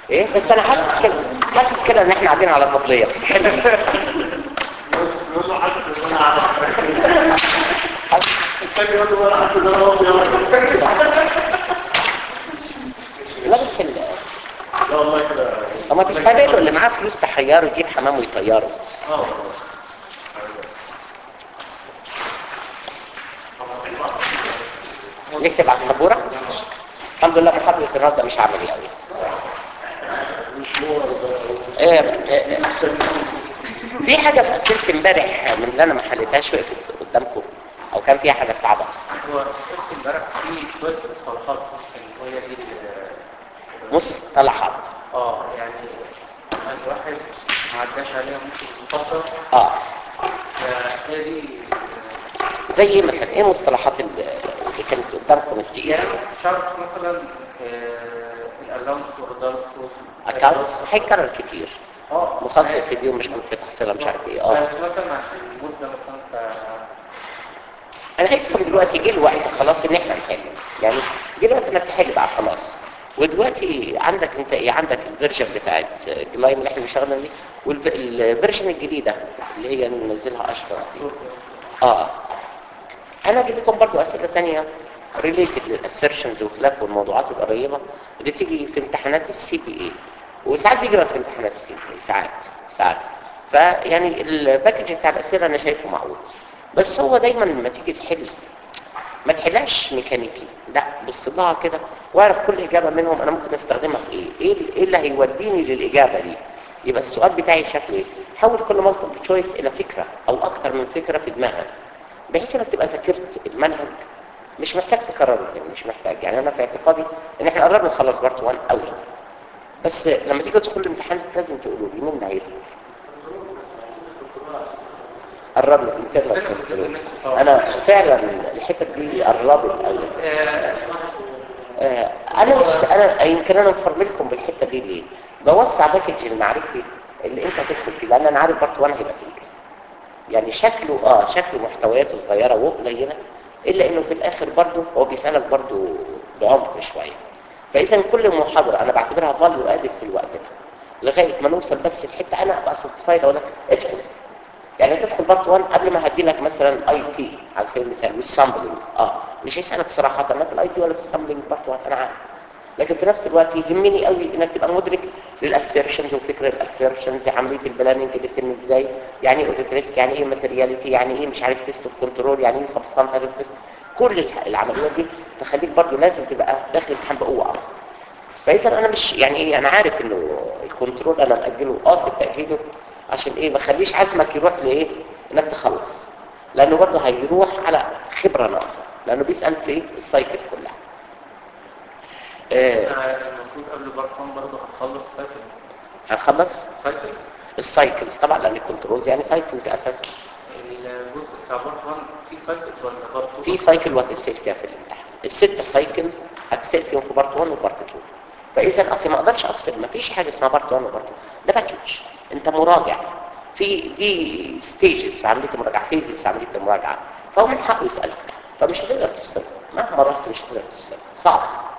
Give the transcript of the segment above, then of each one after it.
ايه بس انا حاسس كده حاسس كده ان احنا قاعدين على فضليه بس حلو يقول له حاسس ان انا عارف الثاني يقول له انا حاسس ان انا راضي لا بس ال- لا والله كده هما بيستقبلوا اللي معاه فلوس تحيره يجيب حمام ويطيره اه نكتب على السبوره الحمد لله محاضره النهارده مش عملي قوي آه، آه، في حاجه في اسئله امبارح من اللي انا ما حليتهاش وقفت قدامكم او كان فيها حاجه صعبه هو شفت امبارح في شويه مصطلحات اللي هي دي ال- مصطلحات اه يعني الواحد ما عداش عليها ممكن فتره اه فهي دي زي ايه مثلا ايه مصطلحات ال- اللي كانت قدامكم التقيله يعني شرط مثلا الالاونس والاردانس اكونت هيتكرر كتير اه مخصص اليوم مش كنت تحصيلها مش عارف ايه اه بس مثلا عشان المده مثلا ف انا عايزكم دلوقتي جه الوقت خلاص ان احنا نحل يعني جه الوقت انك تحل بقى خلاص ودلوقتي عندك انت ايه عندك الفيرجن بتاعت جلايم اللي احنا بنشتغل دي والفيرجن الجديده اللي هي ننزلها اشهر دي اه انا اجيب لكم برضو اسئله ثانيه ريليتد للاسيرشنز وخلاف والموضوعات القريبه اللي بتيجي في امتحانات السي بي اي وساعات بيجي في امتحانات السي بي اي ساعات ساعات فيعني الباكج بتاع الاسئله انا شايفه معقول بس هو دايما لما تيجي تحل ما تحلهاش ميكانيكي لا بص لها كده واعرف كل اجابه منهم انا ممكن استخدمها في ايه ايه ال- إيه اللي هيوديني للاجابه دي يبقى السؤال بتاعي شكله ايه حول كل مالتيبل تشويس الى فكره او اكتر من فكره في دماغك بحيث انك تبقى ذاكرت المنهج مش محتاج تكرره يعني مش محتاج يعني انا في اعتقادي ان احنا قربنا نخلص بارت 1 قوي بس لما تيجي تدخل الامتحان لازم تقولوا لي مين اللي هيدخل قربنا في الانترنت كنترول انا فعلا الحتت دي قربت قوي آه، انا مش انا يمكن انا مفرملكم بالحته دي ليه بوسع باكج المعرفي اللي انت هتدخل فيه لان انا عارف بارت 1 هيبقى تقيل يعني شكله اه شكله محتوياته صغيره وقليله الا انه في الاخر برضه هو بيسالك برضه بعمق شويه فاذا كل محاضره انا بعتبرها فاليو ادد في الوقت ده لغايه ما نوصل بس لحته انا ابقى ساتسفايد اقول لك ادخل يعني تدخل بارت 1 قبل ما هدي لك مثلا اي تي على سبيل المثال والسامبلنج اه مش هيسالك صراحه انا في الاي تي ولا في السامبلنج بارت 1 انا عارف لكن في نفس الوقت يهمني قوي انك تبقى مدرك للاسيرشنز وفكر الاسيرشنز عمليه البلاننج بتتم ازاي يعني ايه اوديت ريسك يعني ايه ماتيرياليتي يعني ايه مش عارف تيست اوف كنترول يعني ايه سبستانتيف تيست كل الح- العمليات دي تخليك برضو لازم تبقى داخل الامتحان بقوه اكتر فاذا انا مش يعني ايه انا عارف انه الكنترول انا ماجله قاصد تاجيله عشان ايه ما خليش عزمك يروح لايه انك تخلص لانه برضه هيروح على خبره ناقصه لانه بيسال في ايه السايكل كلها آه المفروض قبل باركون برضه هنخلص سايكل هنخلص سايكل السايكلز طبعا لان الكنترولز يعني سايكل في اساس الجزء بتاع باركون في سايكل ولا باركون في سايكل وهتتسال فيها في الامتحان الست سايكل هتتسال فيهم في بارت 1 وبارت 2 فاذا اصلا ما اقدرش افصل ما فيش حاجه اسمها بارت 1 وبارت 2 ده باكج انت مراجع في دي ستيجز في عمليه المراجعه فيزز في عمليه المراجعه فهو من حقه يسالك فمش هتقدر تفصل مهما رحت مش هتقدر تفصل صعب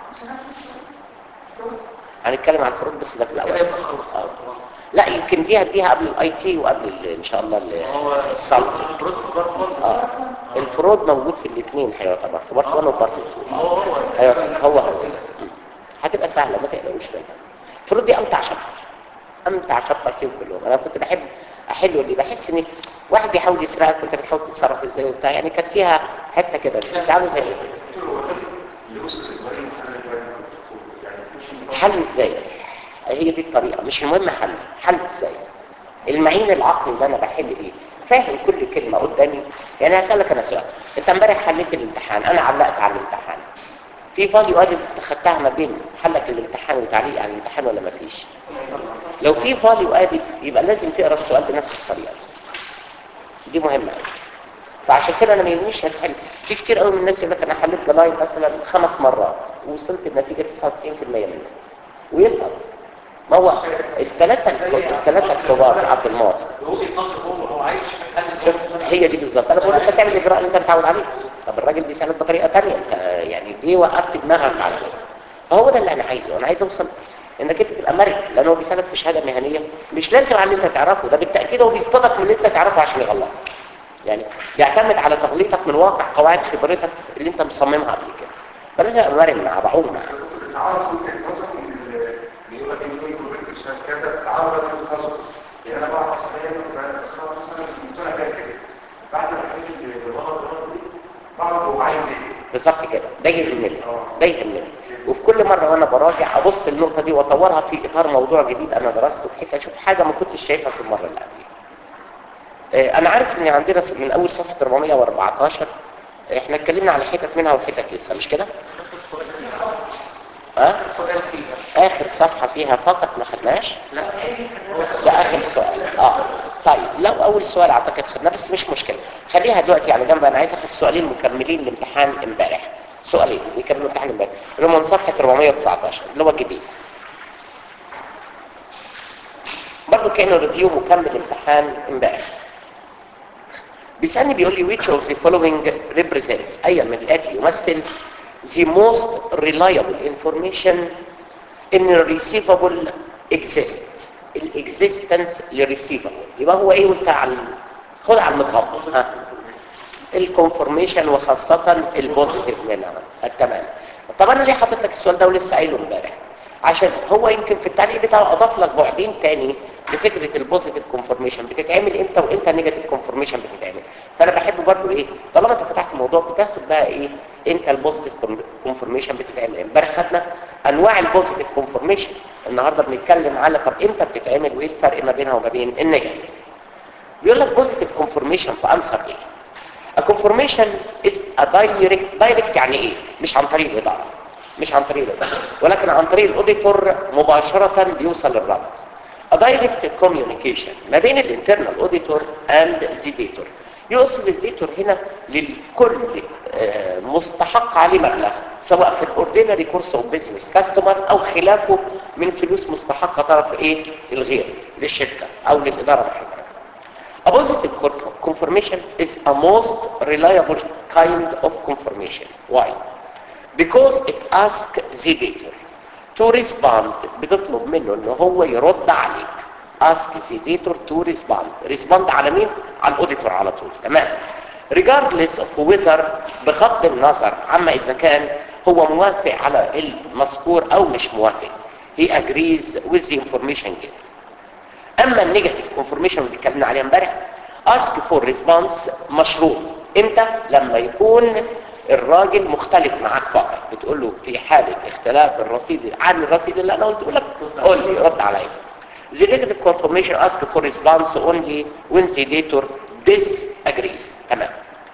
هنتكلم عن الفروض بس ده في الاول كده يبقى خلص آه. باركون لا يمكن دي هديها قبل الاي تي وقبل ال- ان شاء الله ال- هو الصمت الفروض في باركون اه الفروض موجود في الاثنين هيعتبر في بارت 1 وبارت 2 هو هو ايوه هو هو مم. هتبقى سهله ما تقلقوش منها الفروض دي امتع شابتر امتع شابتر فيهم كلهم انا كنت بحب احل اللي بحس ان واحد بيحاول يسرقك وانت بتحاول تتصرف ازاي وبتاع يعني كانت فيها حته كده كانت عامله زي حل ازاي هي دي الطريقه مش المهم حل حل ازاي المعين العقلي اللي انا بحل بيه فاهم كل كلمه قدامي يعني هسالك انا سؤال انت امبارح حليت الامتحان انا علقت على الامتحان في فاليو ادد خدتها ما بين حلك الامتحان وتعليق على الامتحان ولا ما فيش لو في فاليو ادد يبقى لازم تقرا السؤال بنفس الطريقه دي مهمه قوي فعشان كده انا ما يهمنيش هتحل في كتير قوي من الناس يقول لك انا حليت جلايد مثلا خمس مرات ووصلت النتيجه 99% منها ويسقط ما هو الثلاثه الثلاثه الكبار عبد الماضي وجهه نظر هو هو عايش في حل شوف هي دي بالظبط انا بقول انت تعمل الاجراء اللي انت متعود عليه طب الراجل بيسالك بطريقه ثانيه انت يعني ليه وقفت دماغك على كده فهو ده اللي انا عايزه انا عايز اوصل انك انت تبقى مرن لان هو بيسالك في شهاده مهنيه مش لازم على اللي انت تعرفه ده بالتاكيد هو بيصطدق من اللي انت تعرفه عشان يغلطك يعني بيعتمد على تغليطك من واقع قواعد خبرتك اللي انت مصممها قبل كده فلازم ابقى مرن معاه بعوم معاه التعارض وجهه نظر اللي يقول لك ان انتوا بنتوا عشان كذا التعارض ده وجهه نظر يعني انا بعرف اصحيح مثلا في مقتنع بيها كده بعد ما حكيت بالغلط الغلط دي بعرف هو عايز ايه بالظبط كده ده يهمني ده يهمني وفي كل مره وانا براجع ابص النقطه دي واطورها في اطار موضوع جديد انا درسته بحيث اشوف حاجه ما كنتش شايفها في المره اللي قبلها آه، انا عارف ان عندنا من اول صفحه 414 احنا اتكلمنا على حتت منها وحتت لسه مش كده ها السؤال فيها اخر صفحه فيها فقط ما خدناش لا ده اخر سؤال اه طيب لو اول سؤال اعتقد خدناه بس مش مشكله خليها دلوقتي على جنب انا عايز اخد سؤالين مكملين لامتحان امبارح سؤالين يكملوا امتحان امبارح اللي هم من صفحه 419 اللي هو الجديد برضه كانه ريفيو مكمل امتحان امبارح بيسالني بيقول لي which of the following represents اي من الاتي يمثل the most reliable information in receivable exist الاكزيستنس للريسيفبل يبقى هو ايه وانت على خد على المتغطى ها الكونفورميشن وخاصة البوزيتيف منها التمام طب انا ليه حاطط لك السؤال ده ولسه قايله امبارح عشان هو يمكن في التعليق بتاعه اضاف لك بعدين تاني لفكره البوزيتيف كونفورميشن بتتعمل امتى وامتى النيجاتيف كونفورميشن بتتعمل فانا بحب برضو ايه طالما انت فتحت الموضوع بتاخد بقى ايه امتى البوزيتيف كونفورميشن بتتعمل امبارح خدنا انواع البوزيتيف كونفورميشن النهارده بنتكلم على طب امتى بتتعمل وايه الفرق ما بينها وما بين النيجاتيف بيقول لك بوزيتيف كونفورميشن في انسر ايه A confirmation is a direct direct يعني ايه مش عن طريق الاداره مش عن طريق الاداره ولكن عن طريق الاوديتور مباشره بيوصل للرد A direct communication ما بين الانترنال اوديتور اند ذا ديتور يقصد الديتور هنا للكل آه، مستحق عليه مبلغ سواء في الاوردينري كورس او بزنس كاستمر او خلافه من فلوس مستحقه طرف ايه الغير للشركه او للاداره المحترمه A positive con- confirmation is a most reliable kind of confirmation. Why? Because it asks the debtor to respond بتطلب منه ان هو يرد عليك ask the debtor to respond respond على مين؟ على الاوديتور على طول تمام regardless of whether بغض النظر عما اذا كان هو موافق على المذكور او مش موافق he agrees with the information given اما النيجاتيف كونفورميشن اللي اتكلمنا عليها امبارح اسك فور ريسبونس مشروط امتى لما يكون الراجل مختلف معاك فقط بتقول له في حاله اختلاف الرصيد عن الرصيد اللي انا قلته لك قول لي رد عليا The negative confirmation ask for response only when the debtor disagrees تمام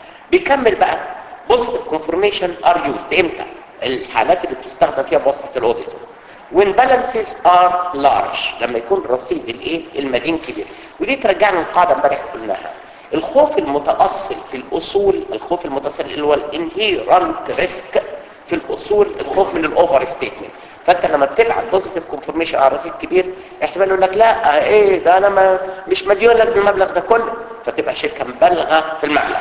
بيكمل بقى positive confirmation are used امتى الحالات اللي بتستخدم فيها بواسطه الاوديتور when balances are large لما يكون رصيد الايه المدين كبير ودي ترجعنا للقاعده امبارح قلناها الخوف المتاصل في الاصول الخوف المتاصل اللي هو الانهيرنت ريسك في الاصول الخوف من الاوفر ستيتمنت فانت لما بتلعب بوزيتيف كونفورميشن على رصيد كبير احتمال يقول لك لا ايه ده انا ما مش مديون لك بالمبلغ ده كله فتبقى شركه مبالغه في المبلغ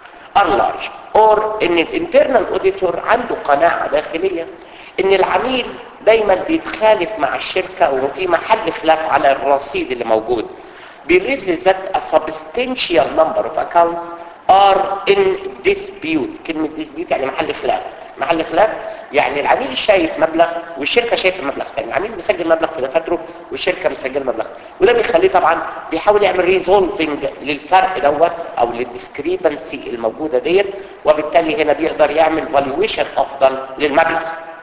اللارج اور ان الانترنال اوديتور عنده قناعه داخليه ان العميل دايما بيتخالف مع الشركه وفي محل خلاف على الرصيد اللي موجود believes that a substantial number of accounts are in dispute كلمة dispute يعني محل خلاف محل خلاف يعني العميل شايف مبلغ والشركة شايفة مبلغ تاني العميل مسجل مبلغ في دفاتره والشركة مسجل مبلغ وده بيخليه طبعا بيحاول يعمل ريزولفنج للفرق دوت او للديسكريبنسي الموجودة ديت وبالتالي هنا بيقدر يعمل فالويشن افضل للمبلغ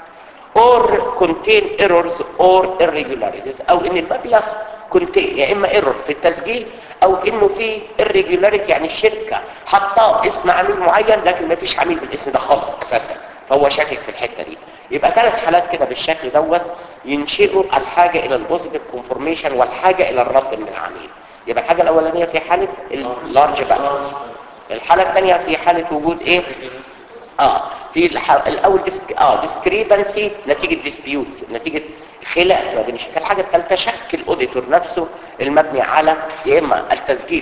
or contain errors or irregularities او ان المبلغ contain يا اما error في التسجيل او انه في irregularity يعني الشركة حطاه اسم عميل معين لكن ما فيش عميل بالاسم ده خالص اساسا فهو شاكك في الحتة دي يبقى ثلاث حالات كده بالشكل دوت ينشئوا الحاجة الى البوزيتيف كونفورميشن والحاجة الى الرد من العميل يبقى الحاجة الاولانية في حالة اللارج بالانس الحالة الثانية في حالة وجود ايه اه في الح... الاول ديسك... اه ديسكريبنسي نتيجه ديسبيوت نتيجه خلاف ما بين الشركات الحاجه الثالثه شك الاوديتور نفسه المبني على يا اما التسجيل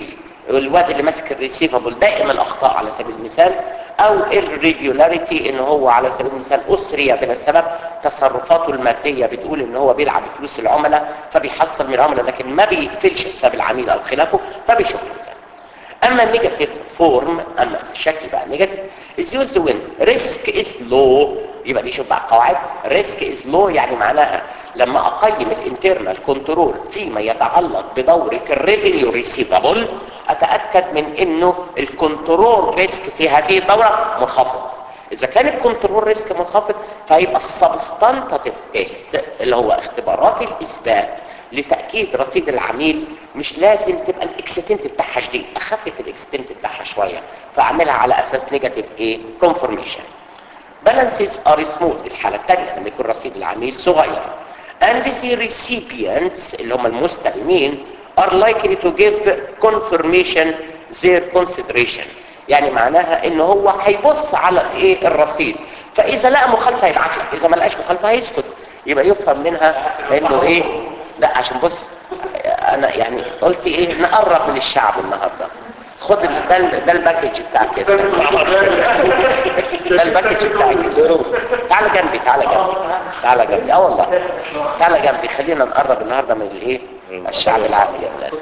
الواد اللي ماسك الريسيفبل دائما الاخطاء على سبيل المثال او الريجولاريتي ان هو على سبيل المثال اسري بلا سبب تصرفاته الماديه بتقول ان هو بيلعب بفلوس العملاء فبيحصل من العملاء لكن ما بيقفلش حساب العميل او خلافه فبيشوف اما النيجاتيف فورم اما الشكل بقى نيجاتيف is used when risk is low يبقى دي شوف بقى قواعد risk is low يعني معناها لما اقيم الانترنال كنترول فيما يتعلق بدورة الريفينيو ريسيفابل اتاكد من انه الكنترول ريسك في هذه الدورة منخفض اذا كان الكنترول ريسك منخفض فيبقى السبستانتاتيف تيست اللي هو اختبارات الاثبات لتاكيد رصيد العميل مش لازم تبقى الاكستنت بتاعها شديد اخفف الاكستنت بتاعها شويه فاعملها على اساس نيجاتيف ايه كونفورميشن balances are smooth الحاله الثانيه لما يكون رصيد العميل صغير and the recipients اللي هم المستلمين are likely to give confirmation their consideration يعني معناها ان هو هيبص على ايه الرصيد فاذا لقى مخالفه يبعت لك اذا ما لقاش مخالفه هيسكت يبقى يفهم منها انه ايه لا عشان بص انا يعني قلت ايه نقرب من الشعب النهارده خد ال- ده ال- ده الباكج بتاعك يا سيدي ده الباكج بتاعك يا سيدي تعالى جنبي تعالى جنبي تعالى جنبي اه والله تعالى جنبي خلينا نقرب النهارده من الايه الشعب العادي يا ولاد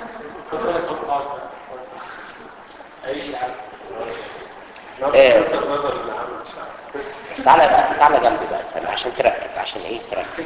إيه. تعالى بقى تعالى جنبي بقى استنى عشان تركز عشان ايه تركز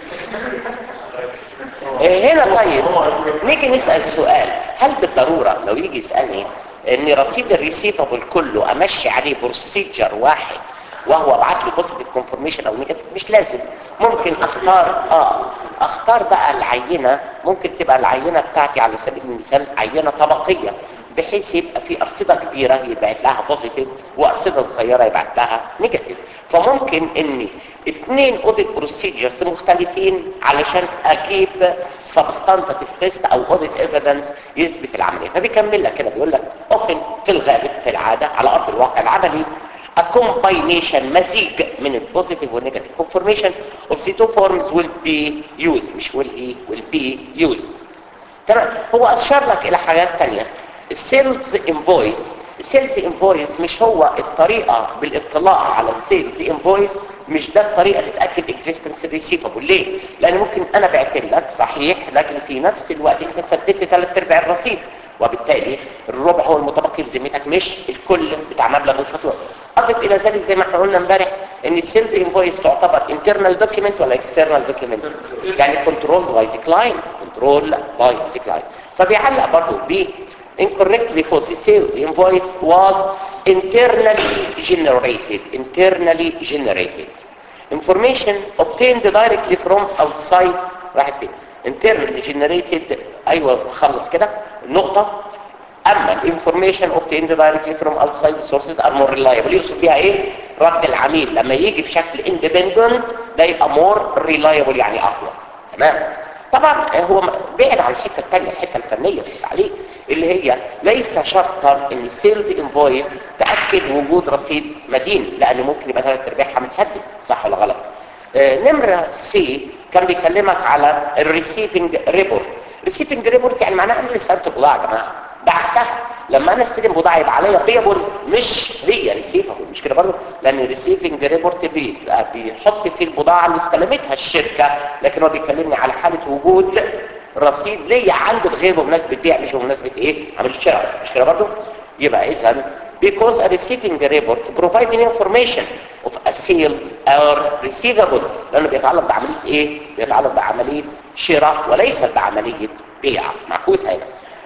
إيه هنا طيب نيجي نسأل سؤال هل بالضرورة لو يجي يسألني ان رصيد الريسيفبل كله امشي عليه بروسيجر واحد وهو ابعت لي بوزيتيف كونفرميشن او نيجاتيف مش لازم ممكن اختار اه اختار بقى العينه ممكن تبقى العينه بتاعتي على سبيل المثال عينه طبقيه بحيث يبقى في ارصده كبيره يبعت لها بوزيتيف وارصده صغيره يبعت لها نيجاتيف فممكن اني اثنين اوديت بروسيجرز مختلفين علشان اجيب سبستانتيف تيست او اوديت ايفيدنس يثبت العمليه فبيكمل لك كده بيقول لك اوفن في الغالب في العاده على ارض الواقع العملي a combination مزيج من البوزيتيف والنيجاتيف confirmation of the two forms will be used مش will he will be used تمام هو اشار لك الى حاجات تانية السيلز انفويس السيلز انفويس مش هو الطريقة بالاطلاع على السيلز انفويس مش ده الطريقة اللي تأكد existence الريسيفبل ليه؟ لان ممكن انا بعت لك صحيح لكن في نفس الوقت انت سددت ثلاث ارباع الرصيد وبالتالي الربع هو المتبقي في ذمتك مش الكل بتاع مبلغ الفاتوره اضف الى ذلك زي ما احنا قلنا امبارح ان السيلز انفويس تعتبر internal document ولا external document يعني controlled by the client controlled by the client فبيعلق برضه ب incorrect because the sales invoice was internally generated internally generated information obtained directly from outside راحت فين internally generated ايوه خلص كده نقطه اما الانفورميشن obtained directly from outside sources are more reliable يقصد بيها ايه رد العميل لما يجي بشكل independent ده يبقى more reliable يعني اقوى تمام طبعا هو بعد عن الحته الثانيه الحته الفنيه في التعليق اللي هي ليس شرطا ان السيلز انفويس تاكد وجود رصيد مدين لان ممكن يبقى ثلاث ارباعها متسدد صح ولا غلط آه نمره سي كان بيكلمك على الريسيفنج ريبورت ريسيفنج ريبورت يعني معناها انا اللي استلمت بضاعه يا جماعه ده عكسها لما انا استلم بضاعه يبقى عليا بيبل مش هي ريسيفبل مش كده برضه لان الريسيفنج ريبورت بيبقى بيحط فيه البضاعه اللي استلمتها الشركه لكن هو بيكلمني على حاله وجود رصيد ليا عند الغير بمناسبه بيع مش بمناسبه ايه عمل الشراء مش كده برضه يبقى اذا because a receiving report providing information of a sale or receivable لانه بيتعلق بعمليه ايه بيتعلق بعمليه شراء وليس بعمليه بيع معكوس هنا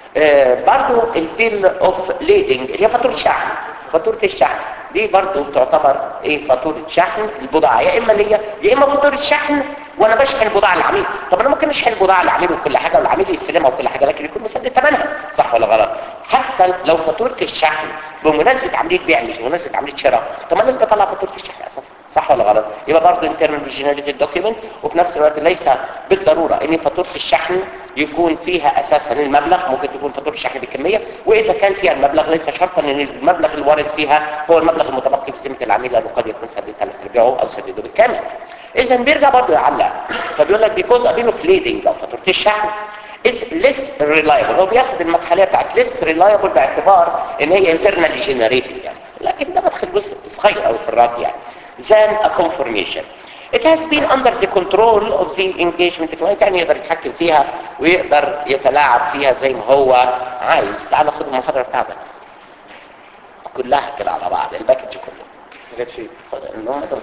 آه برضو البيل اوف ليدنج اللي هي فاتوره الشحن فاتوره الشحن دي برضو تعتبر ايه فاتوره شحن البضاعه يا اما اللي هي يا اما فاتوره شحن وانا بشحن البضاعه للعميل طب انا ممكن اشحن البضاعه للعميل وكل حاجه والعميل يستلمها وكل حاجه لكن يكون مسدد ثمنها صح ولا غلط حتى لو فاتوره الشحن بمناسبه عمليه بيع مش بمناسبه عمليه شراء طب انا اللي بطلع فاتوره الشحن اساسا صح ولا غلط يبقى برضه انترنال جنريتد دوكيمنت وفي نفس الوقت ليس بالضروره ان فاتوره الشحن يكون فيها اساسا المبلغ ممكن تكون فاتوره الشحن بالكميه واذا كان فيها المبلغ ليس شرطا ان المبلغ الوارد فيها هو المبلغ المتبقي في ذمه العميل لانه قد يكون سدد ثلاث ارباعه او سدده بالكامل اذا بيرجع برضه يعلق فبيقول لك because a bill of lading او فاتوره الشحن is less reliable هو بياخد المدخليه بتاعت less reliable باعتبار ان هي internally generated يعني لكن ده مدخل جزء صغير قوي في الرد يعني than a conformation It has been under the control of the engagement client يعني يقدر يتحكم فيها ويقدر يتلاعب فيها زي ما هو عايز تعال خد المحاضرة بتاعتك كلها كده على بعض الباكج كله ما جاتش فيه خد النوم دول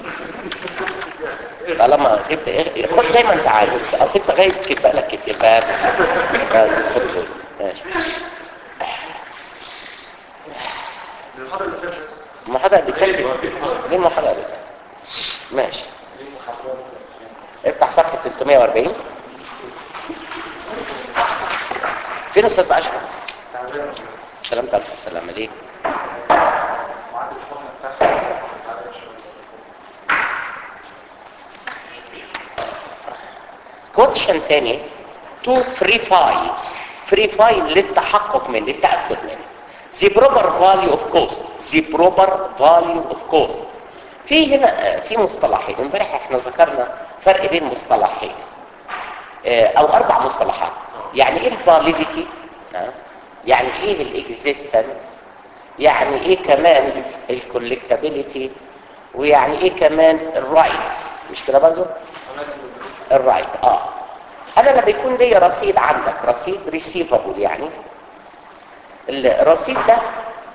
طالما جبت ايه خد زي ما انت عايز اصل انت غايب كده لك كتير بس بس خد دول ماشي المحاضرة اللي فاتت بس. المحاضرة اللي فاتت دي المحاضرة اللي فاتت ماشي افتح صفحة 340 فين استاذ اشرف سلامة الف السلامة ليه معاد الفصل بتاعها تعالى شوية. كوتشن تاني تو فريفاي فريفاي للتحقق من للتأكد من the proper value of cost the proper value of cost في هنا آه، في مصطلحين امبارح احنا ذكرنا فرق بين مصطلحين آه، او اربع مصطلحات يعني ايه الفاليديتي يعني ايه الاكزيستنس يعني ايه كمان الكولكتابيليتي ويعني ايه كمان الرايت مش كده برضه الرايت اه انا لما يكون لي رصيد عندك رصيد ريسيفبل يعني الرصيد ده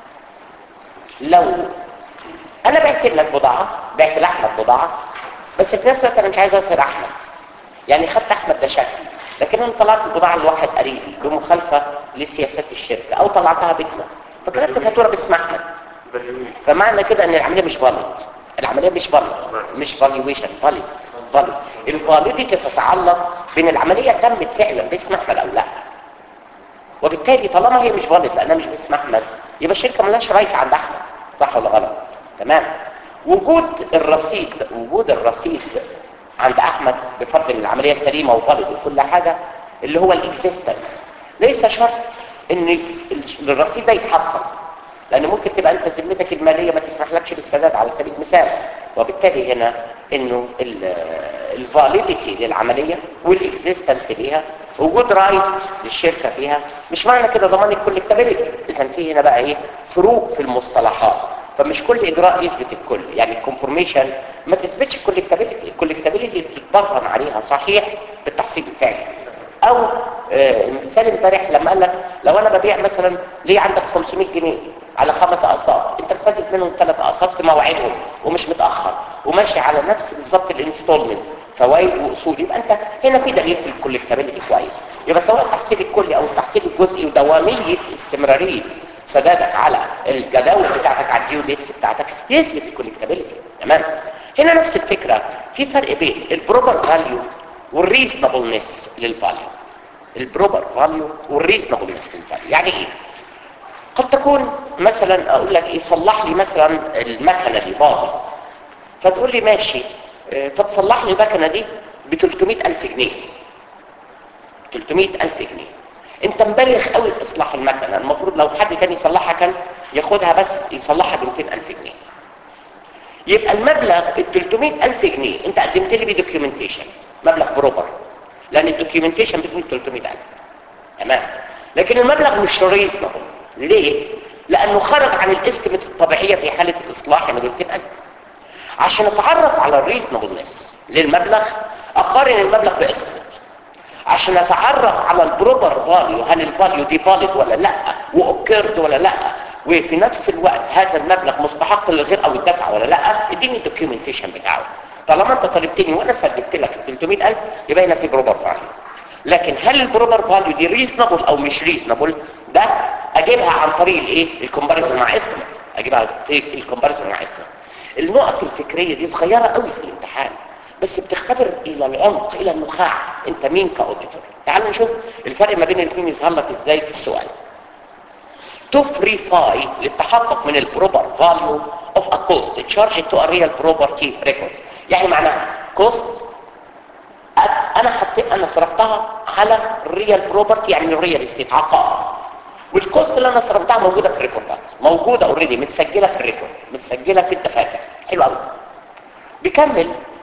لو انا بعت لك بضاعه بعت لاحمد بضاعه بس في نفس الوقت انا مش عايز اسر احمد يعني خدت احمد ده شكل لكن انا طلعت البضاعه لواحد قريبي بمخالفه لسياسات الشركه او طلعتها بيتنا فكتبت فاتوره باسم احمد فمعنى كده ان العمليه مش فاليد العمليه مش فاليد مش فاليويشن فاليد فاليد الفاليديتي تتعلق بين العمليه تمت فعلا باسم احمد او لا وبالتالي طالما هي مش فاليد لانها مش باسم احمد يبقى الشركه ملهاش رايت عند احمد صح ولا غلط تمام وجود الرصيد وجود الرصيد عند احمد بفضل العمليه السليمه وفاليد وكل حاجه اللي هو الاكزيستنس ليس شرط ان ال- الرصيد ده يتحصل لان ممكن تبقى انت ذمتك الماليه ما تسمحلكش بالسداد على سبيل المثال وبالتالي هنا انه الفاليديتي للعمليه والاكزيستنس ليها وجود رايت للشركه فيها مش معنى كده ضمان الكولكتابيلتي اذا في هنا بقى ايه فروق في المصطلحات فمش كل اجراء يثبت الكل يعني الكونفورميشن ما تثبتش الكولكتابيلتي الكولكتابيلتي بتتبرهن عليها صحيح بالتحصيل الفعلي او آه، مثال امبارح لما قال لك لو انا ببيع مثلا ليه عندك 500 جنيه على خمس اقساط انت مسدد منهم ثلاث اقساط في مواعيدهم ومش متاخر وماشي على نفس بالظبط الانستولمنت فوائد واصول يبقى انت هنا في دليل في الكولكتابيلتي كويس يبقى سواء التحصيل الكلي او التحصيل الجزئي ودواميه استمراريه سدادك على الجداول بتاعتك على الديو ديتس بتاعتك يثبت الكولكتابيلتي تمام هنا نفس الفكره في فرق بين البروبر فاليو والريزنبلنس للفاليو البروبر فاليو والريزنبلنس للفاليو يعني ايه قد تكون مثلا اقول لك ايه صلح لي مثلا المكنه دي باظت فتقول لي ماشي اه، فتصلح لي المكنه دي ب 300000 جنيه 300000 جنيه انت مبالغ قوي في اصلاح المكنه المفروض لو حد كان يصلحها كان ياخدها بس يصلحها ب 200000 جنيه يبقى المبلغ ال 300000 جنيه انت قدمت لي بدوكيومنتيشن مبلغ بروبر لان الدوكيومنتيشن بتقول 300000 تمام لكن المبلغ مش ريزنبل ليه لانه خرج عن الاستيميت الطبيعيه في حاله الاصلاح من 200000 عشان اتعرف على الريزنبلنس للمبلغ اقارن المبلغ باستيميت عشان اتعرف على البروبر فاليو هل الفاليو دي فاليد ولا لا واوكيرد ولا لا وفي نفس الوقت هذا المبلغ مستحق للغير او الدفع ولا لا اديني الدوكيومنتيشن بتاعه طالما انت طالبتني وانا سددت لك 300000 يبقى هنا في بروبر فاليو لكن هل البروبر فاليو دي ريزنبل او مش ريزنبل ده اجيبها عن طريق الايه الكومباريزون مع استيميت اجيبها في الكومباريزون مع استيميت النقط الفكريه دي صغيره قوي في الامتحان بس بتختبر الى العمق الى النخاع انت مين كاوديتور تعالوا نشوف الفرق ما بين الاثنين يظهر لك ازاي في السؤال تفريفاي للتحقق من البروبر فاليو اوف ا كوست تشارج تو ا ريال بروبرتي ريكوردز يعني معناها كوست انا حطيت انا صرفتها على الريال بروبرتي يعني الريال استيت عقار والكوست اللي انا صرفتها موجوده في الريكوردات موجوده اوريدي متسجله في الريكورد متسجله في الدفاتر حلو قوي بيكمل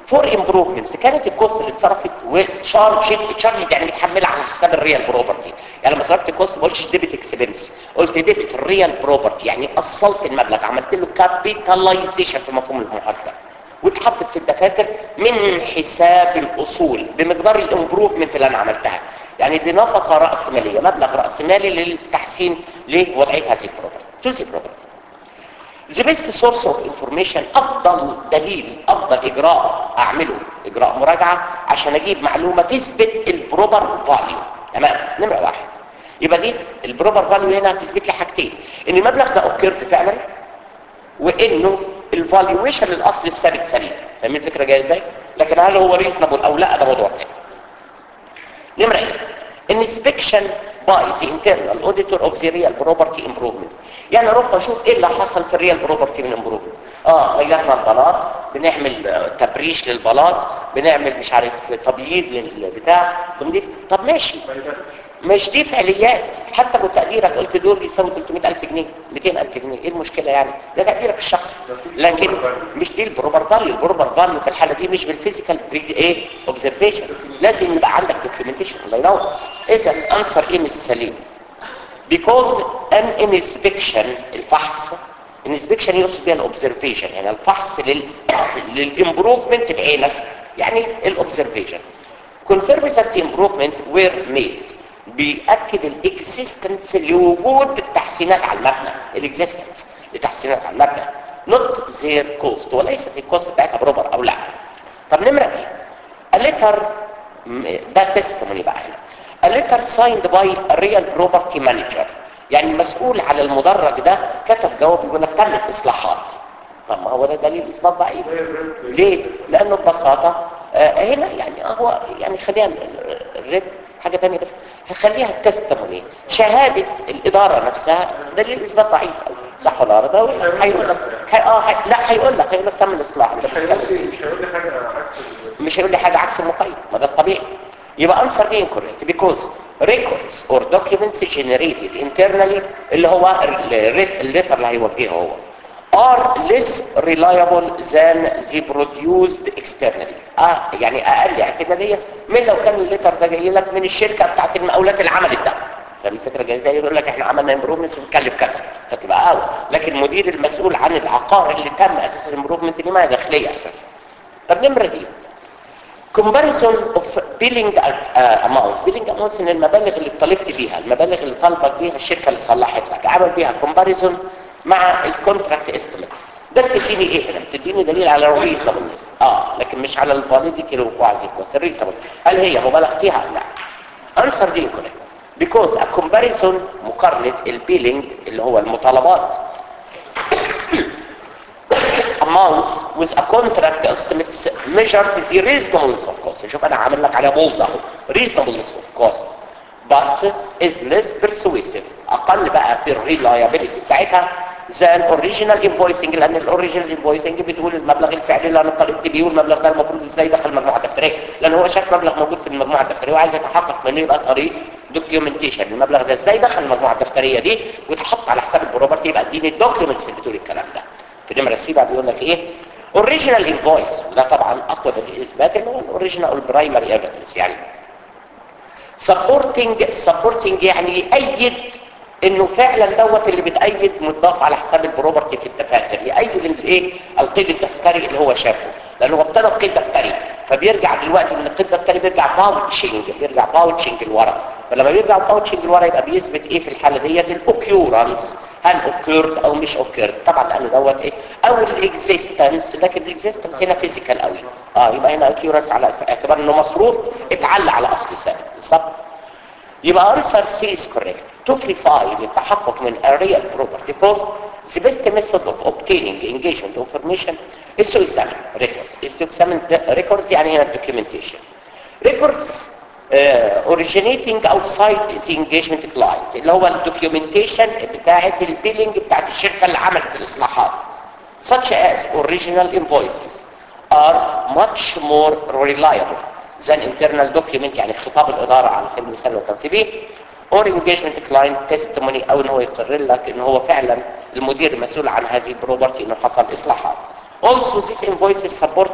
فور امبروفمنتس كانت الكوست اللي اتصرفت وتشارجت تشارجت يعني متحمله على حساب الريال بروبرتي يعني لما صرفت الكوست ما قلتش ديبت اكسبنس قلت ديبت الريال بروبرتي يعني اصلت المبلغ عملت له كابيتاليزيشن في مفهوم المحاسبه واتحطت في الدفاتر من حساب الاصول بمقدار الامبروفمنت اللي انا عملتها يعني دي نفقه راس ماليه مبلغ راس مالي للتحسين لوضعيه هذه البروبرتي تلزي بروبرتي The best source of information افضل دليل افضل اجراء اعمله اجراء مراجعه عشان اجيب معلومه تثبت البروبر فاليو تمام نمره واحد يبقى دي البروبر فاليو هنا هتثبت لي حاجتين ان المبلغ ده اوكيرد فعلا وانه الفالويشن للاصل الثابت سليم فاهمين الفكره جايه ازاي لكن هل هو ريزنبل او لا ده موضوع تاني نمره ايه inspection by the internal auditor of the real property improvements يعني اروح اشوف ايه اللي حصل في الريال بروبرتي من امبروفمنت اه غيرنا البلاط بنعمل آه، تبريش للبلاط بنعمل مش عارف تبييض للبتاع تنظيف طب ماشي مش دي فعاليات حتى بتقديرك قلت دول يساوي 300000 جنيه 200000 جنيه ايه المشكله يعني ده تقديرك الشخصي لكن مش دي البروبر فاليو البروبر فاليو في الحاله دي مش بالفيزيكال ايه اوبزرفيشن لازم يبقى عندك دوكيومنتيشن الله ينور اذا الانسر ايه مش سليم because an inspection الفحص inspection يقصد بها الاوبزرفيشن يعني الفحص لل للامبروفمنت بعينك يعني الاوبزرفيشن confirms that the improvement were made بيأكد الاكزيستنس لوجود التحسينات على المبنى الاكزيستنس لتحسينات على المبنى not their cost وليست الكوست بتاعتها بروبر او لا طب نمرة ايه a letter ده تستموني بقى هنا a letter signed by a real property manager يعني المسؤول على المدرج ده كتب جواب يقول لك تمت اصلاحات طب ما هو ده دليل اثبات ضعيف ليه لانه ببساطه آه هنا يعني هو يعني خليها ال- ال- الرد حاجه ثانيه بس هخليها التستموني شهاده الاداره نفسها دليل اثبات ضعيف أوي. صح ولا غلط هو هيقول لك هي- اه هي- لا هيقول لك هيقول لك تم الاصلاح أنت بتتكلم في إيه؟ مش هيقول لي حاجه عكس ال- مش هيقول لي حاجة عكس المقيد ما ده الطبيعي يبقى answer ايه incorrect because records or documents generated internally اللي هو الليتر اللي هيوجهه هو are less reliable than the produced externally اه يعني اقل اعتمادية من لو كان الليتر ده جاي لك من الشركة بتاعت المقاولات اللي عملت ده فاهم الفكره جايه ازاي يقول لك احنا عملنا امبروفمنت وبنكلف كذا فتبقى اول لكن المدير المسؤول عن العقار اللي تم اساس الامبروفمنت دي ما هي داخليه اساسا طب نمره دي comparison of billing uh, amounts billing amounts ان المبالغ اللي طالبت بيها المبالغ اللي طالبك بيها الشركه اللي صلحت لك عمل بيها comparison مع الكونتراكت استيميت ده بتديني ايه هنا بتديني دليل على الريزونبلنس اه لكن مش على الفاليديتي لوقوع هذه الكوست الريزونبل هل هي مبالغ فيها ام لا answer دي incorrect because a comparison مقارنه البيلينج اللي هو المطالبات amounts with a contract estimates measures the reasonableness of cost شوف انا عامل لك على بولد اهو reasonableness of cost but is less persuasive اقل بقى في الريلايابيلتي بتاعتها than original invoicing لان الاوريجينال invoicing بتقول المبلغ الفعلي اللي انا طالبت بيه والمبلغ ده المفروض ازاي دخل المجموعه الدفتريه لان هو شاف مبلغ موجود في المجموعه الدفتريه وعايز يتحقق منه يبقى طريق دوكيومنتيشن المبلغ ده ازاي دخل المجموعه الدفتريه دي ويتحط على حساب البروبرتي يبقى اديني الدوكيومنتس اللي بتقول الكلام ده في نمره سي بعد يقول لك ايه اوريجينال انفويس وده طبعا اقوى دليل اثبات اللي هو الاوريجينال البرايمري ايفيدنس يعني سبورتنج سبورتنج يعني يأيد انه فعلا دوت اللي بتأيد مضاف على حساب البروبرتي في الدفاتر يأيد الايه القيد الدفتري اللي هو شافه لانه هو ابتدى قيد دفتري فبيرجع دلوقتي من القيد الدفتري بيرجع باوتشنج بيرجع باوتشنج لورا فلما بيرجع باوتشنج لورا يبقى بيثبت ايه في الحاله ديت الاوكيورنس هل اوكيرد او مش اوكيرد طبعا لانه دوت ايه او الاكزيستنس لكن الاكزيستنس هنا فيزيكال قوي اه يبقى هنا اوكيورنس على اعتبار انه مصروف اتعلى على اصل ثابت بالظبط يبقى answer C is correct to verify للتحقق من a real property cost the best method of obtaining engagement information is to examine records is to examine the records يعني هنا documentation records uh, originating outside the engagement client اللي هو الدوكيومنتيشن بتاعه البيلينج بتاعه الشركه اللي عملت الاصلاحات such as original invoices are much more reliable than internal document يعني خطاب الإدارة على سبيل المثال لو كان في بيه or engagement client testimony او ان هو يقرر لك ان هو فعلا المدير المسؤول عن هذه البروبرتي انه حصل اصلاحات also these invoices support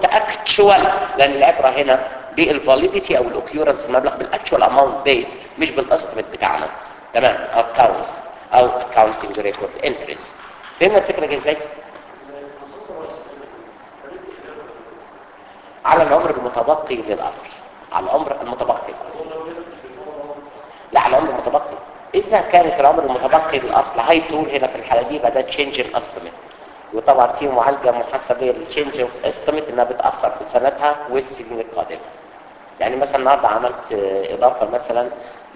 بالاكشوال لان العبره هنا بالفاليديتي او الاوكيورنس المبلغ بالاكشوال اماونت بيت مش بالاستيميت بتاعنا تمام اكونتس او اكاونتنج ريكورد انتريز فهمنا الفكره دي ازاي على العمر المتبقي للاصل على العمر المتبقي للاصل لا على العمر المتبقي اذا كانت العمر المتبقي للاصل هاي طول هنا في الحاله دي يبقى ده تشينج ان استيميت وطبعا في معالجه محاسبيه للتشينج اوف استيميت انها بتاثر في سنتها والسنين القادمه يعني مثلا النهارده عملت آه، اضافه مثلا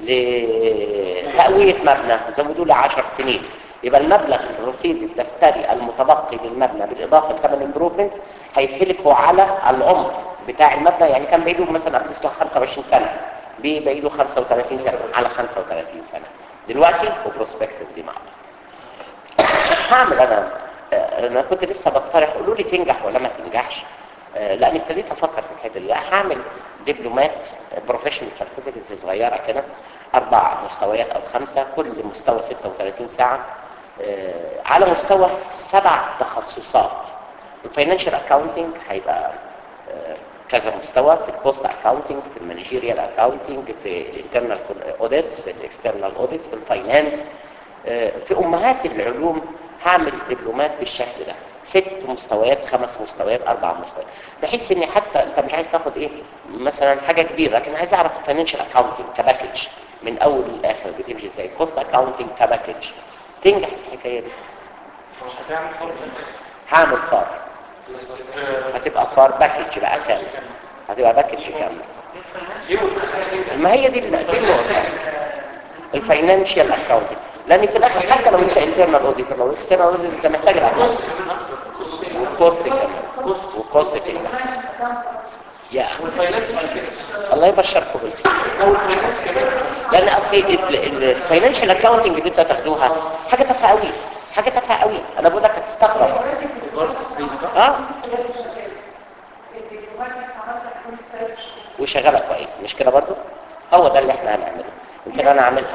لتقويه مبنى زودوا لي 10 سنين يبقى المبلغ الرصيد الدفتري المتبقي للمبنى بالاضافه لثمن امبروفمنت هيتهلك هو على العمر بتاع المبنى يعني كان باقي له مثلا قبل اصلاح 25 سنه باقي له 35 سنه على 35 سنه دلوقتي وبروسبكتيف دي مع بعض هعمل انا آه، انا كنت لسه بقترح قولوا لي تنجح ولا ما تنجحش آه، لان ابتديت افكر في الحته دي هعمل دبلومات بروفيشنال سيرتيفيكتس صغيره كده اربع مستويات او خمسه كل مستوى 36 ساعه آه، على مستوى سبع تخصصات الفاينانشال اكاونتنج هيبقى آه، كذا مستوى في الكوست اكاونتنج في المانجيريال اكاونتنج في الانترنال اوديت في الاكسترنال اوديت في الفاينانس آه، في امهات العلوم هعمل دبلومات بالشكل ده ست مستويات خمس مستويات اربع مستويات بحيث ان حتى انت مش عايز تاخد ايه مثلا حاجه كبيره لكن عايز اعرف الفاينانشال اكاونتنج كباكج من اول لاخر بتمشي ازاي كوست اكاونتنج كباكج تنجح الحكايه دي مش هتعمل فرق هعمل فار بس هتبقى فار باكج بقى كامل هتبقى باكج كامل ما هي دي ال- دي النقطه الفاينانشال اكاونتنج لان في الاخر حتى لو انت انترنال اوديتور لو اكسترنال اوديتور انت محتاج الاكاونت والكوست كمان والكوست كمان يا والفاينانس بعد كده الله يبشركم بالخير لو الفاينانس كمان لان اصل الفاينانشال اكاونتنج اللي انتوا هتاخدوها حاجه تافهه قوي حاجه تافهه قوي انا بقول لك هتستغرب برضه بيبقى اه وشغاله كويس مش كده برضو هو ده اللي احنا هنعمله يمكن انا اعملها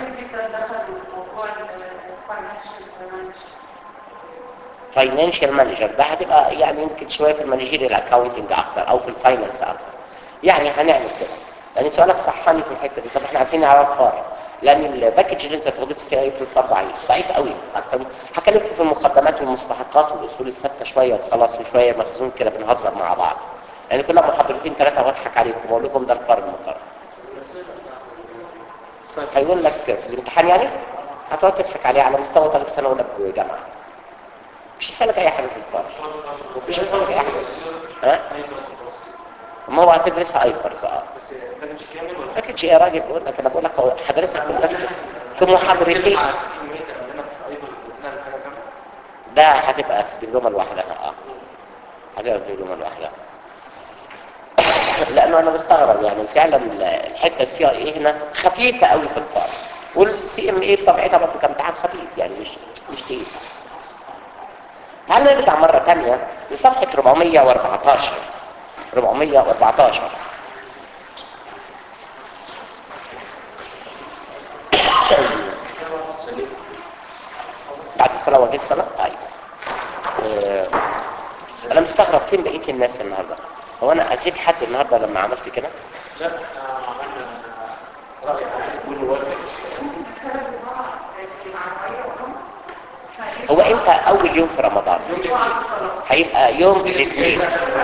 فاينانشال مانجر ده هتبقى يعني يمكن شويه في المانجيريال اكاونتنج اكتر او في الفاينانس اكتر يعني هنعمل كده لان سؤالك صحاني في الحته دي طب احنا عايزين نعرف فار لان الباكج اللي انت تاخده في السي اي في الفار ضعيف ضعيف قوي اكتر من- هكلمكم في المقدمات والمستحقات والاصول الثابته شويه وخلاص وشويه مخزون كده بنهزر مع بعض يعني كل محاضرتين ثلاثه واضحك عليكم بقول لكم ده الفار المقرر هيقول لك في الامتحان يعني هتقعد تضحك عليه على مستوى طالب سنه اولى جامعه مش هيسالك اي حاجه في الفار مش هيسالك اي حاجه ها ما هو هتدرسها ايفرز اه بس ده مش كامل ولا باكج يا راجل بقول لك انا بقول لك هو هدرسها كلها في- في محاضرتين ده هتبقى في دبلومه لوحدها اه هتبقى في دبلومه لوحدها لانه انا بستغرب يعني فعلا الحته السي اي اي هنا خفيفه قوي في الفار والسي ام اي بطبيعتها برضه كامتحان خفيف يعني مش مش تقيل تعالوا نرجع مره ثانيه لصفحه 414 414 بعد الصلاه وجه الصلاه طيب آه، انا مستغرب فين بقيه الناس النهارده هو انا اذيت حد النهارده لما عملت كده لا عملنا رأي كل واحد هو امتى اول يوم في رمضان هيبقى يوم الاثنين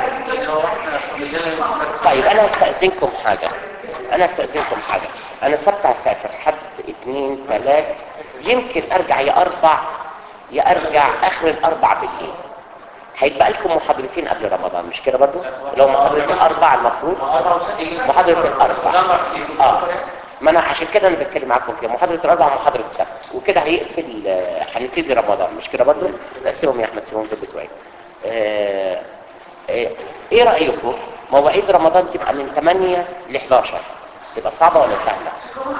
طيب انا هستأذنكم حاجة انا هستأذنكم حاجة انا سبت هسافر حد اثنين ثلاث يمكن ارجع يا اربع يا ارجع اخر الاربع بالليل هيبقى لكم محاضرتين قبل رمضان مش كده برضو لو محاضرة الاربع المفروض محاضرة الاربع اه ما انا عشان كده انا بتكلم معاكم فيها محاضرة الاربع ومحاضرة السبت وكده هيقفل آه، هنبتدي رمضان مش كده برضو لا سيبهم يا احمد سيبهم في البيت شويه آه، آه، ايه رايكم مواعيد رمضان تبقى من 8 ل 11 تبقى صعبه ولا سهله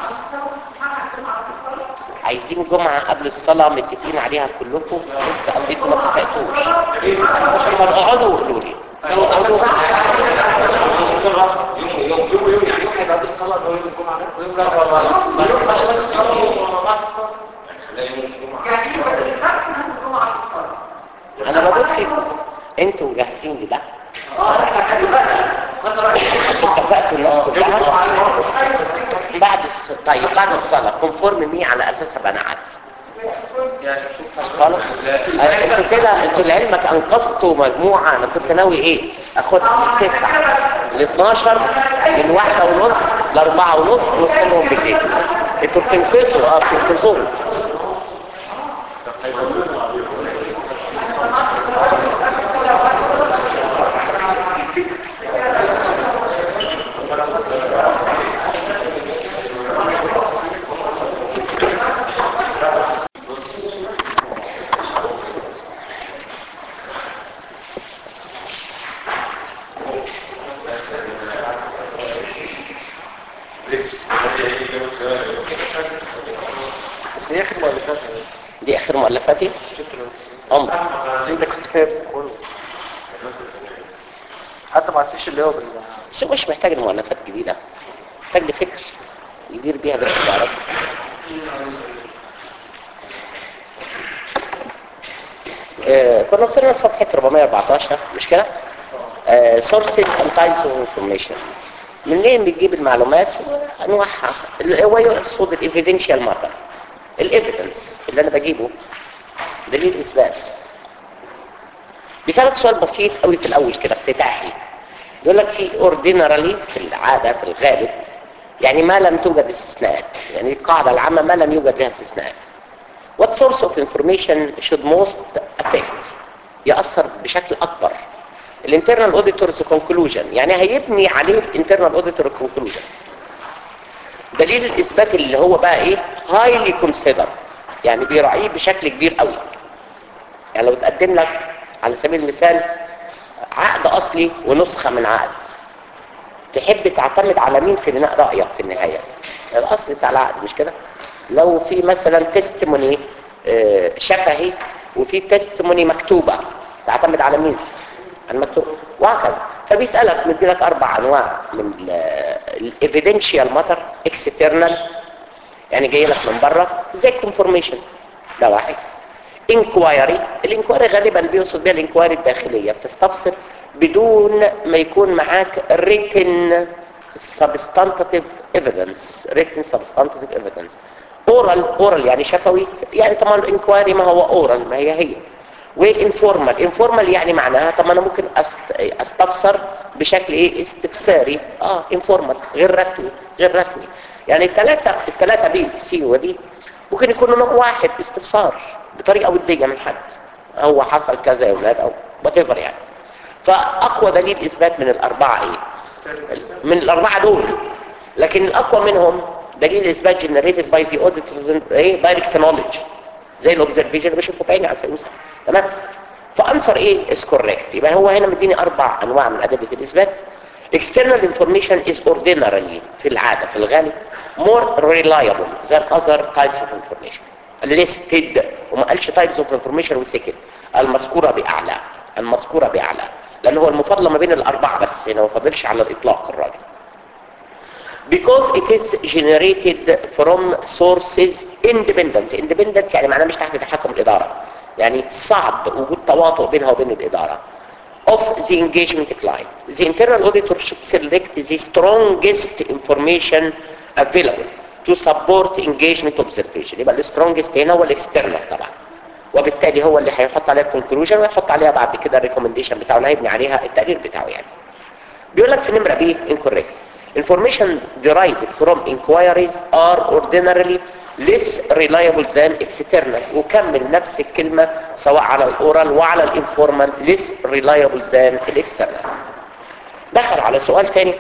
عايزين جمعه قبل الصلاه متفقين عليها كلكم لسه اصل انتوا ما اتفقتوش طب اقعدوا وقولوا لي اقعدوا يوم يوم يوم يوم يعني يوم هيبقى قبل الصلاة ده يوم الجمعة ده ويوم الأربعاء ما يوم خلينا يوم رمضان خلينا يوم الجمعة انا بقول فيكم انتوا جاهزين لده اتفقتوا الناس كلها بعد الص... طيب بعد الصلاة كونفورم مي على اساس ابقى انا عارف خلاص أه، انتوا كده انتوا لعلمك انقذتوا مجموعة انا كنت ناوي ايه اخد من تسعة ل 12 من واحدة ونص لاربعة ونص نوصلهم بالليل انتوا بتنقذوا اه بتنقذوهم بس هي اخر مؤلفات دي اخر مؤلفاتي عمر انت كنت كاتب كله حتى ما عرفتش اللي هو بال بس هو مش محتاج المؤلفات الجديدة محتاج لي فكر يدير بيها بس تعرف آه كنا وصلنا لصفحة 414 مش كده؟ آه sources and types of information منين بتجيب المعلومات وانواعها اللي هو يقصد الايفيدنشال ماتر الايفيدنس اللي انا بجيبه دليل اثبات بيسألك سؤال بسيط قوي في الاول كده افتتاحي يقول لك في اوردينرالي في العادة في الغالب يعني ما لم توجد استثناءات يعني القاعدة العامة ما لم يوجد لها استثناءات What source of information should most affect يأثر بشكل أكبر الانترنال اوديتورز conclusion يعني هيبني عليه الانترنال اوديتور conclusion دليل الإثبات اللي هو بقى إيه highly considered يعني بيراعيه بشكل كبير قوي يعني لو تقدم لك على سبيل المثال عقد أصلي ونسخة من عقد تحب تعتمد على مين في بناء رأيك في النهاية الأصل بتاع العقد مش كده لو في مثلا تستموني شفهي وفي تستموني مكتوبة تعتمد على مين المكتوب وهكذا فبيسألك مديلك أربع أنواع من الايفيدنشال ماتر اكسترنال يعني جاي لك من بره زي كونفورميشن ده واحد انكوايري الانكوايري غالبا بيقصد بيها الانكوايري الداخلية بتستفسر بدون ما يكون معاك written substantive evidence written substantive evidence oral oral يعني شفوي يعني طبعا الانكوايري ما هو oral ما هي هي وانفورمال انفورمال يعني معناها طب انا ممكن أست... استفسر بشكل ايه استفساري اه انفورمال غير رسمي غير رسمي يعني الثلاثه الثلاثه بي سي ودي ممكن يكونوا نوع واحد استفسار بطريقه وديه من حد هو حصل كذا يا اولاد او وات يعني فاقوى دليل اثبات من الاربعه ايه من الاربعه دول لكن الاقوى منهم دليل اثبات جنريتد باي ذا اوديتورز ايه دايركت نوليدج زي الاوبزرفيشن اللي بشوفه بعيني على سبيل المثال تمام فانسر ايه از كوريكت يبقى هو هنا مديني اربع انواع من ادله الاثبات external information is ordinarily في العاده في الغالب more reliable than other types of information listed وما قالش types of information وسكت المذكوره باعلى المذكوره باعلى لان هو المفاضله ما بين الاربعه بس هنا ما فاضلش على الاطلاق الراجل because it is generated from sources independent independent يعني معناه مش تحت تحكم الإدارة يعني صعب وجود تواطؤ بينها وبين الإدارة of the engagement client the internal auditor should select the strongest information available to support engagement observation يبقى ال strongest هنا هو الاكسترنال طبعا وبالتالي هو اللي هيحط عليها conclusion ويحط عليها بعد كده الريكومنديشن بتاعه اللي هيبني عليها التقرير بتاعه يعني بيقول لك في نمرة بي incorrect information derived from inquiries are ordinarily less reliable than external وكمل نفس الكلمة سواء على الاورال وعلى الانفورمال less reliable than الاكسترنال دخل على سؤال تاني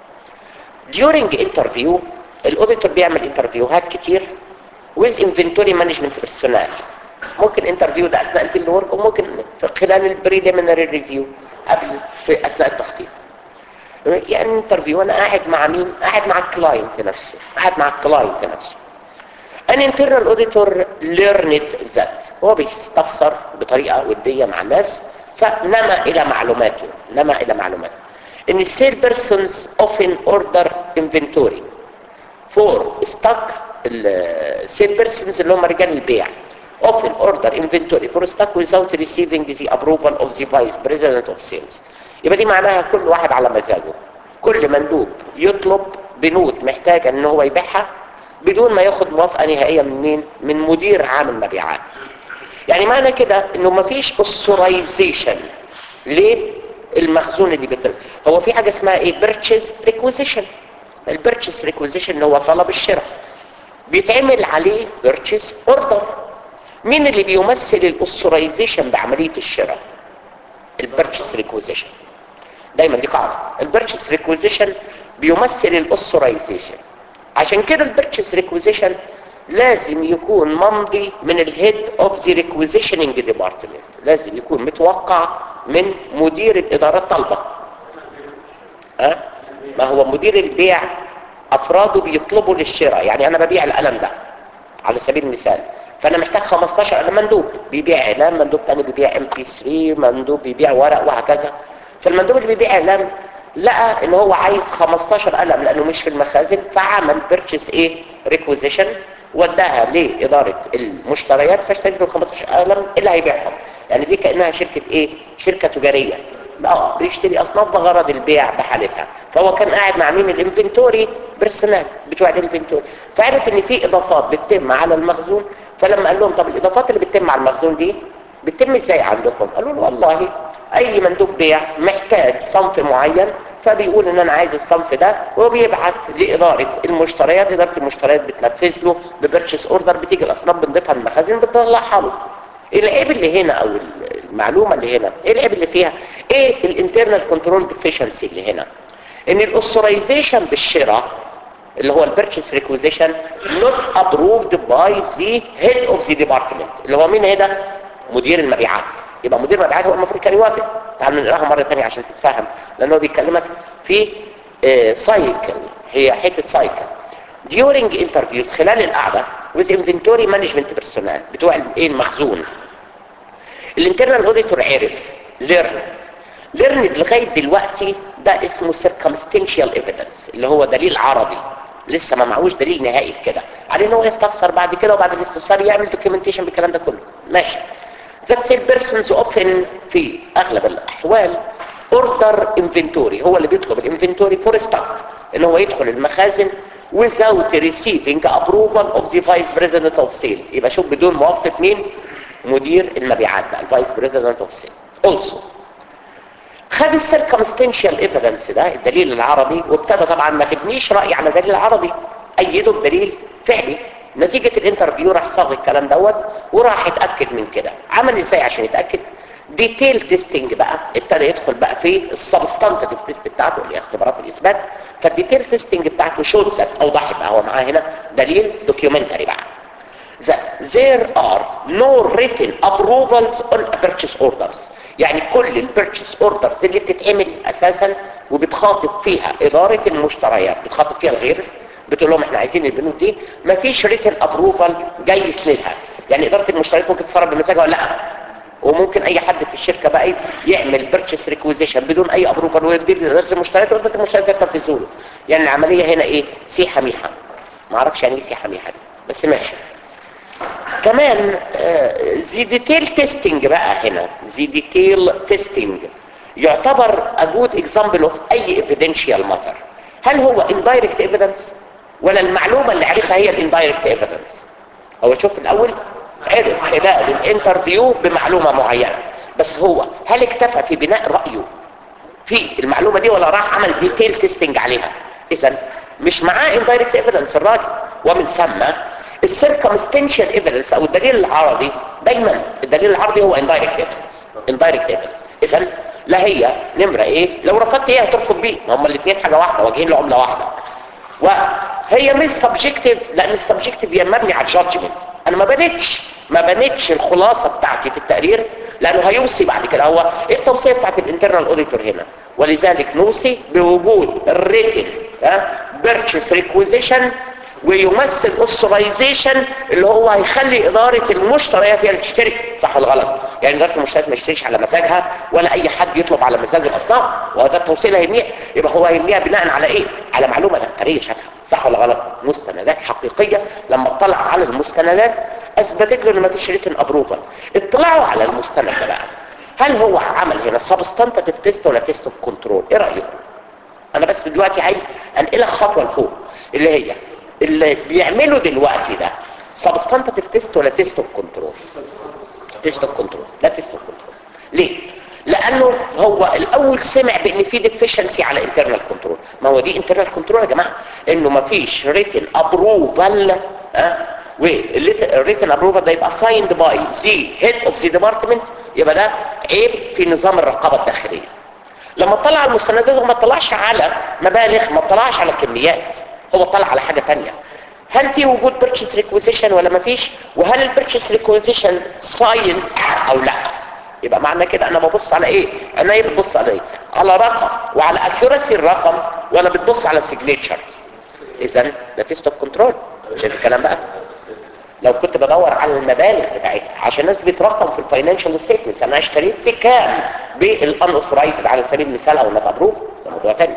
during interview الاوديتور بيعمل انترفيوهات كتير with inventory management personnel ممكن انترفيو ده اثناء الفيلد ورك وممكن في خلال البريليمينري ريفيو قبل في اثناء التخطيط يعني انترفيو انا قاعد مع مين قاعد مع الكلاينت نفسه قاعد مع الكلاينت نفسه an internal auditor learned that هو بيستفسر بطريقة ودية مع الناس فنما الى معلوماته نما الى معلوماته ان السيل بيرسونز often order inventory for stock السيل بيرسونز اللي هم رجال البيع often order inventory for stock without receiving the approval of the vice president of sales يبقى دي معناها كل واحد على مزاجه كل مندوب يطلب بنود محتاجة ان هو يبيعها بدون ما ياخد موافقة نهائية من مين من مدير عام المبيعات يعني معنى كده انه مفيش اوثورايزيشن ليه المخزون اللي بيطلب هو في حاجة اسمها ايه purchase requisition البيرتشيس ريكوزيشن اللي هو طلب الشراء بيتعمل عليه بيرتشيس اوردر مين اللي بيمثل الاوثورايزيشن بعمليه الشراء البيرتشيس ريكوزيشن دايما دي قاعده البيرتشيس ريكوزيشن بيمثل الاوثورايزيشن عشان كده البيرتشيس ريكوزيشن لازم يكون ممضي من الهيد اوف ذا ريكوزيشننج ديبارتمنت لازم يكون متوقع من مدير الاداره الطالبه ها ما هو مدير البيع افراده بيطلبوا للشراء يعني انا ببيع القلم ده على سبيل المثال فانا محتاج 15 قلم مندوب بيبيع اعلام مندوب تاني بيبيع ام بي 3 مندوب بيبيع ورق وهكذا فالمندوب اللي بيبيع اعلام لقى ان هو عايز 15 قلم لانه مش في المخازن فعمل بيرتشيز ايه ريكوزيشن وداها لاداره المشتريات فاشتريت له 15 قلم اللي هيبيعهم يعني دي كانها شركه ايه شركه تجاريه اه بيشتري اصناف بغرض البيع بحالتها فهو كان قاعد مع مين الانفنتوري بيرسونال بتوع الانفنتوري فعرف ان في اضافات بتتم على المخزون فلما قال لهم طب الاضافات اللي بتتم على المخزون دي بتتم ازاي عندكم قالوا له والله اي مندوب بيع محتاج صنف معين فبيقول ان انا عايز الصنف ده وبيبعت لاداره المشتريات اداره المشتريات بتنفذ له ببرتشيس اوردر بتيجي الاصناف بنضيفها المخازن بتطلعها له العيب اللي هنا او المعلومه اللي هنا ايه العيب اللي فيها ايه الانترنال كنترول ديفيشنسي اللي هنا ان الاوثورايزيشن بالشراء اللي هو البيرتشيس ريكوزيشن نوت ابروفد باي ذا هيد اوف ذا ديبارتمنت اللي هو مين هنا مدير المبيعات يبقى مدير المبيعات هو المفروض كان يوافق تعالوا نقراها مره ثانيه عشان تتفهم لان هو بيكلمك في سايكل هي حته سايكل during interviews خلال القعده with inventory management personnel بتوع الايه المخزون الانترنال اوديتور عرف ليرن ليرن لغايه دلوقتي ده اسمه circumstantial evidence اللي هو دليل عرضي لسه ما معهوش دليل نهائي في كده عليه ان هو يستفسر بعد كده وبعد الاستفسار يعمل دوكيومنتيشن بالكلام ده كله ماشي that's the persons often في اغلب الاحوال اوردر انفنتوري هو اللي بيطلب الانفنتوري فور ستوك ان هو يدخل المخازن without receiving approval of the vice president of sale يبقى شوف بدون موافقه مين مدير المبيعات بقى الفايس بريزيدنت اوف سيل also خد السيركمستنشال ايفيدنس ده الدليل العربي وابتدى طبعا ما تبنيش راي على دليل عربي ايده بدليل فعلي نتيجه الانترفيو راح صاغ الكلام دوت وراح اتاكد من كده عمل ازاي عشان يتاكد ديتيل تيستنج بقى ابتدى يدخل بقى في السبستانتيف تيست بتاعته اللي هي اختبارات الاثبات فالديتيل تيستنج بتاعته شوز اوضحت بقى هو معاه هنا دليل دوكيومنتري بقى that there are no written approvals on purchase orders يعني كل البيرتشيس اوردرز اللي بتتعمل اساسا وبتخاطب فيها اداره المشتريات بتخاطب فيها الغير بتقول لهم احنا عايزين البنود دي مفيش ريتن ابروفال جاي يسندها يعني اداره المشتريات ممكن تتصرف بمزاجها ولا لا وممكن اي حد في الشركه بقى يعمل بيرتشيس ريكويزيشن بدون اي ابروفال ويدير لاداره المشتريات واداره المشتريات تنفذه له يعني العمليه هنا ايه سيحه ميحه ما اعرفش يعني ايه سيحه ميحه دي بس ماشي كمان زي ديتيل تيستنج بقى هنا زي ديتيل تيستنج يعتبر a good example of اي evidential matter هل هو indirect evidence ولا المعلومة اللي عرفها هي indirect evidence هو شوف الاول عرف خلال الانترفيو بمعلومة معينة بس هو هل اكتفى في بناء رأيه في المعلومة دي ولا راح عمل ديتيل تيستنج عليها اذا مش معاه indirect evidence الراجل ومن ثم السيركمستنشال ايفيدنس او الدليل العرضي دايما الدليل العرضي هو اندايركت ايفيدنس اندايركت ايفيدنس اذا لا هي نمره ايه لو رفضت ايه هترفض بيه ما هما الاثنين حاجه واحده واجهين لعمله واحده وهي مش سبجكتيف لان السبجكتيف هي مبني على الجادجمنت انا ما بنيتش ما بنيتش الخلاصه بتاعتي في التقرير لانه هيوصي بعد كده هو ايه التوصيه بتاعت الانترنال اوديتور هنا ولذلك نوصي بوجود الريتن بيرتشيس ريكويزيشن ويمثل اوثرايزيشن اللي هو هيخلي اداره المشتريات هي اللي تشتري صح ولا غلط يعني اداره المشتريات ما تشتريش على مزاجها ولا اي حد يطلب على مزاج الاصناف وهذا التوصيل هيبنيها يبقى هو هيبنيها بناء على ايه على معلومه دفتريه شافها صح ولا غلط مستندات حقيقيه لما اطلع على المستندات اثبتت له ان ما فيش ريتن ابروفال اطلاعوا على المستند ده بقى هل هو عمل هنا سبستانتيف تيست ولا تيست اوف كنترول ايه رايكم انا بس دلوقتي عايز انقلك خطوه لفوق اللي هي اللي بيعملوا دلوقتي ده سبستانتيف تيست ولا تيست اوف كنترول تيست اوف كنترول لا تيست اوف كنترول ليه لانه هو الاول سمع بان في ديفيشنسي على انترنال كنترول ما هو دي انترنال كنترول يا جماعه انه ما فيش ريتن ابروفال ها والريتن ابروفال ده يبقى سايند باي ذا هيد اوف ذا ديبارتمنت يبقى ده عيب في نظام الرقابه الداخليه لما طلع على المستندات هو ما طلعش على مبالغ ما طلعش على كميات هو طلع على حاجه ثانيه هل في وجود بيرتشيز ريكويزيشن ولا ما فيش وهل البيرتشيز ريكويزيشن سايند او لا يبقى معنى كده انا ببص على ايه انا ايه بتبص على ايه على رقم وعلى اكيوراسي الرقم ولا بتبص على سيجنتشر اذا ده تيست اوف كنترول شايف الكلام بقى لو كنت بدور على المبالغ بتاعتها عشان اثبت رقم في الفاينانشال ستيتمنتس انا اشتريت بكام بالانوثرايزد على سبيل المثال او نت ابروف ده موضوع تاني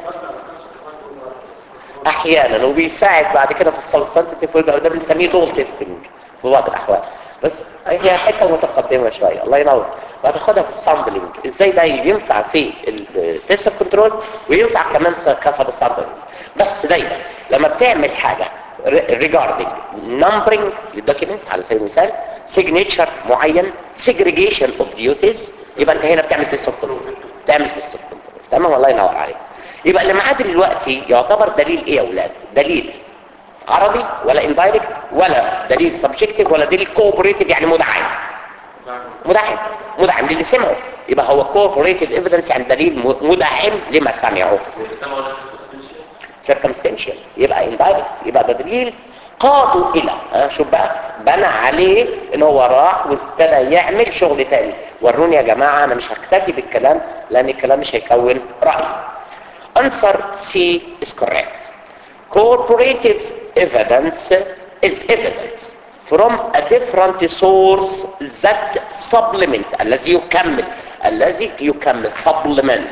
احيانا وبيساعد بعد كده في السبستانتيف ده بنسميه دول تيستنج في بعض الاحوال بس هي حته متقدمه شويه الله ينور وهتاخدها في السامبلنج ازاي ده ينفع في التيست اوف كنترول وينفع كمان كسبستانتيف بس دايما لما بتعمل حاجه regarding numbering للدوكيمنت على سبيل المثال signature معين segregation of duties يبقى انت هنا بتعمل تيست اوف كنترول بتعمل تيست اوف كنترول تمام الله ينور عليك يبقى اللي معاه دلوقتي يعتبر دليل ايه يا اولاد دليل عربي ولا اندايركت ولا دليل سبجكتيف ولا دليل كوبريتيف يعني مدعم مدعم مدعم للي سمعه يبقى هو كوبريتيف ايفيدنس يعني دليل مدعم لما سمعه circumstantial يبقى indirect يبقى ده دليل قادوا الى ها شوف بقى بنى عليه ان هو راح وابتدى يعمل شغل تاني وروني يا جماعه انا مش هكتفي بالكلام لان الكلام مش هيكون راي answer C is correct corporative evidence is evidence from a different source that supplement الذي يكمل الذي يكمل supplement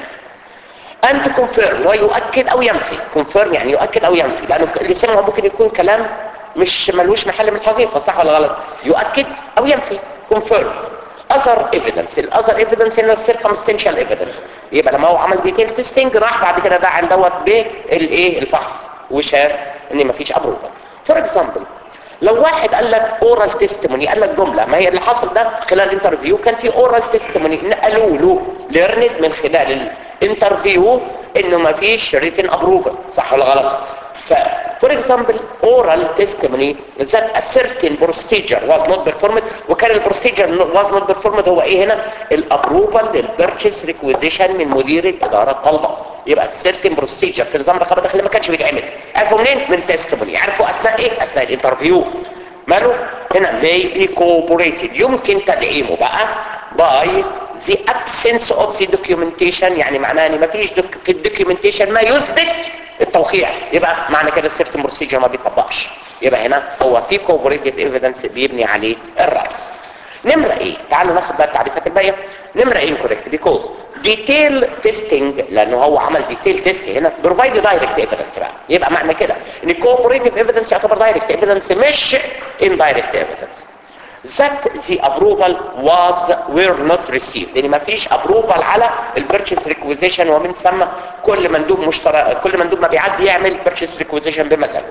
أن confirm ويؤكد أو ينفي confirm يعني يؤكد أو ينفي لأنه اللي سمعه ممكن يكون كلام مش ملوش محل من الحقيقة صح ولا غلط يؤكد أو ينفي confirm other evidence الاذر evidence هنا circumstantial evidence يبقى لما هو عمل ديتيل تيستنج راح بعد كده ده عن دوت بالايه الفحص وشاف ان مفيش ابروفال فور اكزامبل لو واحد قال لك اورال تيستيموني قال لك جمله ما هي اللي حصل ده خلال الانترفيو كان في اورال تيستيموني نقلوا له ليرند من خلال الانترفيو انه ما فيش ريتن ابروفال صح ولا غلط ف for example oral testimony that a certain procedure was not performed وكان البروسيجر was not performed هو ايه هنا الابروفال للبيرتشيس ريكويزيشن من مدير الاداره الطلبه يبقى certain procedure في نظام الرقابه الداخليه ما كانش بيتعمل عرفوا منين من testimony عرفوا اثناء ايه اثناء الانترفيو ماله هنا may be cooperated يمكن تدعيمه بقى by the absence of the documentation يعني معناه ان ما فيش في الدوكيومنتيشن ما يثبت التوقيع يبقى معنى كده السيرتن بروسيجر ما بيطبقش يبقى هنا هو في كوبريتيف ايفيدنس بيبني عليه الراي نمرة ايه تعالوا ناخد بقى التعريفات الباقية نمرة ايه incorrect because detail testing لانه هو عمل detail test هنا provide direct evidence بقى يبقى معنى كده ان cooperative evidence يعتبر direct evidence مش indirect evidence that the approval was were not received يعني ما فيش approval على البيرتشيس ريكويزيشن ومن ثم كل مندوب مشترى كل مندوب مبيعات بيعمل بيرتشيس ريكويزيشن بمزاجه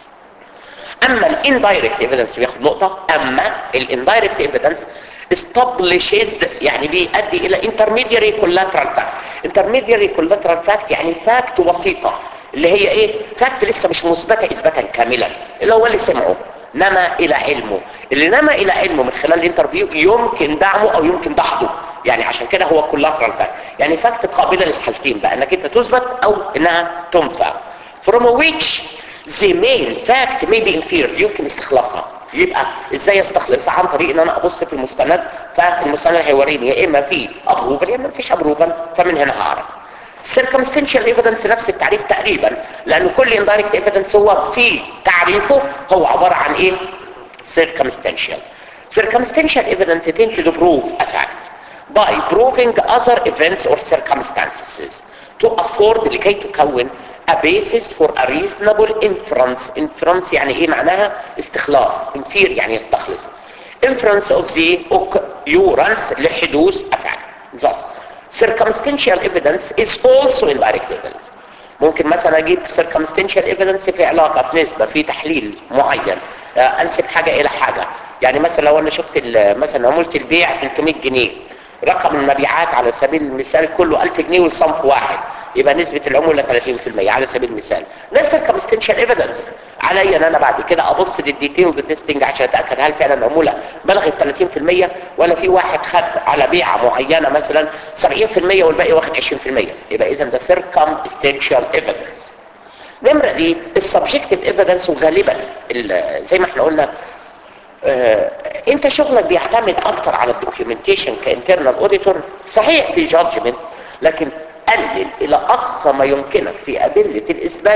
اما الاندايركت ايفيدنس بياخد نقطه اما الاندايركت ايفيدنس establishes يعني بيؤدي الى intermediary collateral fact intermediary collateral fact يعني فاكت وسيطه اللي هي ايه فاكت لسه مش مثبته اثباتا كاملا اللي هو اللي سمعه نما الى علمه اللي نما الى علمه من خلال الانترفيو يمكن دعمه او يمكن دحضه يعني عشان كده هو كولاترال فاكت يعني فاكت قابله للحالتين بقى انك انت تثبت او انها تنفع from which the main fact may be inferred يمكن استخلاصها يبقى ازاي استخلصها عن طريق ان انا ابص في المستند فالمستند هيوريني يا اما في ابروفل يا اما مفيش ابروفل فمن هنا هعرف circumstantial evidence نفس التعريف تقريبا لأن كل indirect evidence هو في تعريفه هو عبارة عن ايه circumstantial circumstantial evidence tend to prove a fact by proving other events or circumstances to afford لكي تكون a basis for a reasonable inference inference يعني ايه معناها استخلاص infer يعني يستخلص inference of the occurrence لحدوث a fact thus circumstantial evidence is also indirect evidence ممكن مثلا اجيب circumstantial evidence في علاقه في نسبه في تحليل معين آه، انسب حاجه الى حاجه يعني مثلا لو انا شفت ال- مثلا عموله البيع 300 جنيه رقم المبيعات على سبيل المثال كله 1000 جنيه لصنف واحد يبقى نسبة العمولة 30% على سبيل المثال ده circumstantial evidence علي ان انا بعد كده ابص للديتيل تيستنج عشان اتاكد هل فعلا العمولة بلغت 30% ولا في واحد خد على بيعة معينة مثلا 70% والباقي واخد 20% يبقى اذا ده circumstantial evidence نمرة دي السبجكتيف ايفيدنس وغالبا ال- زي ما احنا قلنا آه، انت شغلك بيعتمد اكتر على الدوكيومنتيشن كانترنال اوديتور صحيح في جادجمنت لكن قلل الى اقصى ما يمكنك في ادله الاثبات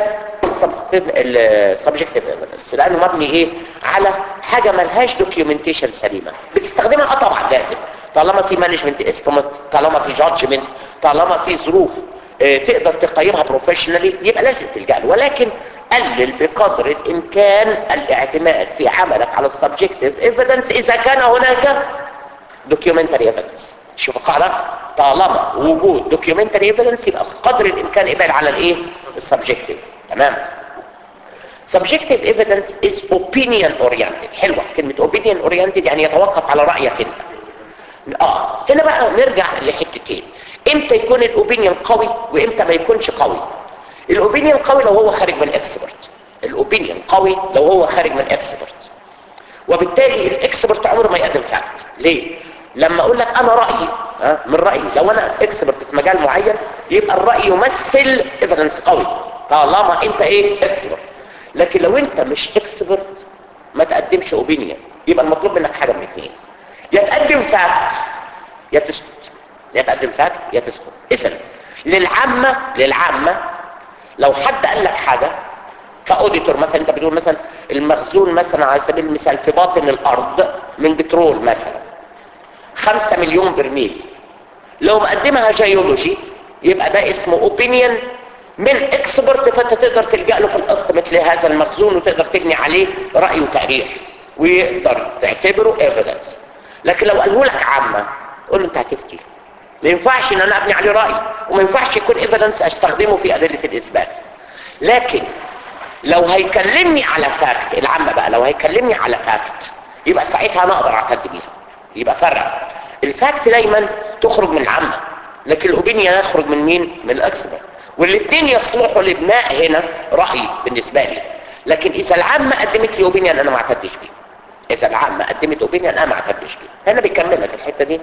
السبجكتيف ايفيدنس لانه مبني ايه على حاجه ملهاش دوكيومنتيشن سليمه بتستخدمها اه طبعا لازم طالما في مانجمنت استيميت طالما في جادجمنت طالما في ظروف آه، تقدر تقيمها بروفيشنالي يبقى لازم تلجأ له ولكن قلل بقدر الامكان الاعتماد في عملك على السبجكتيف ايفيدنس اذا كان هناك دوكيومنتري ايفيدنس شوف القاعده طالما وجود دوكيومنتري ايفيدنس يبقى قدر الامكان ابعد على الايه السبجكتيف تمام subjective evidence is opinion oriented حلوه كلمه opinion oriented يعني يتوقف على رايك انت اه هنا بقى نرجع لحتتين امتى يكون الاوبينيون قوي وامتى ما يكونش قوي الاوبينيون قوي لو هو خارج من اكسبرت الاوبينيون قوي لو هو خارج من اكسبرت وبالتالي الاكسبرت عمره ما يقدم فاكت ليه لما اقول لك انا رايي ها من رايي لو انا اكسبرت في مجال معين يبقى الراي يمثل ايفيدنس قوي طالما انت ايه اكسبرت لكن لو انت مش اكسبرت ما تقدمش اوبينيون يبقى المطلوب منك حاجه من اثنين يا تقدم فاكت يا تسكت يا تقدم فاكت يا تسكت اذا للعامه للعامه لو حد قال لك حاجه كاوديتور مثلا انت بتقول مثلا المخزون مثلا على سبيل المثال في باطن الارض من بترول مثلا خمسة مليون برميل لو مقدمها جيولوجي يبقى ده اسمه اوبينيون من اكسبرت فانت تقدر تلجا له في الاستمت لهذا المخزون وتقدر تبني عليه راي وتقرير ويقدر تعتبره ايفيدنس لكن لو قاله لك عامه قول له انت هتفتي ما ينفعش ان انا ابني عليه راي وما ينفعش يكون ايفيدنس استخدمه في ادله الاثبات لكن لو هيكلمني على فاكت العامه بقى لو هيكلمني على فاكت يبقى ساعتها انا اقدر اعتد بيها يبقى فرق الفاكت دايما تخرج من العامه لكن الاوبينيون يخرج من مين من الاكسبرت والاثنين يصلحوا لبناء هنا راي بالنسبه لي لكن اذا العامه قدمت لي اوبينيون انا ما اعتدش بيه اذا العامه قدمت اوبينيون انا ما اعتدش بيه هنا بيكمل لك الحته دي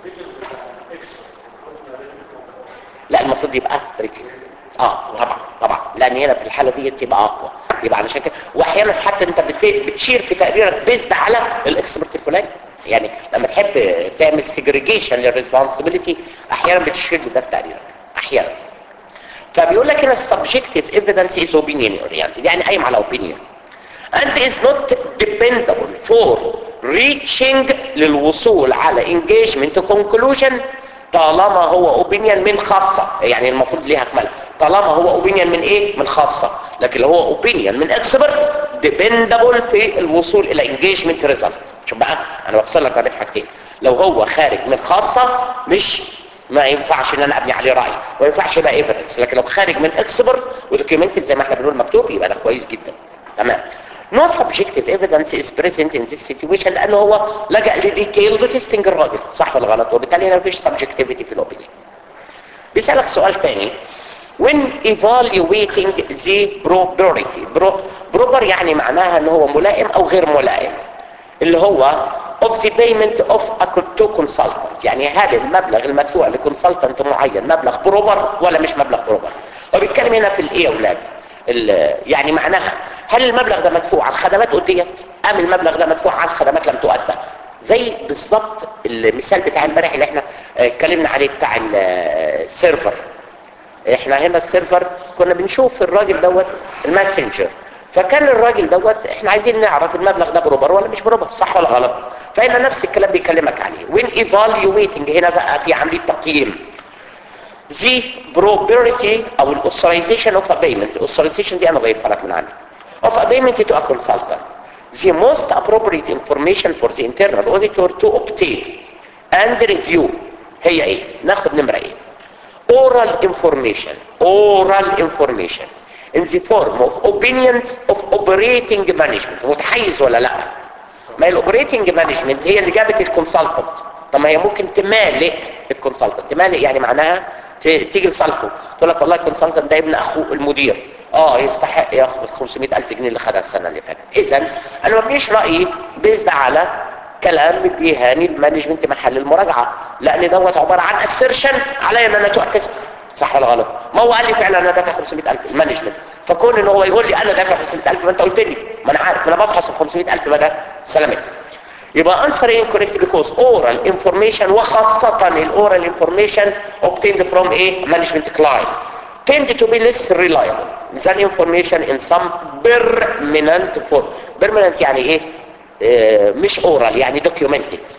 لا المفروض يبقى ريتين اه طبعا طبعا لان هنا في الحاله دي تبقى اقوى يبقى علشان كده واحيانا حتى انت بت- بتشير في تقريرك بيزد على الاكسبرت الفلاني يعني لما تحب تعمل سيجريجيشن للريسبونسبيلتي احيانا بتشير لده في تقريرك احيانا فبيقول لك هنا subjective evidence is opinion oriented يعني قايم على opinion and is not dependable for reaching للوصول على engagement conclusion طالما هو opinion من خاصة يعني المفروض ليها كمالة طالما هو opinion من ايه من خاصة لكن لو هو opinion من expert dependable في الوصول الى engagement result شوف بقى انا بفصل لك بين حاجتين لو هو خارج من خاصة مش ما ينفعش ان انا ابني عليه راي وما ينفعش يبقى ايفيدنس لكن لو خارج من اكسبرت ودوكيومنتد زي ما احنا بنقول مكتوب يبقى ده كويس جدا تمام no subjective evidence is present in this situation لانه هو لجأ لديتيلد تيستنج الراجل صح ولا غلط وبالتالي هنا مفيش subjectivity في الاوبينيون بيسألك سؤال تاني when evaluating the property Pro- proper يعني معناها ان هو ملائم او غير ملائم اللي هو of the payment of a to consultant يعني هل المبلغ المدفوع لكونسلتنت معين مبلغ بروبر ولا مش مبلغ بروبر هو بيتكلم هنا في الايه يا اولاد ال- يعني معناها هل المبلغ ده مدفوع على الخدمات أديت ام المبلغ ده مدفوع على الخدمات لم تؤدى زي بالظبط المثال بتاع امبارح اللي احنا آه، اتكلمنا عليه بتاع ال- آه، السيرفر احنا هنا السيرفر كنا بنشوف الراجل دوت الماسنجر فكان الراجل دوت احنا عايزين نعرف المبلغ ده بروبر ولا مش بروبر صح ولا غلط فهنا نفس الكلام بيكلمك عليه وين evaluating هنا بقى في عمليه تقييم the propriety او الاوثرايزيشن اوف a payment الاوثرايزيشن دي انا ضايفها لك من عندي of a payment to a consultant the most appropriate information for the internal auditor to obtain and review هي ايه ناخد نمره ايه oral information oral information in the form of opinions of operating management متحيز ولا لا ما الاوبريتنج مانجمنت هي اللي جابت الكونسلتنت طب ما هي ممكن تمالك الكونسلتنت تمالك يعني معناها ت- تيجي لصالحه تقول لك والله الكونسلتنت ده ابن اخو المدير اه يستحق ياخد 500000 جنيه اللي خدها السنه اللي فاتت اذا انا ما بنيش رايي بيزد على كلام مديهاني المانجمنت محل المراجعه لان دوت عباره عن اسيرشن عليا ان انا تؤكست صح ولا غلط ما هو قال لي فعلا انا دافع 500000 المانجمنت فكون ان هو يقول لي انا دافع 500000 ما انت قلت لي ما انا عارف ما انا بفحص ال 500000 بقى سلامتك يبقى answer incorrect because oral information وخاصة الاورال information obtained from a management client tend to be less reliable than information in some permanent form permanent يعني ايه آه مش oral يعني documented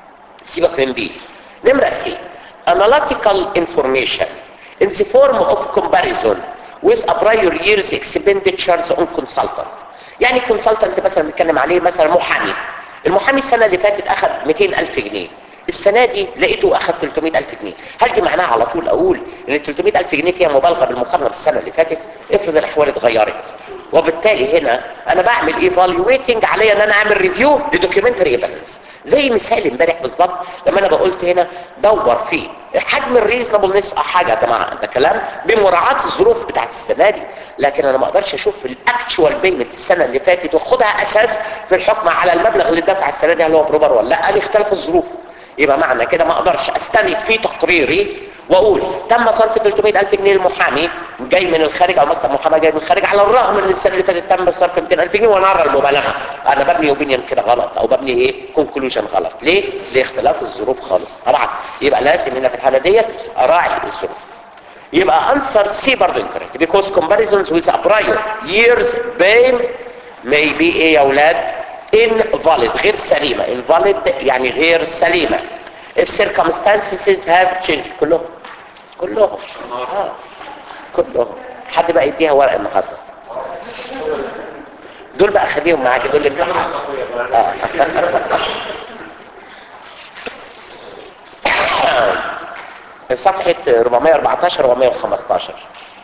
سيبك من دي نمرة سي analytical information in the form of comparison with a prior year's expenditures on consultant يعني consultant مثلا بنتكلم عليه مثلا محامي المحامي السنة اللي فاتت أخذ 200 ألف جنيه السنة دي لقيته أخذ 300 ألف جنيه هل دي معناها على طول أقول إن 300 ألف جنيه فيها مبالغة بالمقارنة بالسنة اللي فاتت افرض الأحوال اتغيرت وبالتالي هنا أنا بعمل ايفالويتنج عليا إن أنا أعمل ريفيو لدوكيومنتري ايفيدنس زي مثال امبارح بالظبط لما انا بقولت هنا دور في حجم الريزنبلنس حاجه يا جماعه ده كلام بمراعاه الظروف بتاعت السنه دي لكن انا ما اقدرش اشوف الاكتشوال بيمنت السنه اللي فاتت واخدها اساس في الحكم على المبلغ اللي دفع السنه دي هل هو بروبر ولا لا قال اختلاف الظروف يبقى معنى كده ما اقدرش استند في تقريري واقول تم صرف 300000 جنيه للمحامي جاي من الخارج او مكتب محاماه جاي من الخارج على الرغم ان السنه اللي فاتت تم صرف 200000 جنيه وانا ارى المبالغه انا ببني اوبينيون كده غلط او ببني ايه كونكلوجن غلط ليه لاختلاف الظروف خالص طبعا يبقى لازم هنا في الحاله ديت اراعي الظروف يبقى answer C برضه incorrect because comparisons with a prior year's pay may be ايه يا اولاد invalid غير سليمة invalid يعني غير سليمة if circumstances have changed كلهم كلهم آه. كلهم حد بقى يديها ورق النهارده دول بقى خليهم معاك دول الامتحان آه. صفحة 414 و 115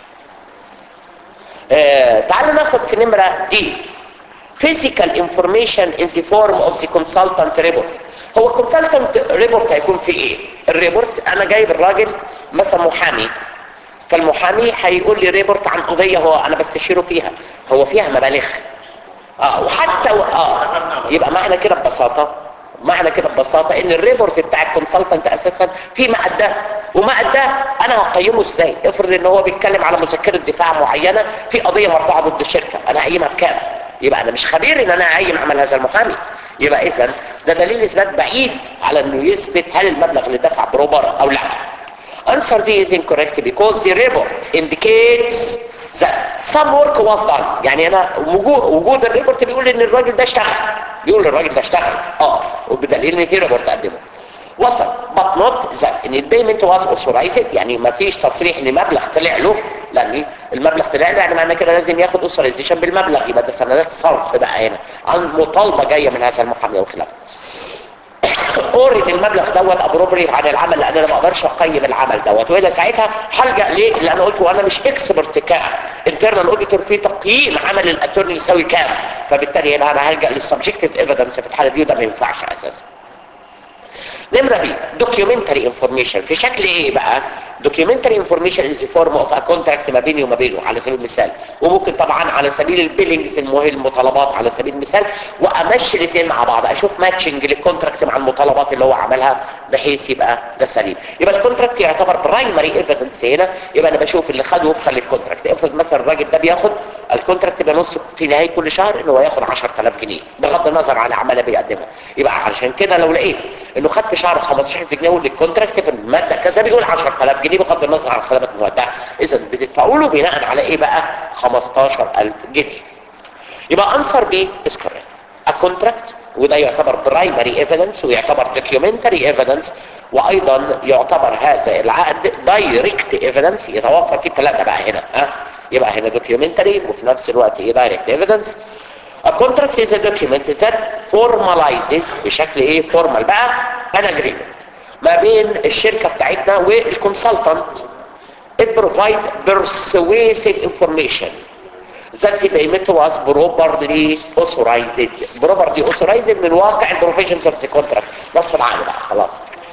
آه تعالوا ناخد في نمرة دي physical information in the form of the consultant report هو consultant report هيكون في ايه الريبورت انا جايب الراجل مثلا محامي فالمحامي هيقول لي ريبورت عن قضية هو انا بستشيره فيها هو فيها مبالغ اه وحتى و... اه يبقى معنى كده ببساطة معنى كده ببساطة ان الريبورت بتاع الكونسلتنت اساسا في مقداه ومقداه انا هقيمه ازاي افرض ان هو بيتكلم على مذكرة دفاع معينة في قضية مرفوعة ضد الشركة انا هقيمها بكام يبقى انا مش خبير ان انا اقيم عمل هذا المحامي يبقى اذا ده دليل اثبات بعيد على انه يثبت هل المبلغ اللي دفع بروبر او لا answer D is incorrect because the report indicates that some work was done يعني انا وجود, وجود الريبورت بيقول ان الراجل ده اشتغل بيقول الراجل ده اشتغل اه وبدليل ان في ريبورت قدمه وصل but not that ان البيمنت was authorized يعني ما فيش تصريح لمبلغ طلع له لان المبلغ طلع له يعني معنى كده لازم ياخد authorization بالمبلغ يبقى ده سندات صرف بقى هنا عن مطالبه جايه من هذا المحامي وخلافه اوريد المبلغ دوت ابروبري عن العمل لان انا ما اقدرش اقيم العمل دوت والا ساعتها هلجا ليه اللي انا قلته وانا مش اكسبرت كام انترنال اوديتور في تقييم عمل الاتورني يساوي كام فبالتالي هنا انا هلجا للسبجكتيف ايفيدنس في الحاله دي وده ما ينفعش اساسا نمرة بي دوكيومنتري انفورميشن في شكل ايه بقى دوكيومنتري انفورميشن از فورم اوف ا كونتراكت ما بيني وما بينه على سبيل المثال وممكن طبعا على سبيل البيلينجز المهم المطالبات على سبيل المثال وامشي الاثنين مع بعض اشوف ماتشنج للكونتراكت مع المطالبات اللي هو عملها بحيث يبقى ده سليم يبقى الكونتراكت يعتبر برايمري ايفيدنس هنا يبقى انا بشوف اللي خده وفقا للكونتراكت افرض مثلا الراجل ده بياخد الكونتراكت بنص في نهايه كل شهر ان هو ياخد 10000 جنيه بغض النظر عن العماله بيقدمها يبقى علشان كده لو لقيت انه خد في شهر 15000 جنيه والكونتراكت في الماده كذا بيقول 10000 جنيه بغض النظر عن الخدمات المودعه اذا بتدفعوا له بناء على ايه بقى 15000 جنيه يبقى انسر بي از كوريكت a contract وده يعتبر برايمري ايفيدنس ويعتبر دوكيومنتري ايفيدنس وايضا يعتبر هذا العقد دايركت ايفيدنس يتوفر فيه الثلاثه بقى هنا ها يبقى هنا دوكيومنتري وفي نفس الوقت ايه دايركت ايفيدنس A contract is a document that formalizes بشكل ايه formal بقى an agreement ما بين الشركة بتاعتنا والكونسلتنت it provide persuasive information that the payment was properly authorized properly authorized من واقع ال provisions of the contract نص العقد بقى خلاص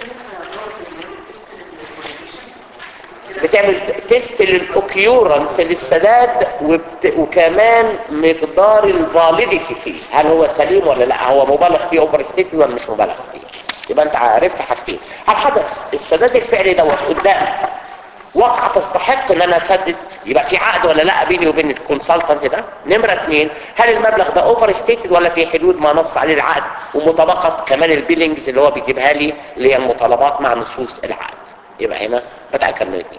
بتعمل تيست للاوكيورنس للسداد وبت... وكمان مقدار الفاليديتي فيه هل هو سليم ولا لا هو مبالغ فيه اوفر ستيت ولا مش مبالغ فيه يبقى انت عرفت حاجتين هل حدث السداد الفعلي دوت قدام واقعة تستحق ان انا اسدد يبقى في عقد ولا لا بيني وبين الكونسلتنت ده نمرة اثنين هل المبلغ ده اوفر ستيتد ولا في حدود ما نص عليه العقد ومطابقة كمان البيلينجز اللي هو بيجيبها لي اللي هي المطالبات مع نصوص العقد يبقى هنا بتأكد من الاثنين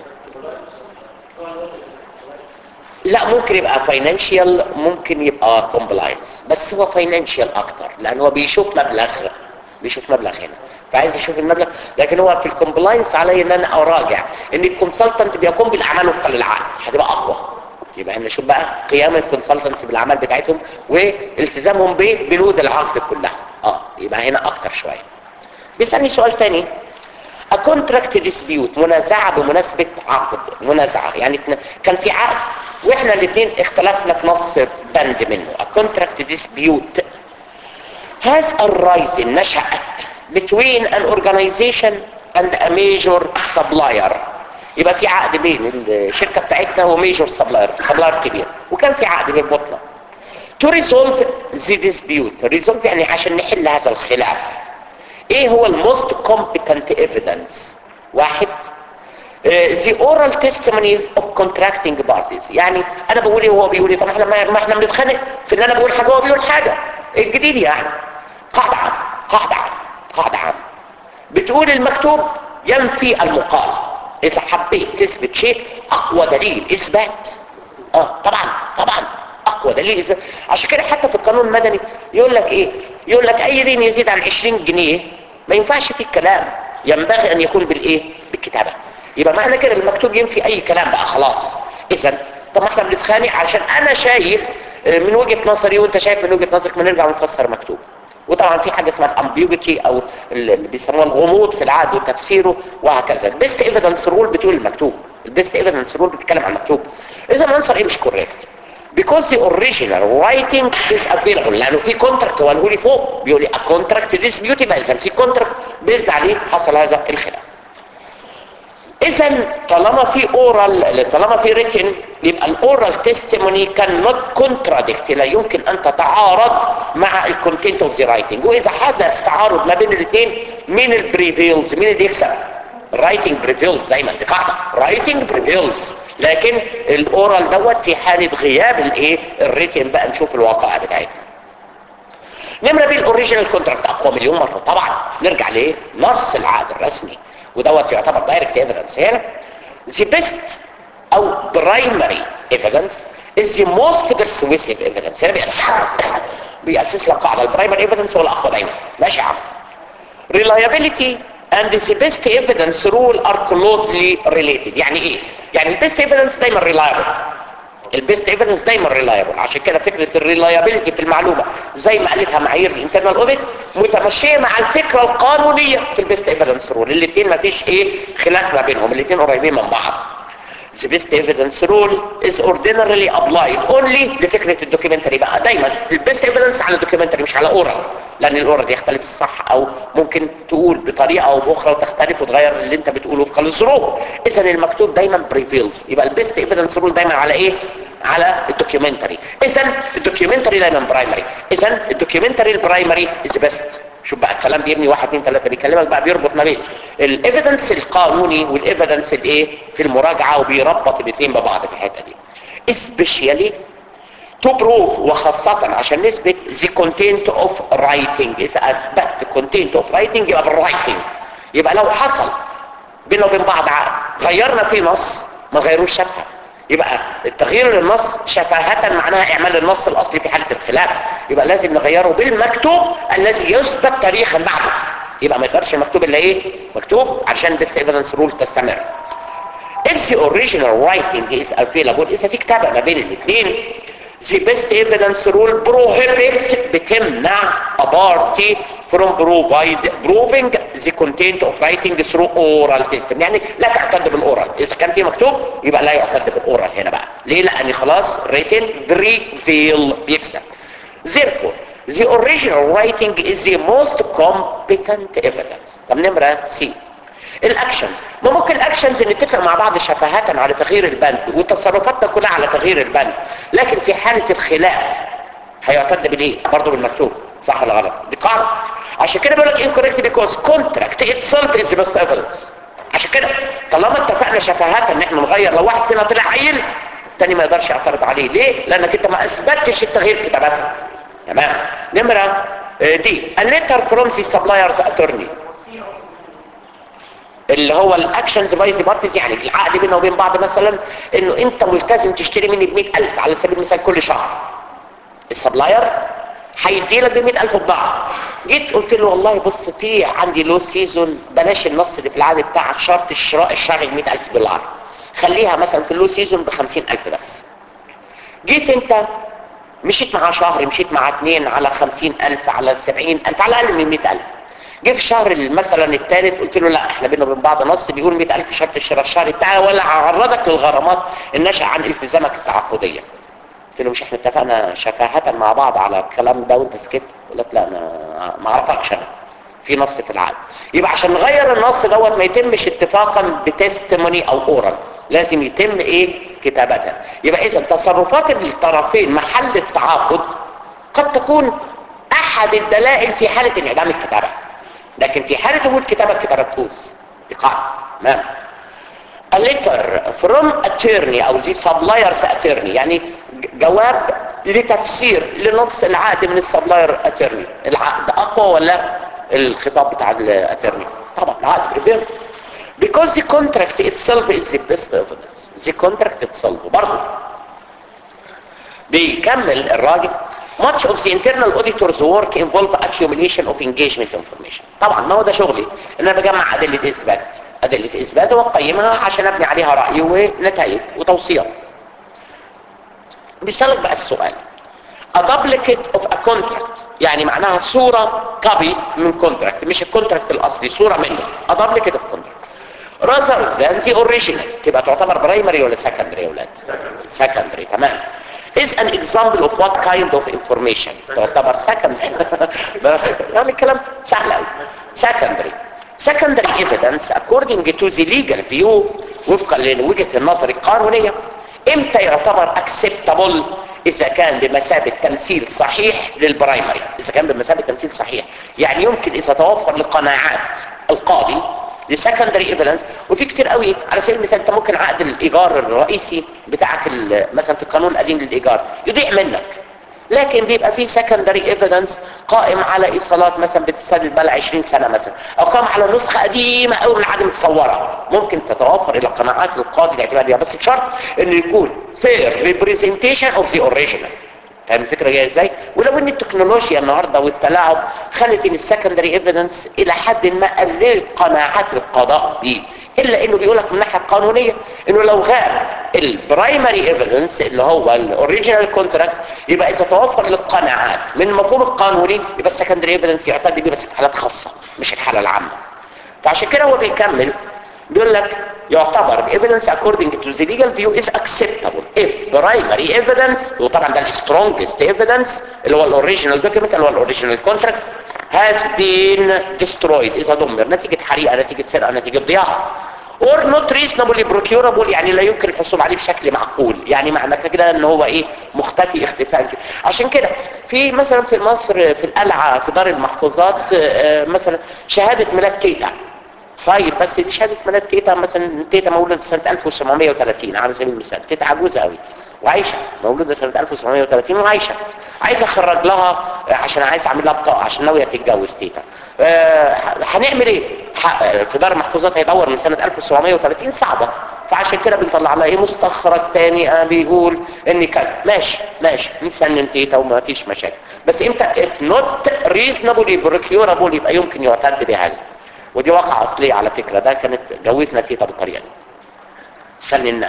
لا ممكن يبقى فاينانشال ممكن يبقى كومبلاينس بس هو فاينانشال اكتر لان هو بيشوف مبلغ بيشوف مبلغ هنا فعايز يشوف المبلغ لكن هو في الكومبلاينس علي ان انا اراجع ان الكونسلتنت بيقوم بالاعمال وفقا للعقد هتبقى اقوى يبقى هنا شوف بقى قيام الكونسلتنتس بالاعمال بتاعتهم والتزامهم ببنود العقد كلها اه يبقى هنا اكتر شويه بيسالني سؤال تاني A contract dispute منازعة بمناسبة عقد منازعة يعني كان في عقد واحنا الاثنين اختلفنا في نص بند منه A contract dispute has arisen نشأت between an organization and a major supplier يبقى في عقد بين الشركة بتاعتنا وميجور سبلاير سبلاير كبير وكان في عقد بيربطنا to resolve the dispute resolve يعني عشان نحل هذا الخلاف ايه هو الموست competent evidence واحد uh, the oral testimony of contracting parties يعني انا بقول ايه وهو بيقول ايه طب احنا ما احنا بنتخانق في ان انا بقول حاجه وهو بيقول حاجه الجديد يعني قاعده عامه قاعده عامه قاعده عامه بتقول المكتوب ينفي المقال اذا حبيت تثبت شيء اقوى دليل اثبات اه طبعا طبعا اقوى دليل اثبات عشان كده حتى في القانون المدني يقول لك ايه يقول لك اي دين يزيد عن 20 جنيه ما ينفعش فيه الكلام ينبغي ان يكون بالايه بالكتابه يبقى معنى كده المكتوب ينفي اي كلام بقى خلاص اذا طب ما احنا بنتخانق عشان انا شايف من وجهه نظري وانت شايف من وجهه نظرك ما نرجع ونفسر مكتوب وطبعا في حاجه اسمها الامبيوجيتي او اللي بيسموها الغموض في العقد وتفسيره وهكذا البيست ايفيدنس رول بتقول المكتوب البيست ايفيدنس رول بتتكلم عن المكتوب اذا الانسر ايه مش كوريكت because the original writing is available لانه في كونتراكت هو لي فوق بيقول لي a contract dispute يبقى اذا في كونتراكت بيزد عليه حصل هذا الخلاف اذا طالما في اورال طالما في ريتن يبقى الاورال تيستيموني كان نوت كونتراديكت لا يمكن ان تتعارض مع الكونتنت اوف ذا رايتنج واذا حدث تعارض ما بين الاثنين مين البريفيلز مين اللي يكسب الرايتنج بريفيلز دايما دي قاعده رايتنج بريفيلز لكن الاورال دوت في حاله غياب الايه الريتن بقى نشوف الواقع بتاعتنا نمره بي الاوريجينال كونتراكت اقوى مليون مره طبعا نرجع لايه نص العقد الرسمي ودوت يعتبر دايركت ايفيدنس هنا the best او primary evidence is the most persuasive evidence هنا بيأسس بيأسس لك قاعدة البرايمري ايفيدنس هو الأقوى دايما ماشي يا عم reliability and the best evidence rule are closely related يعني ايه؟ يعني البيست ايفيدنس دايما reliable البيست ايفيدنس دايما ريلايبل عشان كده فكره الريلايبيليتي في المعلومه زي ما قالتها معايير الانترنال اوديت متمشيه مع الفكره القانونيه في البيست ايفيدنس رول الاثنين ما فيش ايه خلاف ما بينهم الاثنين قريبين من بعض The best evidence rule is ordinarily applied only لفكرة الدوكيومنتري بقى دايما البيست evidence على الدوكيومنتري مش على اورال لان الاورال يختلف الصح او ممكن تقول بطريقة او باخرى وتختلف وتغير اللي انت بتقوله في خلال الظروف اذا المكتوب دايما بريفيلز يبقى البيست evidence rule دايما على ايه على الدوكيومنتري اذا الدوكيومنتري دايما برايمري اذا الدوكيومنتري البرايمري از بيست شوف بقى الكلام بيبني واحد اثنين ثلاثه بيكلمك بقى بيربط ما بين الايفيدنس القانوني والايفيدنس الايه في المراجعه وبيربط الاثنين ببعض في الحته دي especially to prove وخاصة عشان نثبت the content of writing إذا أثبت content of writing يبقى بالwriting يبقى لو حصل بيننا وبين بعض عقد غيرنا فيه نص ما غيروش شفهة يبقى التغيير للنص شفاهة معناها اعمال النص الاصلي في حالة الخلاف يبقى لازم نغيره بالمكتوب الذي يثبت تاريخا بعده يبقى ما يقدرش المكتوب الا ايه مكتوب عشان best evidence rule تستمر if the original writing is available اذا في كتابة ما بين الاثنين the best evidence rule prohibit بتمنع a party from provide, proving the content of writing through oral system يعني لا تعتد بالاورال اذا كان في مكتوب يبقى لا يعتد بالاورال هنا بقى ليه لان خلاص written prevail بيكسب therefore the original writing is the most competent evidence طب نمرة سي الاكشنز ما ممكن الاكشنز نتفق مع بعض شفاهة على تغيير البند وتصرفاتنا كلها على تغيير البند لكن في حالة الخلاف هيعتد بالايه برضه بالمكتوب صح ولا غلط دي قاعده عشان كده بيقول لك incorrect because contract itself is the best evidence عشان كده طالما اتفقنا شفاهات ان احنا نغير لو واحد فينا طلع عيل التاني ما يقدرش يعترض عليه ليه لانك انت ما اثبتش التغيير كتابتها تمام نمره آه، دي a letter from the supplier's attorney اللي هو الاكشنز باي ذا بارتيز يعني في عقد بيننا وبين بعض مثلا انه انت ملتزم تشتري مني ب 100000 على سبيل المثال كل شهر السبلاير هيدي لك ب 100000 بضاعه جيت قلت له والله بص في عندي لو سيزون بلاش النص اللي في العقد بتاعك شرط الشراء الشهري ب 100000 دولار خليها مثلا في اللو سيزون ب 50000 بس جيت انت مشيت مع شهر مشيت مع اثنين على 50000 على 70000 على الاقل من 100000 جه في الشهر مثلا الثالث قلت له لا احنا بينا وبين بعض نص بيقول 100000 شرط الشراء الشهري بتاعي ولا هعرضك للغرامات الناشئه عن التزامك التعاقديه قلت له مش احنا اتفقنا شفاهة مع بعض على الكلام ده وانت سكت يقول لك لا انا ما اعرفكش انا في نص في العقد يبقى عشان نغير النص دوت ما يتمش اتفاقا بتستموني او اورال لازم يتم ايه كتابة يبقى اذا تصرفات الطرفين محل التعاقد قد تكون احد الدلائل في حالة انعدام الكتابة لكن في حالة وجود كتابة الكتابة تفوز دي قاعدة تمام a letter from attorney او the supplier's attorney يعني جواب لتفسير لنص العقد من السبلاير اترني العقد اقوى ولا الخطاب بتاع الاترني طبعا العقد بريفير because the contract itself is the best evidence the contract itself برضه بيكمل الراجل much of the internal auditor's work involve accumulation of engagement information طبعا ما هو ده شغلي ان انا بجمع ادله اثبات ادله اثبات واقيمها عشان ابني عليها راي ونتائج وتوصيات بيسألك بقى السؤال a duplicate of a contract يعني معناها صورة كوبي من كونتراكت مش الكونتراكت الأصلي صورة منه a duplicate of contract rather than the original تبقى تعتبر برايمري ولا secondary يا ولاد secondary تمام is an example of what kind of information تعتبر secondary يعني الكلام سهل قوي secondary secondary evidence according to the legal view وفقا لوجهة النظر القانونية امتى يعتبر acceptable اذا كان بمثابة تمثيل صحيح للبرايمري اذا كان بمثابة تمثيل صحيح يعني يمكن اذا توفر لقناعات القاضي لسكندري ايفيدنس وفي كتير قوي على سبيل المثال انت ممكن عقد الايجار الرئيسي بتاعك مثلا في القانون القديم للايجار يضيع منك لكن بيبقى في secondary evidence قائم على ايصالات مثلا بتسدد بقى 20 سنه مثلا او قائم على نسخه قديمه قوي من العقد متصوره ممكن تتوفر الى قناعات القاضي الاعتماد بيها بس بشرط انه يكون fair representation of the original فاهم الفكره جايه ازاي ولو ان التكنولوجيا النهارده والتلاعب خلت ان السكندري ايفيدنس الى حد ما قللت قناعات القضاء دي الا انه بيقول لك من الناحيه القانونيه انه لو غاب البرايمري ايفيدنس اللي هو الاوريجينال كونتراكت يبقى اذا توفر للقناعات من المفهوم القانوني يبقى السكندري ايفيدنس يعتد بيه بس في حالات خاصه مش الحاله العامه فعشان كده هو بيكمل بيقول لك يعتبر evidence according to the legal view is acceptable if primary evidence وطبعا ده strongest evidence اللي هو الاوريجينال document اللي هو الاوريجينال contract has been destroyed اذا دمر نتيجة حريقة نتيجة سرقة نتيجة ضياع or not reasonably procurable يعني لا يمكن الحصول عليه بشكل معقول يعني معنى كده ان هو ايه مختفي اختفاء كده عشان كده في مثلا في مصر في القلعة في دار المحفوظات آه، مثلا شهادة ميلاد تيتا طيب بس دي شهادة ميلاد تيتا مثلا تيتا مولودة سنة 1730 على سبيل المثال تيتا عجوزة قوي وعايشة مولودة سنة 1730 وعايشة عايز اخرج لها عشان عايز اعمل لها بطاقة عشان ناوية تتجوز تيتا آه، هنعمل ايه ح- في دار المحفوظات هيدور من سنة 1730 صعبة فعشان كده بنطلع لها ايه مستخرج تاني آه، بيقول ان كذا ماشي ماشي نسنن تيتا وما فيش مشاكل بس امتى if not reasonably procurable يبقى يمكن يعتد بهذا ودي واقعة اصلية على فكرة ده كانت جوزنا تيتا بالطريقة دي سنناها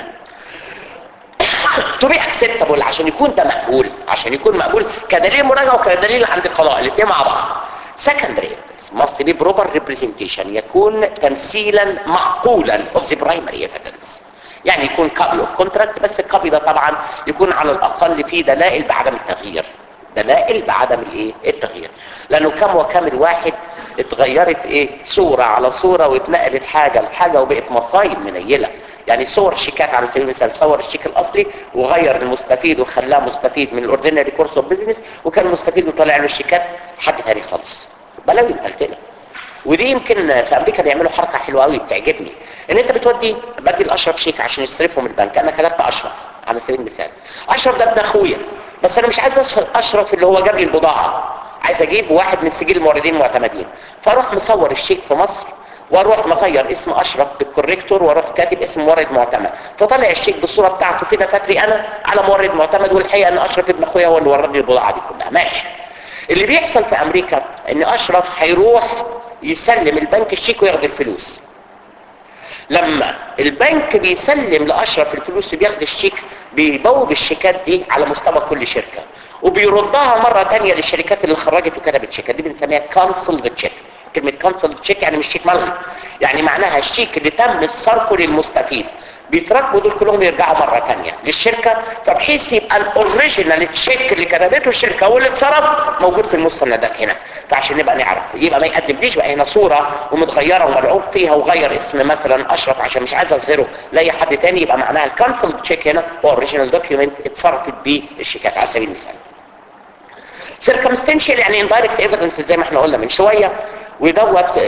to be acceptable عشان يكون ده مقبول عشان يكون مقبول كدليل مراجعة وكدليل عند القضاء الاثنين مع بعض secondary evidence must be proper representation يكون تمثيلا معقولا of the primary evidence يعني يكون copy of contract بس الكوبي ده طبعا يكون على الاقل فيه دلائل بعدم التغيير دلائل بعدم الايه التغيير لانه كم وكم الواحد اتغيرت ايه صورة على صورة واتنقلت حاجة لحاجة وبقت مصايب منيلة يعني صور الشيكات على سبيل المثال صور الشيك الاصلي وغير المستفيد وخلاه مستفيد من الاوردينري كورس اوف بزنس وكان مستفيد وطلع له الشيكات حد تاني خالص بلاوي مقلتله ودي يمكن في امريكا بيعملوا حركه حلوه قوي بتعجبني ان انت بتودي بدي الاشرف شيك عشان يصرفه من البنك انا كتبت اشرف على سبيل المثال اشرف ده ابن اخويا بس انا مش عايز اشرف اللي هو جاب لي البضاعه عايز اجيب واحد من سجل الموردين المعتمدين فاروح مصور الشيك في مصر واروح مغير اسم اشرف بالكوريكتور واروح كاتب اسم مورد معتمد فطلع الشيك بالصوره بتاعته كده فاكري انا على مورد معتمد والحقيقه ان اشرف ابن اخويا هو اللي ورد لي البضاعه دي كلها ماشي اللي بيحصل في امريكا ان اشرف هيروح يسلم البنك الشيك وياخد الفلوس لما البنك بيسلم لاشرف الفلوس وبياخد الشيك بيبوب الشيكات دي على مستوى كل شركه وبيردها مره تانية للشركات اللي خرجت وكتبت شيكات دي بنسميها كانسل تشيك كلمه كانسل تشيك يعني مش شيك ملغي يعني معناها الشيك اللي تم صرفه للمستفيد بيتركبوا دول كلهم يرجعوا مرة تانية للشركة فبحيث يبقى الاوريجينال تشيك اللي كتبته الشركة واللي اتصرف موجود في المستندات هنا فعشان نبقى نعرف يبقى ما يقدمليش بقى هنا صورة ومتغيرة وملعوب فيها وغير اسم مثلا اشرف عشان مش عايز اظهره لاي حد تاني يبقى معناها الكانسل تشيك هنا هو اوريجينال دوكيومنت اتصرفت بيه الشيكات على سبيل المثال circumstantial يعني indirect evidence زي ما احنا قلنا من شوية ودوت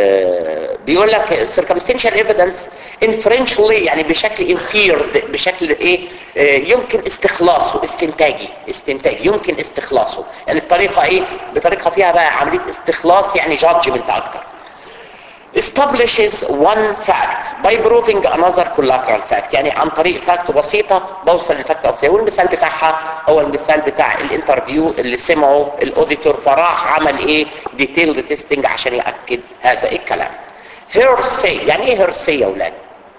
آه بيقول لك circumstantial evidence inferentially يعني بشكل inferred بشكل ايه آه يمكن استخلاصه استنتاجي استنتاجي يمكن استخلاصه يعني الطريقة ايه بطريقة فيها بقى عملية استخلاص يعني judgment اكتر establishes one fact by proving another collateral fact يعني عن طريق فاكت بسيطة بوصل للفاكت الأصلية والمثال بتاعها هو المثال بتاع الانترفيو اللي سمعه الاوديتور فراح عمل ايه ديتيل تيستنج عشان يأكد هذا الكلام hearsay يعني ايه hearsay يا اولاد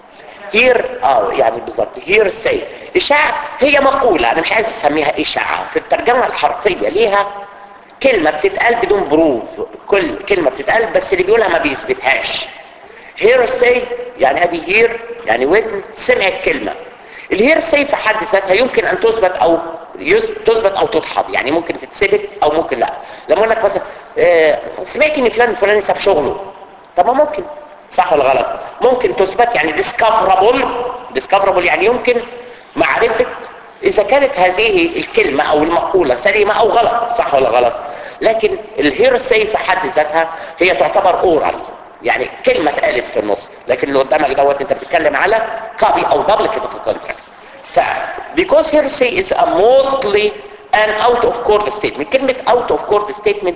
هير اه يعني بالظبط هير سي اشاعة هي مقولة انا مش عايز اسميها اشاعة في الترجمة الحرفية ليها كلمة بتتقال بدون بروف كل كلمة بتتقال بس اللي بيقولها ما بيثبتهاش هير سي يعني ادي هير يعني ودن سمع الكلمة الهير سي في حد ذاتها يمكن ان تثبت او تثبت او تدحض يعني ممكن تتثبت او ممكن لا لما اقول لك مثلا آه سمعت ان فلان الفلاني ساب شغله طب ما ممكن صح ولا غلط ممكن تثبت يعني ديسكفرابل ديسكفرابل يعني يمكن معرفة اذا كانت هذه الكلمة او المقولة سليمة او غلط صح ولا غلط لكن الهيرسي في حد ذاتها هي تعتبر اورال يعني كلمة اتقالت في النص لكن اللي قدامك دوت انت بتتكلم على كوبي او دبل كده في الكونتراكت ف because hearsay is a mostly an out of court statement كلمة out of court statement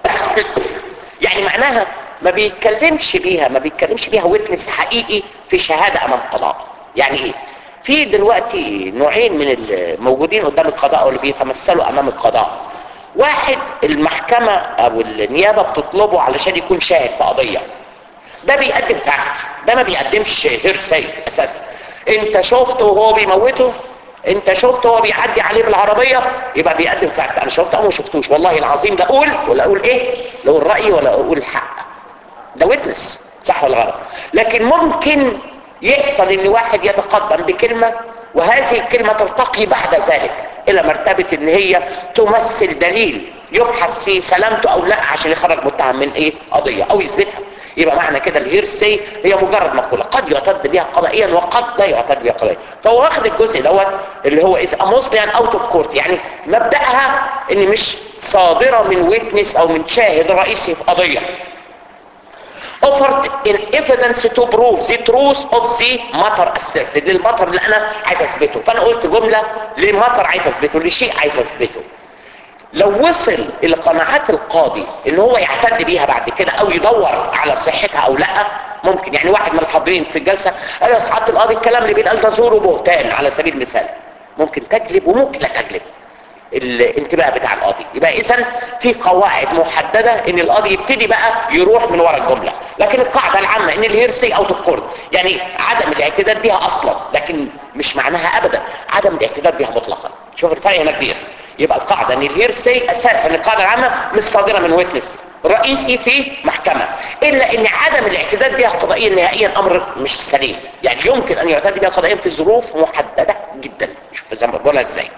يعني معناها ما بيتكلمش بيها ما بيتكلمش بيها ويتنس حقيقي في شهادة امام قضاء يعني ايه في دلوقتي نوعين من الموجودين قدام القضاء واللي بيتمثلوا امام القضاء واحد المحكمة او النيابة بتطلبه علشان يكون شاهد في قضية ده بيقدم فاكت ده ما بيقدمش هيرسي اساسا انت شفته وهو بيموته انت شفته وهو بيعدي عليه بالعربية يبقى بيقدم فاكت انا شفته او ما شفتوش والله العظيم ده اقول ولا اقول ايه لا اقول رأيي ولا اقول الحق ده ويتنس صح ولا غلط لكن ممكن يحصل ان واحد يتقدم بكلمة وهذه الكلمة ترتقي بعد ذلك الى مرتبة ان هي تمثل دليل يبحث في سلامته او لا عشان يخرج متهم من ايه قضية او يثبتها يبقى معنى كده الهيرسي هي مجرد مقولة قد يعتد بها قضائيا وقد لا يعتد بها قضائيا فهو واخد الجزء دوت اللي هو is a mostly an out of court يعني مبدأها ان مش صادرة من ويتنس او من شاهد رئيسي في قضية offered in evidence to prove the truth of the matter asserted للمطر اللي انا عايز اثبته فانا قلت جملة لمطر عايز اثبته لشيء عايز اثبته لو وصل الى قناعات القاضي ان هو يعتد بيها بعد كده او يدور على صحتها او لا ممكن يعني واحد من الحاضرين في الجلسة قال يا سعادة القاضي الكلام اللي بيتقال ده زور وبهتان على سبيل المثال ممكن تجلب وممكن لا تجلب الانتباه بتاع القاضي يبقى اذا في قواعد محددة ان القاضي يبتدي بقى يروح من ورا الجملة لكن القاعدة العامة ان الهيرسي او تذكر يعني عدم الاعتداد بها اصلا لكن مش معناها ابدا عدم الاعتداد بها مطلقا شوف الفرق هنا كبير يبقى القاعدة ان الهيرسي اساسا القاعدة العامة مش صادرة من ويتنس رئيسي في محكمة الا ان عدم الاعتداد بها قضائيا نهائيا امر مش سليم يعني يمكن ان يعتد بها قضائيا في ظروف محددة جدا شوف زي ما بقولها ازاي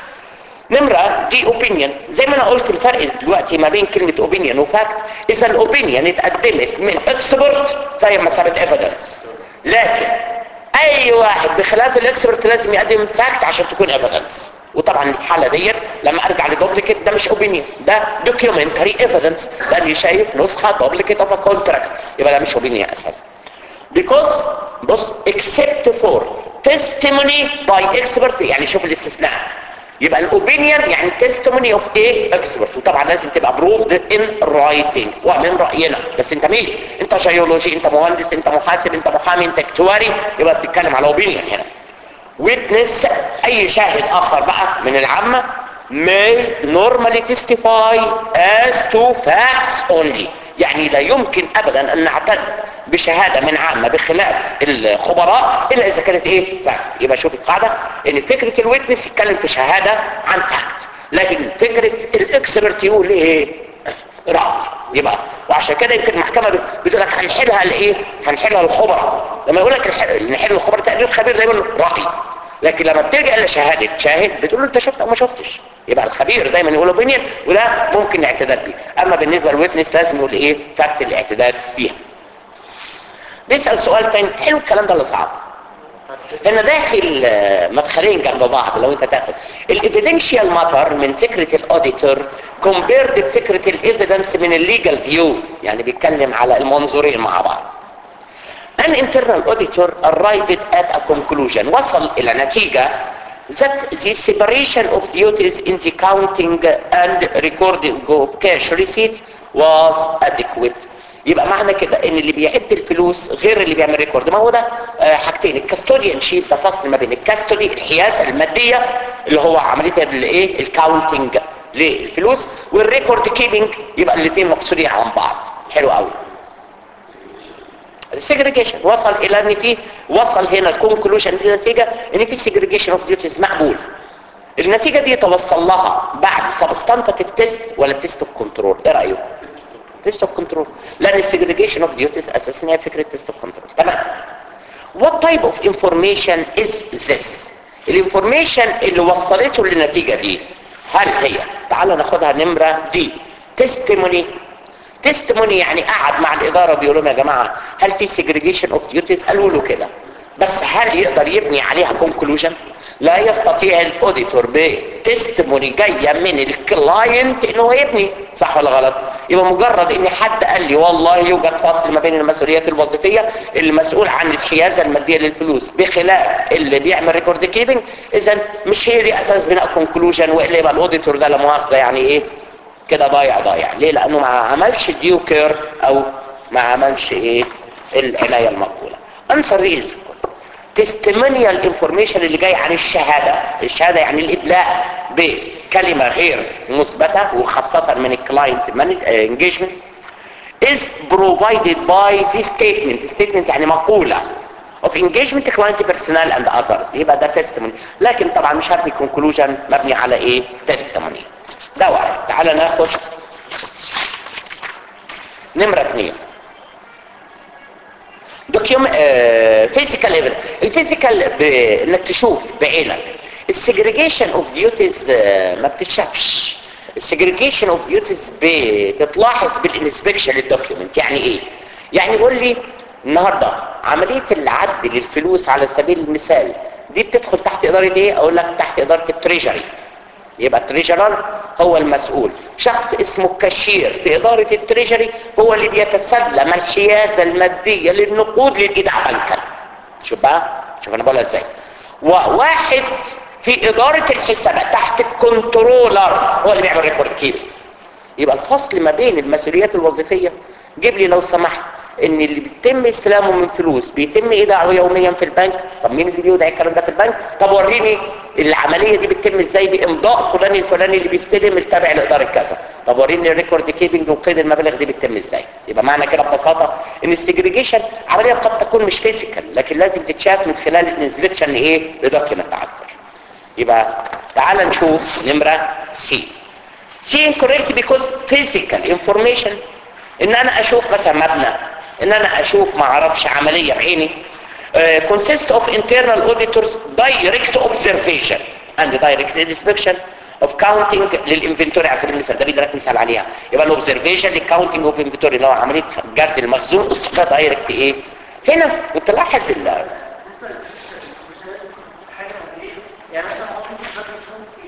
نمرة دي اوبينيون زي ما انا قلت الفرق دلوقتي ما بين كلمة اوبينيون وفاكت اذا الاوبينيون اتقدمت من اكسبرت فهي مسألة ايفيدنس لكن اي واحد بخلاف الاكسبرت لازم يقدم فاكت عشان تكون ايفيدنس وطبعا الحالة ديت لما ارجع لدوبليكيت ده مش اوبينيون ده دوكيومنتري ايفيدنس لاني شايف نسخة دوبليكيت اوف كونتراكت يبقى ده مش اوبينيون اساسا because بص except for testimony by expert يعني شوف الاستثناء يبقى الاوبينيون يعني testimony of a expert وطبعا لازم تبقى proved in writing ومن راينا بس انت مين انت جيولوجي انت مهندس انت محاسب انت محامي انت اكتواري يبقى بتتكلم على اوبينيون هنا witness اي شاهد اخر بقى من العامة may normally testify as to facts only يعني لا يمكن ابدا ان نعتد بشهادة من عامة بخلاف الخبراء الا اذا كانت ايه فاكت يبقى شوف القاعدة ان فكرة الويتنس يتكلم في شهادة عن فاكت لكن فكرة الاكسبرت يقول ايه رأي يبقى وعشان كده يمكن المحكمة بتقول لك هنحلها لايه هنحلها للخبراء لما يقول لك الح- نحل الخبراء تقرير خبير دايما رأي لكن لما بتلجأ لشهادة شاهد بتقول له انت شفت او ما شفتش يبقى الخبير دايما يقول اوبينيون وده ممكن الاعتداد بيه اما بالنسبة للويتنس لازم يقول ايه فاكت الاعتداد بيها بيسأل سؤال تاني حلو الكلام ده اللي صعب هنا داخل آه، مدخلين جنب بعض لو انت تاخد الايفيدنشال ماتر من فكرة الاوديتور كومبيرد بفكرة الايفيدنس من الليجال فيو يعني بيتكلم على المنظورين مع بعض An internal auditor arrived at a conclusion وصل إلى نتيجة that the separation of duties in the counting and recording of cash receipts was adequate يبقى معنى كده ان اللي بيعد الفلوس غير اللي بيعمل ريكورد ما هو ده آه، حاجتين الكاستوديان شيب ده فصل ما بين الكاستودي الحيازه الماديه اللي هو عمليه الايه الكاونتنج للفلوس والريكورد كيبنج يبقى الاثنين مفصولين عن بعض حلو قوي السيجريجيشن وصل الى ان في وصل هنا الكونكلوجن للنتيجه ان في سيجريجيشن اوف ديوتيز مقبول النتيجه دي توصل لها بعد سبستانتيف تيست ولا تيست اوف كنترول ايه رايكم تيست اوف كنترول لان السيجريجيشن اوف ديوتيز اساسا هي فكره تيست اوف كنترول تمام what type of information is this الانفورميشن اللي وصلته للنتيجه دي هل هي تعال ناخدها نمره دي تستيموني تستموني يعني قعد مع الإدارة بيقول لهم يا جماعة هل في segregation of duties قالوا له كده بس هل يقدر يبني عليها conclusion لا يستطيع الاوديتور بتستموني جاية من الكلاينت انه هو يبني صح ولا غلط يبقى مجرد ان حد قال لي والله يوجد فصل ما بين المسؤوليات الوظيفية اللي مسؤول عن الحيازة المادية للفلوس بخلاف اللي بيعمل ريكورد كيبنج اذا مش هي دي اساس بناء conclusion والا يبقى الاوديتور ده لا مؤاخذة يعني ايه كده ضايع ضايع ليه لانه ما عملش ديو كير او ما عملش ايه العناية المقبولة انسر ريز تستمنيال انفورميشن اللي جاي عن الشهادة الشهادة يعني الادلاء بكلمة غير مثبتة وخاصة من الكلاينت انجيجمنت is provided by the statement statement يعني مقولة of engagement client personnel and others يبقى ده testimony لكن طبعا مش هبني conclusion مبني على ايه testimony ده واحد تعال ناخد نمرة اثنين دوكيوم فيزيكال ايفيدنس الفيزيكال انك تشوف بعينك السيجريجيشن اوف ديوتيز ما بتتشافش السيجريجيشن اوف ديوتيز بتتلاحظ بالانسبكشن للدوكيومنت يعني ايه يعني قول لي النهارده عمليه العد للفلوس على سبيل المثال دي بتدخل تحت اداره ايه اقول لك تحت اداره التريجري يبقى التريجرر هو المسؤول شخص اسمه كاشير في إدارة التريجري هو اللي بيتسلم الحيازة المادية للنقود للإيداع بنكا شوف بقى شوف أنا بقولها إزاي وواحد في إدارة الحسابات تحت الكنترولر هو اللي بيعمل ريكورد كيبنج يبقى الفصل ما بين المسؤوليات الوظيفية جيب لي لو سمحت ان اللي بيتم استلامه من فلوس بيتم ايداعه يوميا في البنك طب مين اللي بيودع الكلام ده في البنك طب وريني العمليه دي بتتم ازاي بامضاء فلان الفلاني اللي بيستلم التابع لاداره كذا طب وريني الريكورد كيبنج وقيد المبالغ دي بتتم ازاي يبقى معنى كده ببساطه ان السيجريجيشن عمليه قد تكون مش فيزيكال لكن لازم تتشاف من خلال الانسبكشن لايه لدوكيمنت اكتر يبقى تعال نشوف نمره سي see incorrect because physical information ان انا اشوف مثلا مبنى ان انا اشوف ما اعرفش عملية بعيني uh, consist of internal auditors direct observation and direct inspection of counting للانفنتوري على سبيل المثال ده بيدرك مثال عليها يبقى الاوبزرفيشن للكاونتنج اوف انفنتوري اللي هو عمليه جرد المخزون ده دايركت ايه هنا بتلاحظ ال يعني مثلا ممكن تقدر تشوف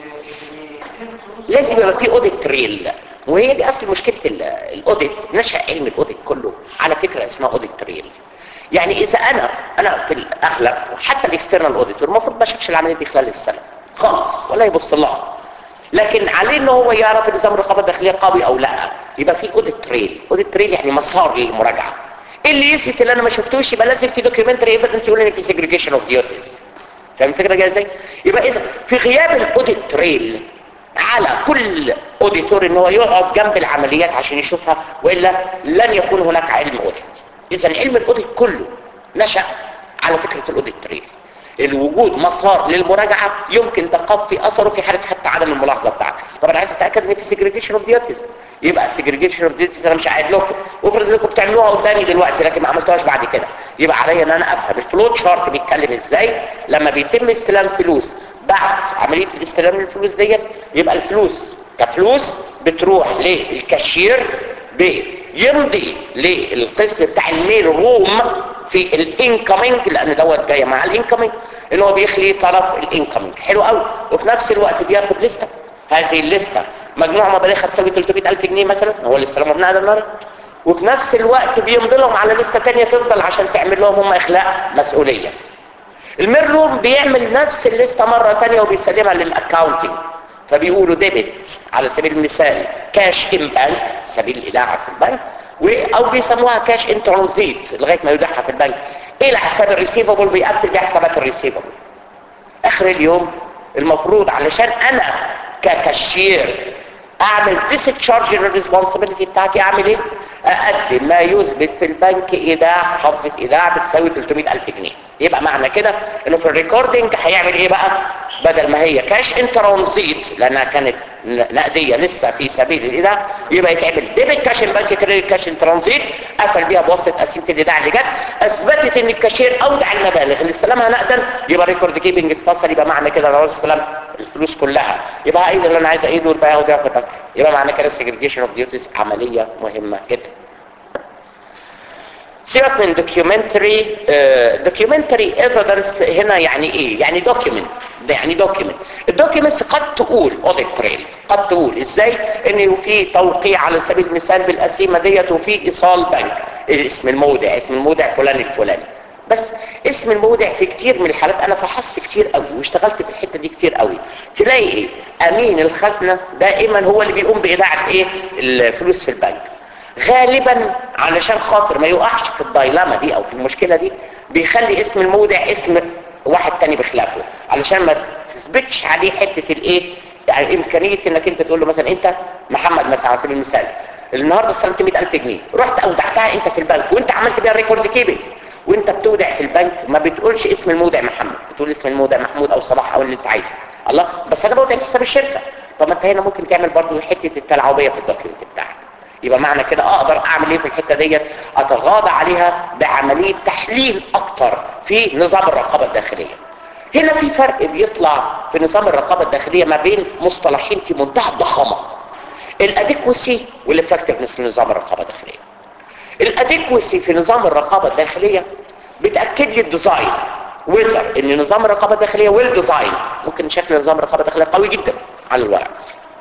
ان ان لازم يبقى في اوديت تريل وهي دي اصل مشكله ال- الاوديت نشا علم الاوديت كله على فكره اسمها اوديت تريل يعني اذا انا انا في الاغلب حتى الاكسترنال اوديتور المفروض ما يشوفش العمليه دي خلال السنه خالص ولا يبص لها لكن عليه ان هو يعرف نظام الرقابه الداخليه قوي او لا يبقى في اوديت تريل اوديت تريل يعني مسار للمراجعه إيه اللي يثبت اللي انا ما شفتوش يبقى لازم في دوكيومنتري ايفيدنس يقول ان في سيجريجيشن اوف ديوتيز فاهم الفكره جايه ازاي يبقى اذا في غياب الاوديت تريل على كل اوديتور ان هو يقعد جنب العمليات عشان يشوفها والا لن يكون هناك علم اوديت اذا علم الاوديت كله نشا على فكره الاوديت تريل الوجود مسار للمراجعه يمكن تقفي اثره في حاله حتى عدم الملاحظه بتاعك طب انا عايز اتاكد ان في سيجريجيشن اوف ديوتيز يبقى السيجريجيشن اوف ديوتيز انا مش قاعد لكم وافرض انكم بتعملوها قدامي دلوقتي لكن ما عملتوهاش بعد كده يبقى عليا ان انا افهم الفلو تشارت بيتكلم ازاي لما بيتم استلام فلوس بعد عمليه الاستلام للفلوس ديت يبقى الفلوس كفلوس بتروح للكاشير بيمضي للقسم بتاع الميل روم في الانكمنج لان دوت جاي مع الانكمنج ان هو بيخلي طرف الانكمنج حلو قوي وفي نفس الوقت بياخد لسته هذه الليسته مجموع مبالغها تساوي 300000 جنيه مثلا هو الاستلام مبنى النهارده وفي نفس الوقت بيمضي لهم على لسته ثانيه تفضل عشان تعمل لهم هم اخلاء مسؤوليه المير روم بيعمل نفس الليسته مره ثانيه وبيسلمها للاكاونتنج فبيقولوا ديبت على سبيل المثال كاش ان بنك سبيل الايداع في البنك و- او بيسموها كاش ان ترانزيت لغايه ما يودعها في البنك الى حساب الريسيفبل بيقفل بيها حسابات الريسيفبل اخر اليوم المفروض علشان انا ككاشير اعمل discharge الريسبونسبيلتي بتاعتي اعمل ايه اقدم ما يثبت في البنك ايداع حفظة ايداع بتساوي 300000 جنيه يبقى معنى كده انه في الريكوردنج هيعمل ايه بقى بدل ما هي كاش ان ترانزيت لانها كانت نقديه لسه في سبيل الايداع يبقى يتعمل ديبت كاش ان بنك كريدت كاش ان ترانزيت قفل بيها بواسطه قسيمه الايداع اللي جت اثبتت ان الكاشير اودع المبالغ اللي استلمها نقدا يبقى ريكورد كيبنج اتفصل يبقى معنى كده لو استلم الفلوس كلها يبقى ايضا اللي انا عايز اعيده والبيع وديع في البنك يبقى معنى كده السيجريجيشن اوف ديوتيز عمليه مهمه جدا سيبك من دوكيومنتري دوكيومنتري ايفيدنس هنا يعني ايه يعني دوكيومنت ده يعني دوكيومنت الدوكيومنتس قد تقول اوديت تريل قد تقول ازاي ان في توقيع على سبيل المثال بالقسيمه ديت وفي ايصال بنك اسم المودع اسم المودع فلان الفلاني بس اسم المودع في كتير من الحالات انا فحصت كتير قوي واشتغلت في الحته دي كتير قوي تلاقي ايه امين الخزنه دائما هو اللي بيقوم بايداعه ايه الفلوس في البنك غالبا علشان خاطر ما يقعش في الدايلاما دي او في المشكله دي بيخلي اسم المودع اسم واحد تاني بخلافه علشان ما تثبتش عليه حته الايه يعني امكانيه انك انت تقول له مثلا انت محمد مثلا على سبيل المثال النهارده استلمت 100000 جنيه رحت اودعتها انت في البنك وانت عملت بيها الريكورد كيبنج وانت بتودع في البنك ما بتقولش اسم المودع محمد بتقول اسم المودع محمود او صلاح او اللي انت عايزه الله بس انا بودع في حساب الشركه طب ما انت هنا ممكن تعمل برضه حته التلاعبيه في الدوكيومنت بتاعك يبقى معنى كده اقدر اعمل ايه في الحته ديت اتغاضى عليها بعمليه تحليل اكتر في نظام الرقابه الداخليه هنا في فرق بيطلع في نظام الرقابه الداخليه ما بين مصطلحين في منتهى الضخامه الاديكوسي والافكتفنس لنظام الرقابه الداخليه الاديكوسي في نظام الرقابه الداخليه بتاكد لي الديزاين وذر ان نظام الرقابه الداخليه ويل ديزاين ممكن شكل نظام الرقابه الداخليه قوي جدا على الورق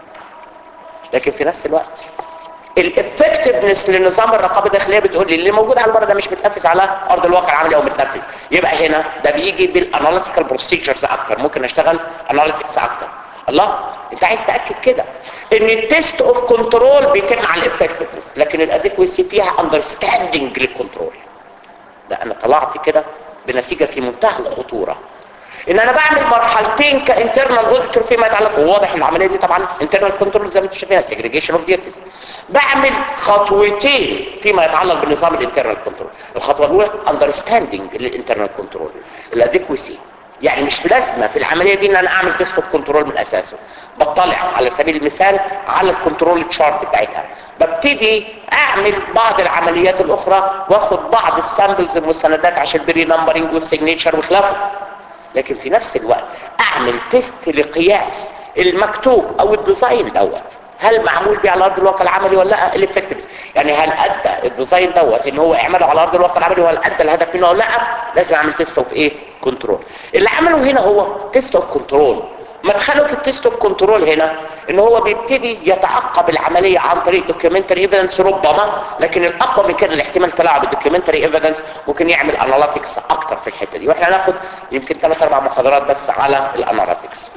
لكن في نفس الوقت الافكتفنس لنظام الرقابه الداخليه بتقول لي اللي موجود على الورق ده مش متنفذ على ارض الواقع العملي او متنفذ يبقى هنا ده بيجي بالاناليتيكال بروسيجرز اكتر ممكن اشتغل اناليتكس اكتر الله انت عايز تاكد كده ان التيست اوف كنترول بيتم على الافكتفنس لكن الاديكويسي فيها اندرستاندنج للكنترول لا انا طلعت كده بنتيجه في منتهى الخطوره ان انا بعمل مرحلتين كانترنال اوديتور فيما يتعلق وواضح العمليه دي طبعا انترنال كنترول زي ما انتم شايفينها سيجريجيشن اوف ديوتيز بعمل خطوتين فيما يتعلق بنظام الانترنال كنترول الخطوه الاولى اندرستاندنج للانترنال كنترول الاديكوسي يعني مش لازمه في العمليه دي ان انا اعمل تيست اوف كنترول من اساسه بطلع على سبيل المثال على الكنترول تشارت بتاعتها ببتدي اعمل بعض العمليات الاخرى واخد بعض السامبلز المستندات عشان البري نمبرنج والسيجنتشر وخلافه لكن في نفس الوقت اعمل تيست لقياس المكتوب او الديزاين دوت هل معمول بيه على ارض الواقع العملي ولا لا الافكتيف يعني هل ادى الديزاين دوت ان هو يعمله على ارض الواقع العملي ولا ادى الهدف منه ولا لا لازم اعمل تيست اوف ايه كنترول اللي عمله هنا هو تيست اوف كنترول مدخله في التيست اوف كنترول هنا ان هو بيبتدي يتعقب العمليه عن طريق دوكيومنتري ايفيدنس ربما لكن الاقوى من كده الاحتمال تلاعب الدوكيومنتري ايفيدنس ممكن يعمل اناليتكس اكتر في الحته دي واحنا هناخد يمكن ثلاث اربع محاضرات بس على الاناليتكس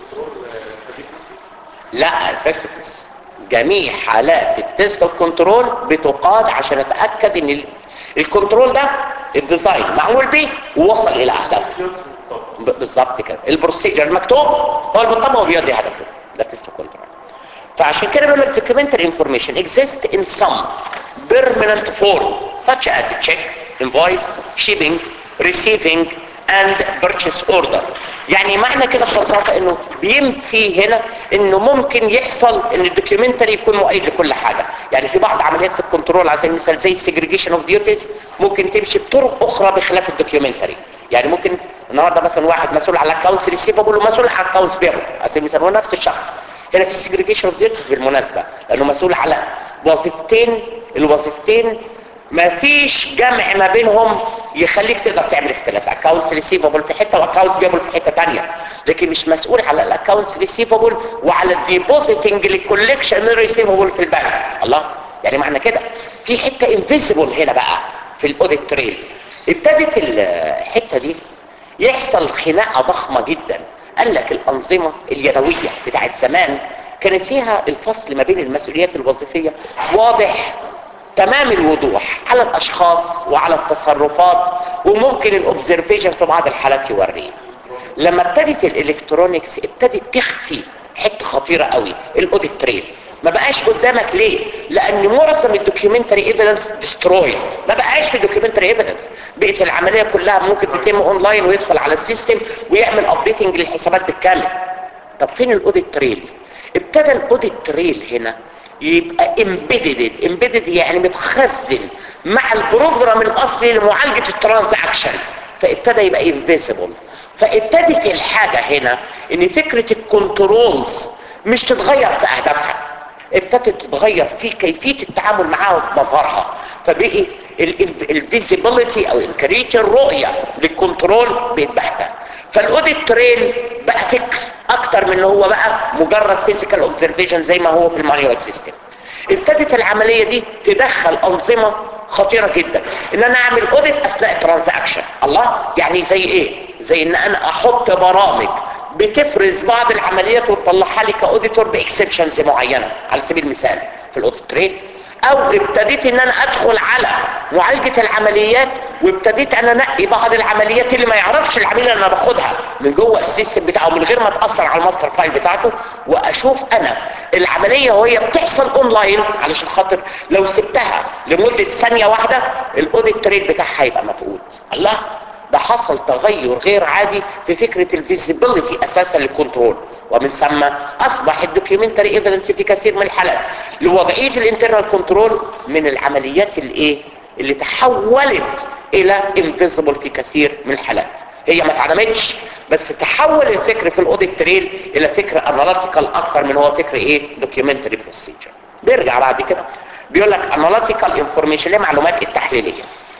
لا effectiveness جميع حالات التيست اوف كنترول بتقاد عشان اتاكد ان ال- الكنترول ده الديزاين معمول بيه ووصل الى اهدافه ب- بالظبط كده البروسيجر المكتوب هو المطبق وبيقضي هدفه ده تيست اوف كنترول فعشان كده بيقول لك documentary information exist in some permanent form such as a check, invoice, shipping, receiving and purchase order يعني معنى كده ببساطة انه بينفي هنا انه ممكن يحصل ان الدوكيومنتري يكون مؤيد لكل حاجة يعني في بعض عمليات في الكنترول على سبيل المثال زي السيجريجيشن اوف ديوتيز ممكن تمشي بطرق اخرى بخلاف الدوكيومنتري يعني ممكن النهارده مثلا واحد مسؤول على اكونتس ريسيفبل ومسؤول على اكونتس بيبل على سبيل المثال هو نفس الشخص هنا في سيجريجيشن اوف ديوتيز بالمناسبة لانه مسؤول على وظيفتين الوظيفتين ما فيش جمع ما بينهم يخليك تقدر تعمل اختلاس اكونتس ريسيفبل في حته واكونتس بيبل في حته ثانيه لكن مش مسؤول على الاكونتس ريسيفبل وعلى الديبوزيتنج للكولكشن ريسيفبل في البنك الله يعني معنى كده في حته انفيزبل هنا بقى في الاوديت تريل ابتدت الحته دي يحصل خناقه ضخمه جدا قال لك الانظمه اليدويه بتاعت زمان كانت فيها الفصل ما بين المسؤوليات الوظيفيه واضح تمام الوضوح على الاشخاص وعلى التصرفات وممكن الاوبزرفيشن في بعض الحالات يوريه لما ابتدت الالكترونيكس ابتدت تخفي حته خطيره قوي الاوديت تريل ما بقاش قدامك ليه لان معظم الدوكيومنتري ايفيدنس ديسترويد ما بقاش في دوكيومنتري ايفيدنس بقت العمليه كلها ممكن تتم اونلاين ويدخل على السيستم ويعمل ابديتنج للحسابات بالكامل طب فين الاوديت تريل ابتدى الاوديت تريل هنا يبقى امبيدد امبيدد يعني متخزن مع البروجرام الاصلي لمعالجه الترانزاكشن فابتدى يبقى انفيزبل فابتدت الحاجه هنا ان فكره الكنترولز مش تتغير في اهدافها ابتدت تتغير في كيفيه التعامل معاها وفي مظهرها فبقي الفيزيبيليتي او امكانيه الرؤيه للكنترول بيتبهدل فالاوديت تريل بقى فكر اكتر من ان هو بقى مجرد فيزيكال اوبزرفيشن زي ما هو في المانيوال سيستم ابتدت العمليه دي تدخل انظمه خطيره جدا ان انا اعمل اوديت اثناء الترانزاكشن الله يعني زي ايه زي ان انا احط برامج بتفرز بعض العمليات وتطلعها لي كاوديتور باكسبشنز معينه على سبيل المثال في الاوديت تريل او ابتديت ان انا ادخل على معالجة العمليات وابتديت انا انقي بعض العمليات اللي ما يعرفش العميل اللي انا باخدها من جوه السيستم بتاعه من غير ما تاثر على الماستر فايل بتاعته واشوف انا العمليه وهي بتحصل اونلاين علشان خاطر لو سبتها لمده ثانيه واحده الاوديت تريد بتاعها هيبقى مفقود الله ده حصل تغير غير عادي في فكرة الفيزيبيليتي اساسا للكنترول ومن ثم اصبح الدوكيومنتري ايفيدنس في كثير من الحالات لوضعية الانترنال كنترول من العمليات الايه اللي تحولت الى انفيزبل في كثير من الحالات هي ما اتعلمتش بس تحول الفكر في الاوديت تريل الى فكر اناليتيكال اكتر من هو فكر ايه دوكيومنتري بروسيجر بيرجع بعد كده بيقول لك اناليتيكال انفورميشن اللي هي معلومات التحليليه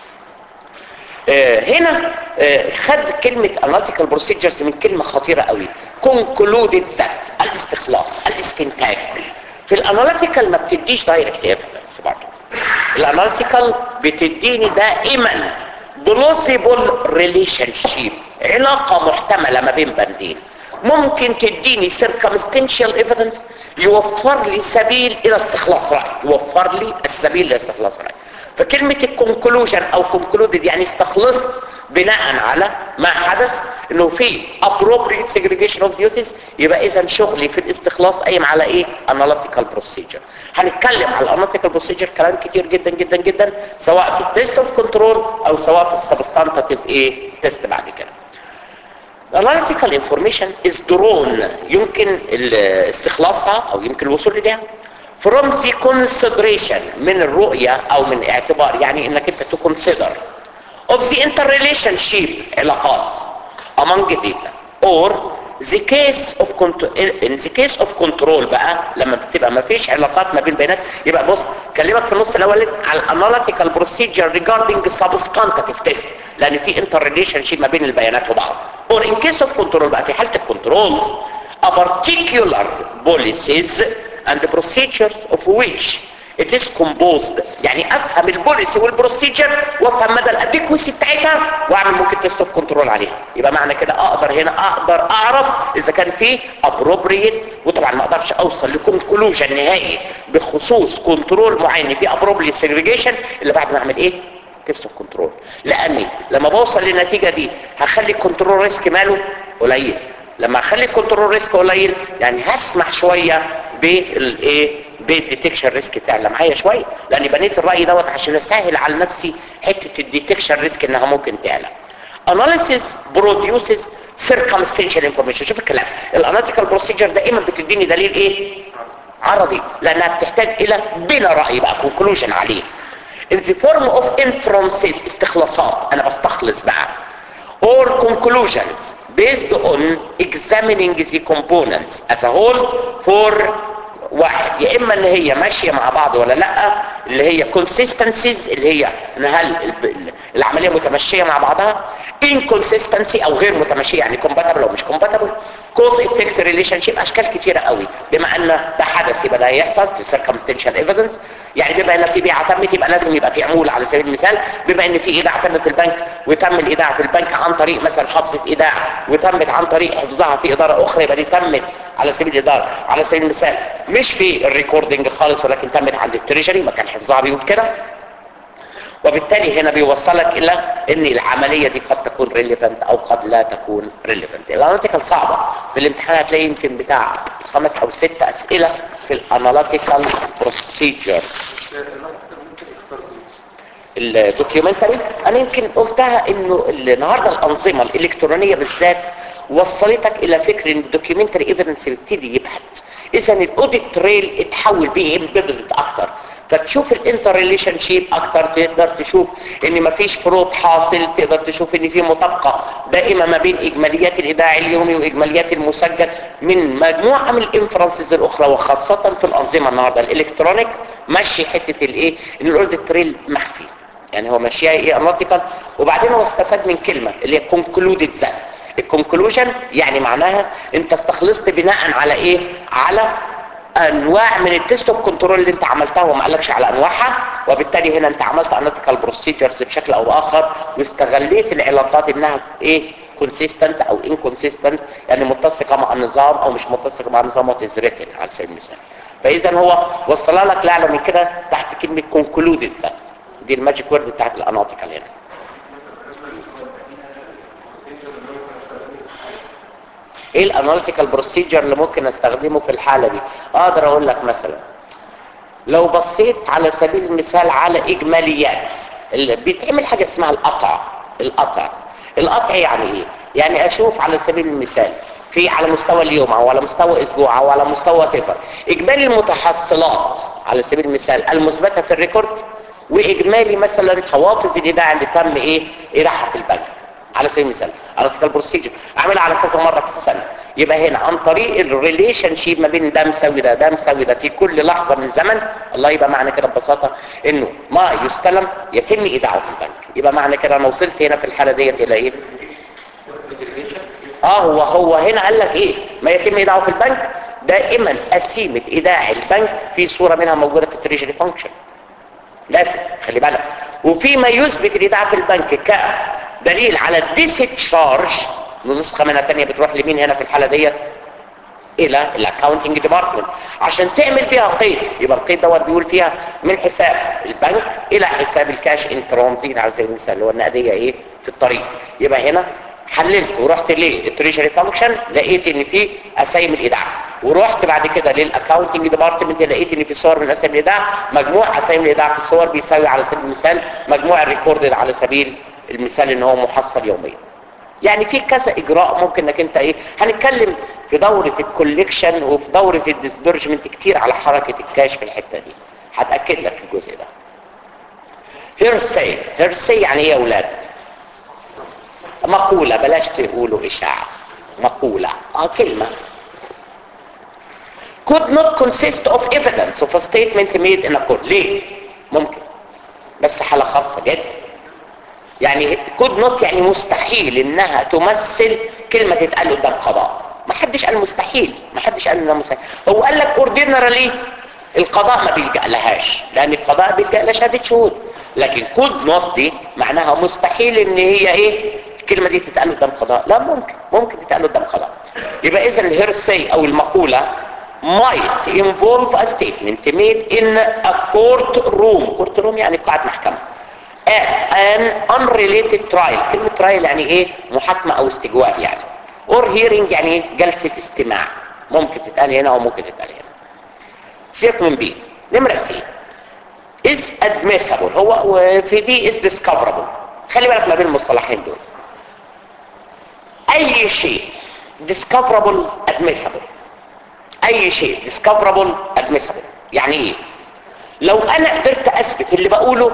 آه هنا آه خد كلمة analytical procedures من كلمة خطيرة قوي concluded that الاستخلاص الاستنتاج في الاناليتيكال ما بتديش دايركت ايفيدنس برضه الاناليتيكال بتديني دائما plausible relationship علاقة محتملة ما بين بندين ممكن تديني circumstantial evidence يوفر لي سبيل الى استخلاص رأي يوفر لي السبيل لاستخلاص رأي فكلمة الكونكلوجن او كونكلودد يعني استخلصت بناء على ما حدث انه في appropriate segregation of duties يبقى اذا شغلي في الاستخلاص قايم على ايه analytical procedure هنتكلم على analytical procedure كلام كتير جدا جدا جدا سواء في التست اوف كنترول او سواء في السبستانتيف ايه تيست بعد كده الاناليتيكال انفورميشن از درون يمكن ال- استخلاصها او يمكن الوصول اليها from the consideration من الرؤية او من اعتبار يعني انك انت to consider of the interrelationship علاقات among people or the case of control in the case of control بقى لما بتبقى ما فيش علاقات ما بين بينات يبقى بص كلمك في النص الاول على الاناليتيكال بروسيجر ريجاردنج سبسكانتيف تيست لان في interrelationship ما بين البيانات وبعض or in case of control بقى في حاله الكنترولز a particular policies and procedures of which it is composed يعني افهم البوليسي والبروسيجر وافهم مدى الاديكوسي بتاعتها واعمل ممكن تيست اوف كنترول عليها يبقى معنى كده اقدر هنا اقدر اعرف اذا كان في ابروبريت وطبعا ما اقدرش اوصل لكونكلوجن نهائي بخصوص كنترول معين في ابروبريت سيجريجيشن الا بعد ما اعمل ايه تيست اوف كنترول لاني لما بوصل للنتيجه دي هخلي الكنترول ريسك ماله قليل لما اخلي الكنترول ريسك قليل يعني هسمح شويه بالايه بالديتكشن ريسك تعلى معايا شويه لاني بنيت الراي دوت عشان اسهل على نفسي حته الديتكشن ريسك انها ممكن تعلى analysis produces circumstantial information شوف الكلام الاناليتيكال بروسيجر دائما بتديني دليل ايه عرضي لانها بتحتاج الى بلا راي بقى conclusion عليه in the form of inferences استخلاصات انا بستخلص بقى or conclusions based on examining the components as a whole for واحد يا اما ان هي ماشيه مع بعض ولا لا اللي هي consistencies اللي هي ان هل الب- العمليه متمشيه مع بعضها inconsistency او غير متمشيه يعني compatible او مش compatible cause effect relationship اشكال كتيره قوي بما ان ده حدث يبقى ده هيحصل في circumstantial evidence يعني بما ان في بيعه تمت يبقى لازم يبقى في عموله على سبيل المثال بما ان في ايداع تم في البنك وتم الايداع في البنك عن طريق مثلا حفظه ايداع وتمت عن طريق حفظها في اداره اخرى يبقى دي تمت على سبيل الاداره على سبيل المثال مش في الريكوردنج خالص ولكن تمت عند التريجري ما كان حفظها بيقول كده وبالتالي هنا بيوصلك الى ان العمليه دي قد تكون ريليفنت او قد لا تكون ريليفنت الاناليتيكال صعبه في الامتحان هتلاقي يمكن بتاع خمس او ست اسئله في الاناليتيكال بروسيجر الدوكيومنتري انا يمكن قلتها انه النهارده الانظمه الالكترونيه بالذات وصلتك الى فكر ان الدوكيومنتري ايفيدنس بيبتدي يبحث اذا الاوديت تريل اتحول بيه امبيدد اكتر فتشوف الانتر ريليشن شيب اكتر تقدر تشوف ان مفيش فروض حاصل تقدر تشوف ان في مطابقه دائمه ما بين اجماليات الايداع اليومي واجماليات المسجل من مجموعه من الانفرنسز الاخرى وخاصه في الانظمه النهارده الالكترونيك مشي حته الايه ان الاوديت تريل مخفي يعني هو ماشيها ايه اناليتيكال وبعدين هو استفاد من كلمه اللي هي كونكلودد ذات الكونكلوجن يعني معناها انت استخلصت بناء على ايه على انواع من التيست اوف كنترول اللي انت عملتها وما قالكش على انواعها وبالتالي هنا انت عملت اناليتيكال بروسيجرز بشكل او اخر واستغليت العلاقات انها ايه كونسيستنت او انكونسيستنت يعني متسقه مع النظام او مش متسقه مع النظام وتزريتن على سبيل المثال فاذا هو وصلها لك لاعلى من كده تحت كلمه كونكلودد ذات دي الماجيك وورد بتاعت الاناليتيكال هنا ايه الاناليتيكال بروسيجر اللي ممكن استخدمه في الحاله دي اقدر اقول لك مثلا لو بصيت على سبيل المثال على اجماليات اللي بيتعمل حاجه اسمها القطع القطع القطع يعني ايه يعني اشوف على سبيل المثال في على مستوى اليوم او على مستوى اسبوع او على مستوى تفر اجمالي المتحصلات على سبيل المثال المثبته في الريكورد واجمالي مثلا حوافز الايداع اللي تم ايه ايداعها في البنك على سبيل المثال اناليتيكال بروسيجر اعملها على كذا مره في السنه يبقى هنا عن طريق الريليشن شيب ما بين ده مساوي ده ده مساوي ده في كل لحظه من الزمن الله يبقى معنى كده ببساطه انه ما يستلم يتم ايداعه في البنك يبقى معنى كده انا وصلت هنا في الحاله ديت الى ايه اه هو هو هنا قال لك ايه ما يتم ايداعه في البنك دائما قسيمه ايداع البنك في صوره منها موجوده في التريجري فانكشن لازم خلي بالك وفيما يثبت الايداع في البنك كدليل على الديستشارج نسخه منها ثانيه بتروح لمين هنا في الحاله ديت الى الاكاونتنج ديبارتمنت عشان تعمل بيها قيد يبقى القيد دوت بيقول فيها من حساب البنك الى حساب الكاش ان ترانزيت على سبيل المثال اللي هو النقديه ايه في الطريق يبقى هنا حللت ورحت للتريجري فانكشن لقيت ان في اسايم الايداع ورحت بعد كده للاكاونتنج ديبارتمنت لقيت ان في صور من اسايم الايداع مجموع اسايم الايداع في الصور بيساوي على سبيل المثال مجموع الريكوردد على سبيل المثال ان هو محصل يوميا يعني في كذا اجراء ممكن انك انت ايه هنتكلم في دورة الكوليكشن وفي دورة الديسبرجمنت كتير على حركة الكاش في الحتة دي هتأكد لك الجزء ده هيرسي هيرسي يعني ايه يا اولاد مقولة بلاش تقولوا اشاعة مقولة اه كلمة could not consist of evidence of a statement made in a court ليه ممكن بس حالة خاصة جدا يعني could not يعني مستحيل انها تمثل كلمة تتقال قدام قضاء ما حدش قال مستحيل ما حدش قال انها مستحيل هو قال لك ordinarily القضاء ما بيلجأ لهاش لان القضاء بيلجأ لشهادة شهود لكن could not دي معناها مستحيل ان هي ايه الكلمة دي تتقال قدام قضاء لا ممكن ممكن تتقال قدام قضاء يبقى اذا الهيرسي او المقولة might involve a statement made in a court room court room يعني قاعة محكمة at an unrelated trial كلمة trial يعني ايه محاكمة او استجواب يعني or hearing يعني ايه جلسة استماع ممكن تتقال هنا او ممكن تتقال هنا سيبك من بي نمرة سي is admissible هو في دي is discoverable خلي بالك ما بين المصطلحين دول اي شيء discoverable admissible اي شيء discoverable admissible يعني ايه لو انا قدرت اثبت اللي بقوله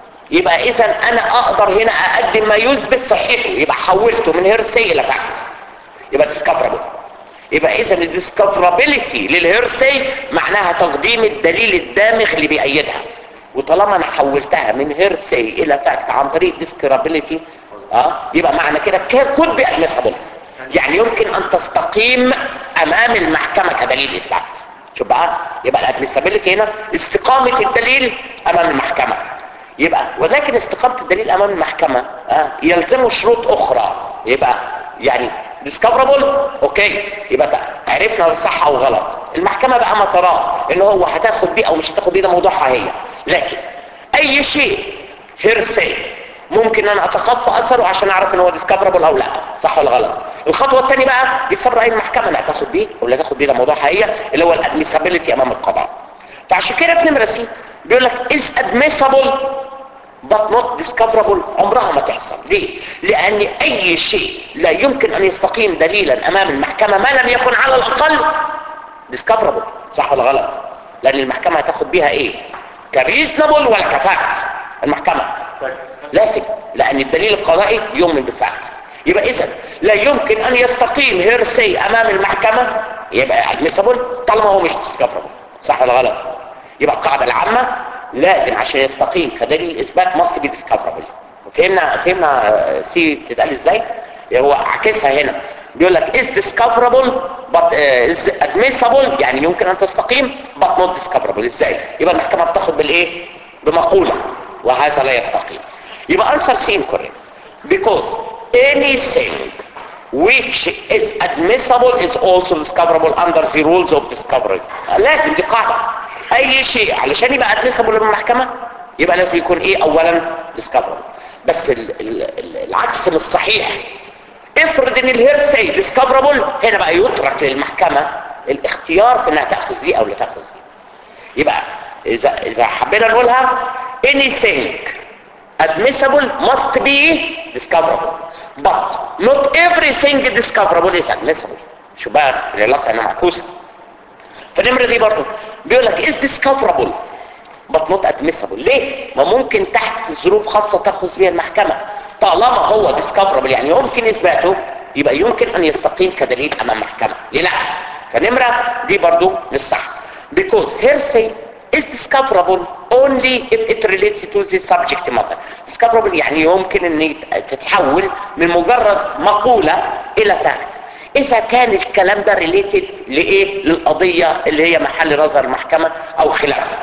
يبقى اذا انا اقدر هنا اقدم ما يثبت صحته يبقى حولته من هيرسي الى فاكت يبقى discoverable يبقى اذا الديسكفرابيلتي للهيرسي معناها تقديم الدليل الدامغ اللي بيأيدها وطالما انا حولتها من هيرسي الى فاكت عن طريق ديسكرابيلتي اه يبقى معنى كده كود بي ادميسبل يعني يمكن ان تستقيم امام المحكمة كدليل اثبات شوف بقى يبقى الادميسابيلتي هنا استقامة الدليل امام المحكمة يبقى ولكن استقامة الدليل امام المحكمة آه يلزمه شروط اخرى يبقى يعني discoverable اوكي يبقى عرفنا صح او غلط المحكمة بقى ما تراه ان هو هتاخد بيه او مش هتاخد بيه ده موضوعها هي لكن اي شيء هيرسي ممكن انا اتخفى اثره عشان اعرف ان هو ديسكفربل او لا صح ولا غلط الخطوه الثانيه بقى يتصرف راي المحكمه لا تاخد بيه ولا تاخد بيه ده موضوع حقيقه اللي هو الادميسابيلتي امام القضاء فعشان كده في نمره سي بيقول لك از ادميسابل but not discoverable عمرها ما تحصل ليه لان اي شيء لا يمكن ان يستقيم دليلا امام المحكمه ما لم يكن على الاقل discoverable صح ولا غلط لان المحكمه هتاخد بيها ايه كريزنبل ولا كفاكت المحكمه لازم لان الدليل القضائي يؤمن بالفاكت يبقى اذا لا يمكن ان يستقيم هيرسي امام المحكمة يبقى ادميسبل طالما هو مش ديسكفربل صح ولا غلط يبقى القاعدة العامة لازم عشان يستقيم كدليل اثبات must be discoverable فهمنا فهمنا سي تتقال ازاي هو عكسها هنا بيقول لك is discoverable but uh, is admissible يعني يمكن ان تستقيم but not discoverable ازاي يبقى المحكمة بتاخد بالايه بمقولة وهذا لا يستقيم يبقى answer C incorrect because anything which is admissible is also discoverable under the rules of discovery لازم دي قاعدة اي شيء علشان يبقى admissible للمحكمة يبقى لازم يكون ايه اولا discoverable بس ال ال ال العكس مش صحيح افرض ان الهيرسي discoverable هنا بقى يترك للمحكمة الاختيار في انها تاخذ دي او لا تاخذ دي يبقى اذا اذا حبينا نقولها anything admissible must be discoverable but not everything discoverable is admissible شو بقى العلاقة هنا معكوسة فالنمرة دي برضو بيقول لك is discoverable but not admissible ليه؟ ما ممكن تحت ظروف خاصة تأخذ بها المحكمة طالما هو discoverable يعني يمكن إثباته يبقى يمكن أن يستقيم كدليل أمام محكمة ليه لا؟ فالنمرة دي برضو مش صح because hearsay is discoverable only if it relates to the subject matter discoverable يعني يمكن ان تتحول من مجرد مقولة الى fact اذا كان الكلام ده related لايه للقضية اللي هي محل نظر المحكمة او خلافها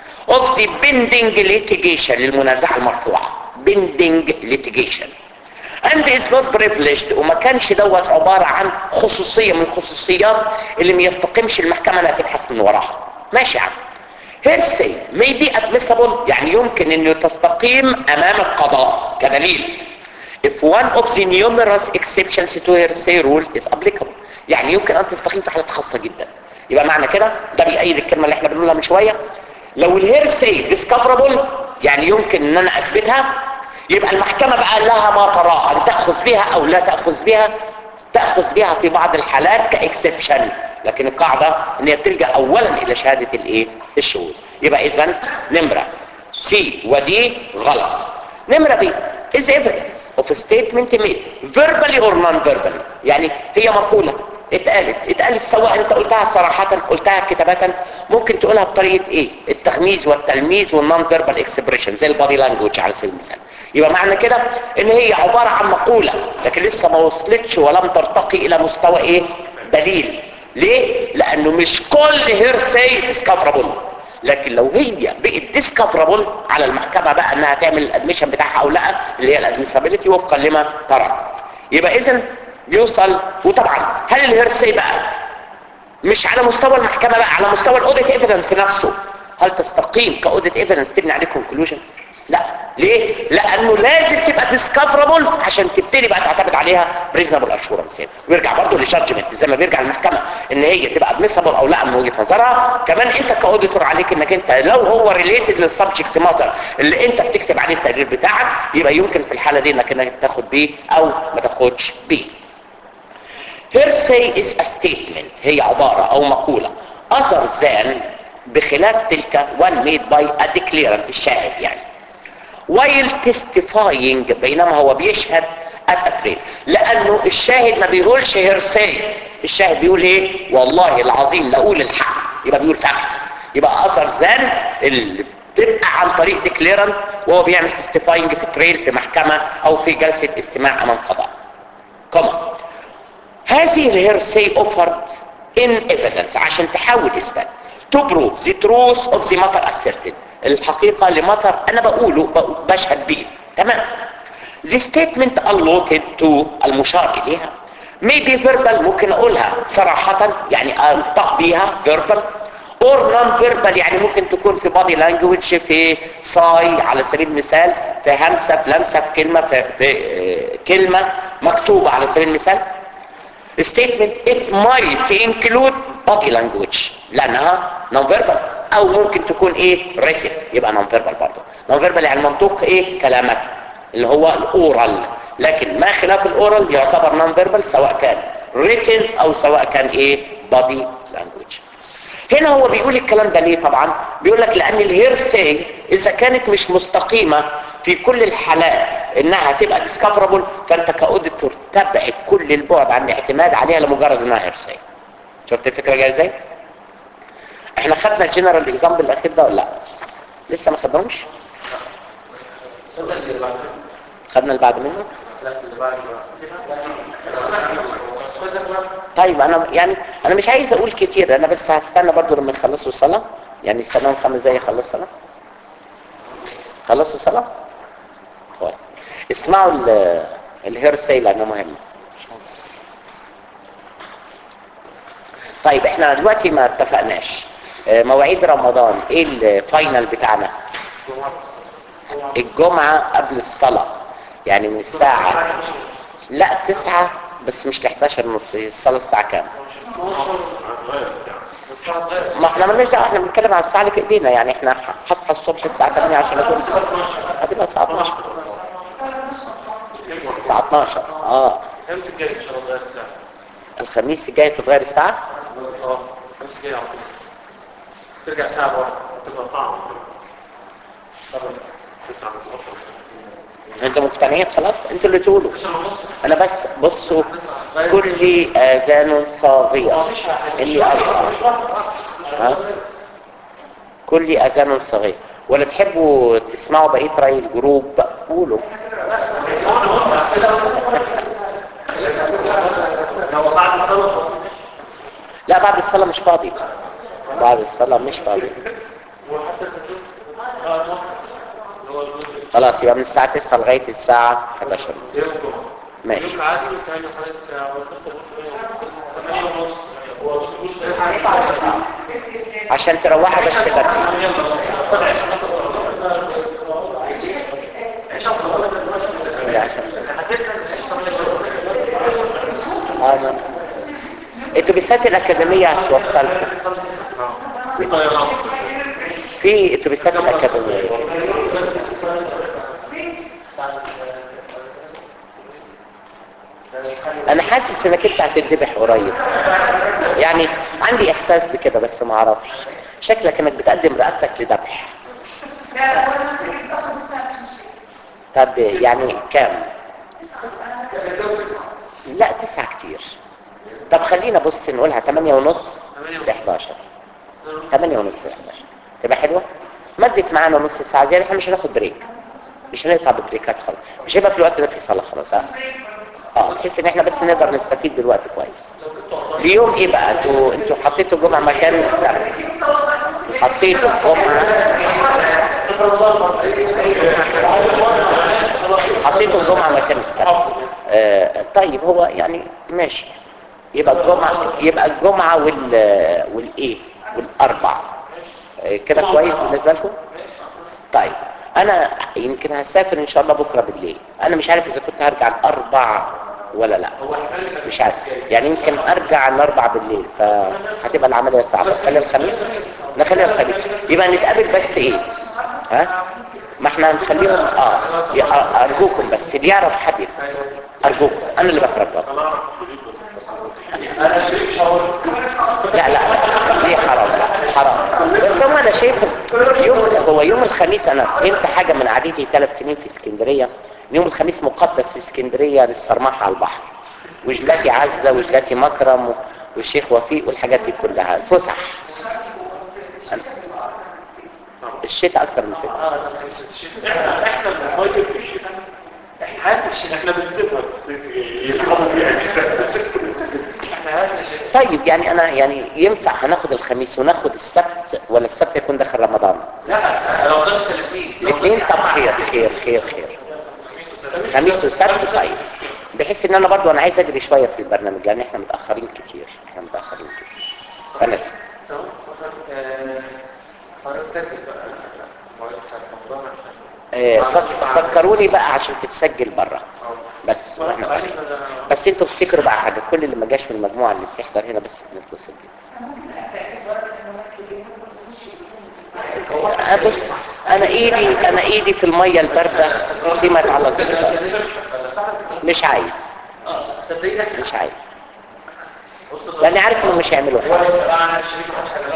of the pending litigation للمنازعة المرفوعة pending litigation and is not privileged وما كانش دوت عبارة عن خصوصية من الخصوصيات اللي ما يستقيمش المحكمة انها تبحث من وراها ماشي يا عم hearsay may be admissible يعني يمكن انه تستقيم امام القضاء كدليل if one of the numerous exceptions to hearsay rule is applicable يعني يمكن ان تستقيم في حالات خاصة جدا يبقى معنى كده ده بيأيد الكلمة اللي احنا بنقولها من شوية لو الهيرسي discoverable يعني يمكن ان انا اثبتها يبقى المحكمة بقى لها ما تراه ان تأخذ بها او لا تأخذ بها تأخذ بها في بعض الحالات كاكسبشن لكن القاعدة ان هي بتلجأ اولا الى شهادة الايه الشهود يبقى اذا نمرة سي ودي غلط نمرة بي is evidence of a statement made verbally or non-verbally يعني هي مقولة اتقالت اتقالت سواء انت قلتها صراحة قلتها كتابة ممكن تقولها بطريقة ايه التغميز والتلميذ والنون فيربال اكسبريشن زي البادي لانجوج على سبيل المثال يبقى معنى كده ان هي عبارة عن مقولة لكن لسه ما وصلتش ولم ترتقي الى مستوى ايه دليل ليه لانه مش كل هيرسي ديسكفرابل لكن لو هي بقت ديسكفرابل على المحكمة بقى انها تعمل الادميشن بتاعها او لا اللي هي الادميسابيلتي وفقا لما ترى يبقى اذا بيوصل وطبعا هل الهيرسي بقى مش على مستوى المحكمة بقى على مستوى الاوديت ايفيدنس نفسه هل تستقيم كاوديت ايفيدنس تبني عليه كونكلوجن لا ليه لانه لازم تبقى ديسكفرابل عشان تبتدي بقى تعتمد عليها بريزنبل اشورنس ويرجع برضه للجادجمنت زي ما بيرجع المحكمه ان هي تبقى ادميسبل او لا من وجهه نظرها كمان انت كاوديتور عليك انك انت لو هو ريليتد للسبجكت ماتر اللي انت بتكتب عليه التقرير بتاعك يبقى يمكن في الحاله دي انك انك تاخد بيه او ما تاخدش بيه hearsay is a statement هي عبارة او مقولة other than بخلاف تلك one made by a declarant الشاهد يعني while testifying بينما هو بيشهد at a trial لانه الشاهد ما بيقولش hearsay الشاهد بيقول ايه والله العظيم لا اقول الحق يبقى بيقول fact يبقى other than اللي بتبقى عن طريق declarant وهو بيعمل testifying في تريل في محكمة او في جلسة استماع امام قضاء كما هذه الهيرسي اوفرد ان evidence عشان تحاول اثبات to prove the truth of the matter asserted الحقيقة لمطر انا بقوله بشهد بيه تمام the statement allotted to المشار اليها maybe verbal ممكن اقولها صراحة يعني انطق بيها verbal or non-verbal يعني ممكن تكون في body language في صاي على سبيل المثال في همسة في لمسة في كلمة في, في كلمة مكتوبة على سبيل المثال statement it might include body language لانها non-verbal او ممكن تكون ايه written يبقى non-verbal برضه non-verbal يعني منطوق ايه كلامك اللي هو الاورال لكن ما خلاف الاورال يعتبر non-verbal سواء كان written او سواء كان ايه body language هنا هو بيقول الكلام ده ليه طبعا بيقول لك لان الهيرسي اذا كانت مش مستقيمة في كل الحالات انها تبقى ديسكفرابل فانت كاوديتور تبعد كل البعد عن الاعتماد عليها لمجرد انها هيرسي شفت الفكره جايه ازاي احنا خدنا الجنرال اكزامبل الاخير ده ولا لا لسه ما خدناهمش خدنا اللي بعد منه طيب انا يعني انا مش عايز اقول كتير انا بس هستنى برضو لما يخلصوا الصلاه يعني استناهم خمس دقايق يخلصوا الصلاه خلصوا الصلاه طيب اسمعوا الهيرسي لانه مهم طيب احنا دلوقتي ما اتفقناش مواعيد رمضان ايه الفاينل بتاعنا الجمعة قبل الصلاة يعني من الساعة لا تسعة بس مش ل 11 ونص الصلاة الساعة كام ما احنا مالناش دعوه احنا بنتكلم على الساعة اللي في ايدينا يعني احنا هصحى الصبح الساعة 8 عشان اكون هتبقى الساعة 12 الساعة 12 اه الخميس الجاي ان شاء الله غير الساعه الخميس الجاي تتغير الساعة اه الخميس الجاي على طول ترجع الساعه 1 تبقى طعم طبعا تسعة ونص انتوا مقتنعين خلاص انتوا اللي تقولوا انا بس بصوا كل اذان صاغية اني اشعر ها؟ كل اذان صاغية ولا تحبوا تسمعوا بقية رأي الجروب قولوا لو بعد الصلاه لا بعد الصلاة مش فاضي بعد الصلاة مش فاضي وحتى الزيتون خلاص يبقى من الساعة 9 لغاية الساعة 11 يوم الجمعه ماشي اليوم العادي كان حضرتك بس 8 ونص هو ما تقولش عشان تروحوا بس بدري آه. اتوبيسات الأكاديمية هتوصلكم في طيران في اتوبيسات الأكاديمية حاسس انك انت هتتذبح قريب يعني عندي احساس بكده بس ما اعرفش شكلك انك بتقدم رقبتك لذبح طب يعني كام لا تسعة كتير طب خلينا بص نقولها 8 ونص ل 11 8 ونص ل 11 تبقى حلوه مدت معانا نص ساعه زياده احنا مش هناخد بريك مش هنقطع ببريكات خالص مش هيبقى في الوقت ده في صلاه خلاص ها اه بحيث ان احنا بس نقدر نستفيد دلوقتي كويس اليوم ايه بقى انتوا انتوا حطيتوا الجمعه مكان السبت حطيتوا الجمعه حطيتوا الجمعه مكان السبت آه طيب هو يعني ماشي يبقى الجمعه يبقى الجمعه وال والايه والاربع آه كده كويس بالنسبه لكم طيب انا يمكن هسافر ان شاء الله بكره بالليل انا مش عارف اذا كنت هرجع الاربع ولا لا مش عارف يعني يمكن ارجع الاربع بالليل فهتبقى العمليه صعبه خليها الخميس نخليها الخميس يبقى نتقابل بس ايه ها ما احنا هنخليهم اه يا- ارجوكم بس اللي يعرف حد يتصل. ارجوكم انا اللي بتربى لا لا ليه حرام لا حرام بس هو انا شايف يوم هو يوم الخميس انا فهمت حاجه من عادتي ثلاث سنين في اسكندريه يوم الخميس مقدس في اسكندريه للصرماح على البحر وجلاتي عزه وجلاتي مكرم والشيخ وفيق والحاجات دي كلها الفسح الشتاء اكتر من كده احنا احنا بنفايد في الشتاء احنا هات الشتاء احنا بنسيبها يلعبوا فيها احنا هات الشتاء طيب يعني انا يعني ينفع هناخد الخميس وناخد السبت ولا السبت يكون داخل رمضان لا لو كانوا سلفين الاثنين طب خير خير خير خير خميس وسبت طيب بحيث ان انا برضو انا عايز اجري شويه في البرنامج لان احنا متاخرين كتير احنا متاخرين كتير فانا آه، فك- فكروني بقى عشان تتسجل بره بس واحنا طالعين. بس انتوا افتكروا بقى حاجه كل اللي ما جاش من المجموعه اللي بتحضر هنا بس نتصل بيه آه، بص انا ايدي انا ايدي في الميه البارده فيما يتعلق بالإطار. مش عايز صدقني مش عايز لاني عارف انه مش هيعملوا حاجه انا شريك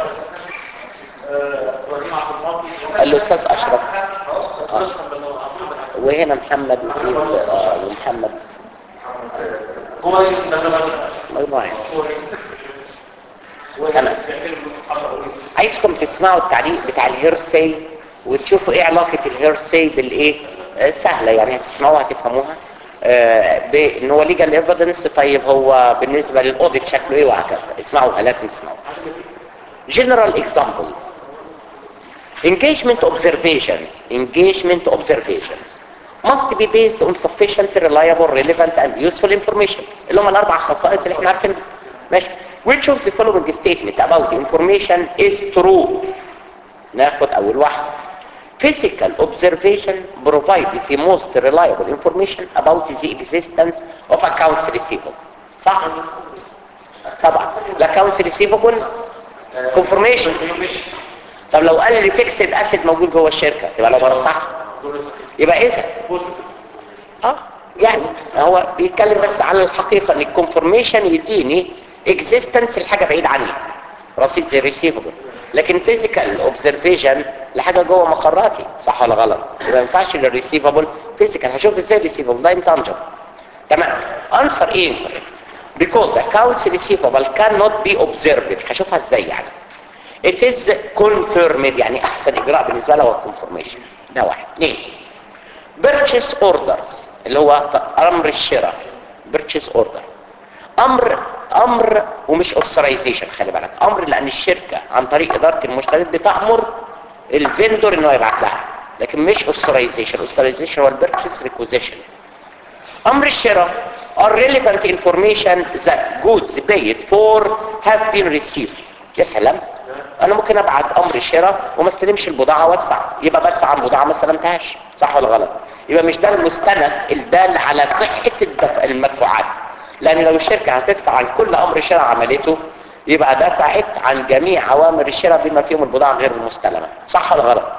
ابراهيم عبد الماضي الاستاذ اشرف وهنا محمد وفي آه، ومحمد هو مجموعه تمام عايزكم تسمعوا التعليق بتاع الهيرسي وتشوفوا ايه علاقة الهيرسي بالايه آه، سهلة يعني هتسمعوها هتفهموها آه، بان هو ليجال ايفيدنس طيب هو بالنسبة للاوديت شكله ايه وهكذا اسمعوها لازم تسمعوها general example engagement observations engagement observations must be based on sufficient reliable relevant and useful information اللي هم الاربع خصائص اللي احنا عارفينها ماشي which of the following statement about the information is true ناخد اول واحد physical observation provides the most reliable information about the existence of accounts receivable صح طبعا الاكونتس receivable confirmation طب لو قال لي فيكسد اسيد موجود جوه الشركه يبقى لو بره صح يبقى اذا اه يعني هو بيتكلم بس على الحقيقه ان الكونفرميشن يديني اكزيستنس لحاجه بعيد عني رصيد زي ريسيفبل لكن فيزيكال اوبزرفيشن لحاجه جوه مقراتي صح ولا غلط يبقى ما ينفعش للريسيفبل فيزيكال هشوف ازاي الريسيفبل ده انتنجبل تمام انسر ايه incorrect because accounts receivable cannot be observed هشوفها ازاي يعني it is confirmed يعني احسن اجراء بالنسبه له هو الكونفرميشن ده واحد اثنين purchase orders اللي هو امر الشراء purchase order امر امر ومش authorization خلي بالك امر لان الشركه عن طريق اداره المشتريات بتامر الفندور انه يبعت لها لكن مش authorization authorization هو البيرتشيز requisition امر الشراء are relevant information that goods paid for have been received يا سلام انا ممكن ابعت امر الشراء وما استلمش البضاعه وادفع يبقى بدفع عن بضاعه ما استلمتهاش صح ولا غلط يبقى مش ده المستند الدال على صحه الدفع المدفوعات لان لو الشركه هتدفع عن كل امر شراء عملته يبقى دفعت عن جميع اوامر الشراء بما فيهم البضاعه غير المستلمه صح ولا غلط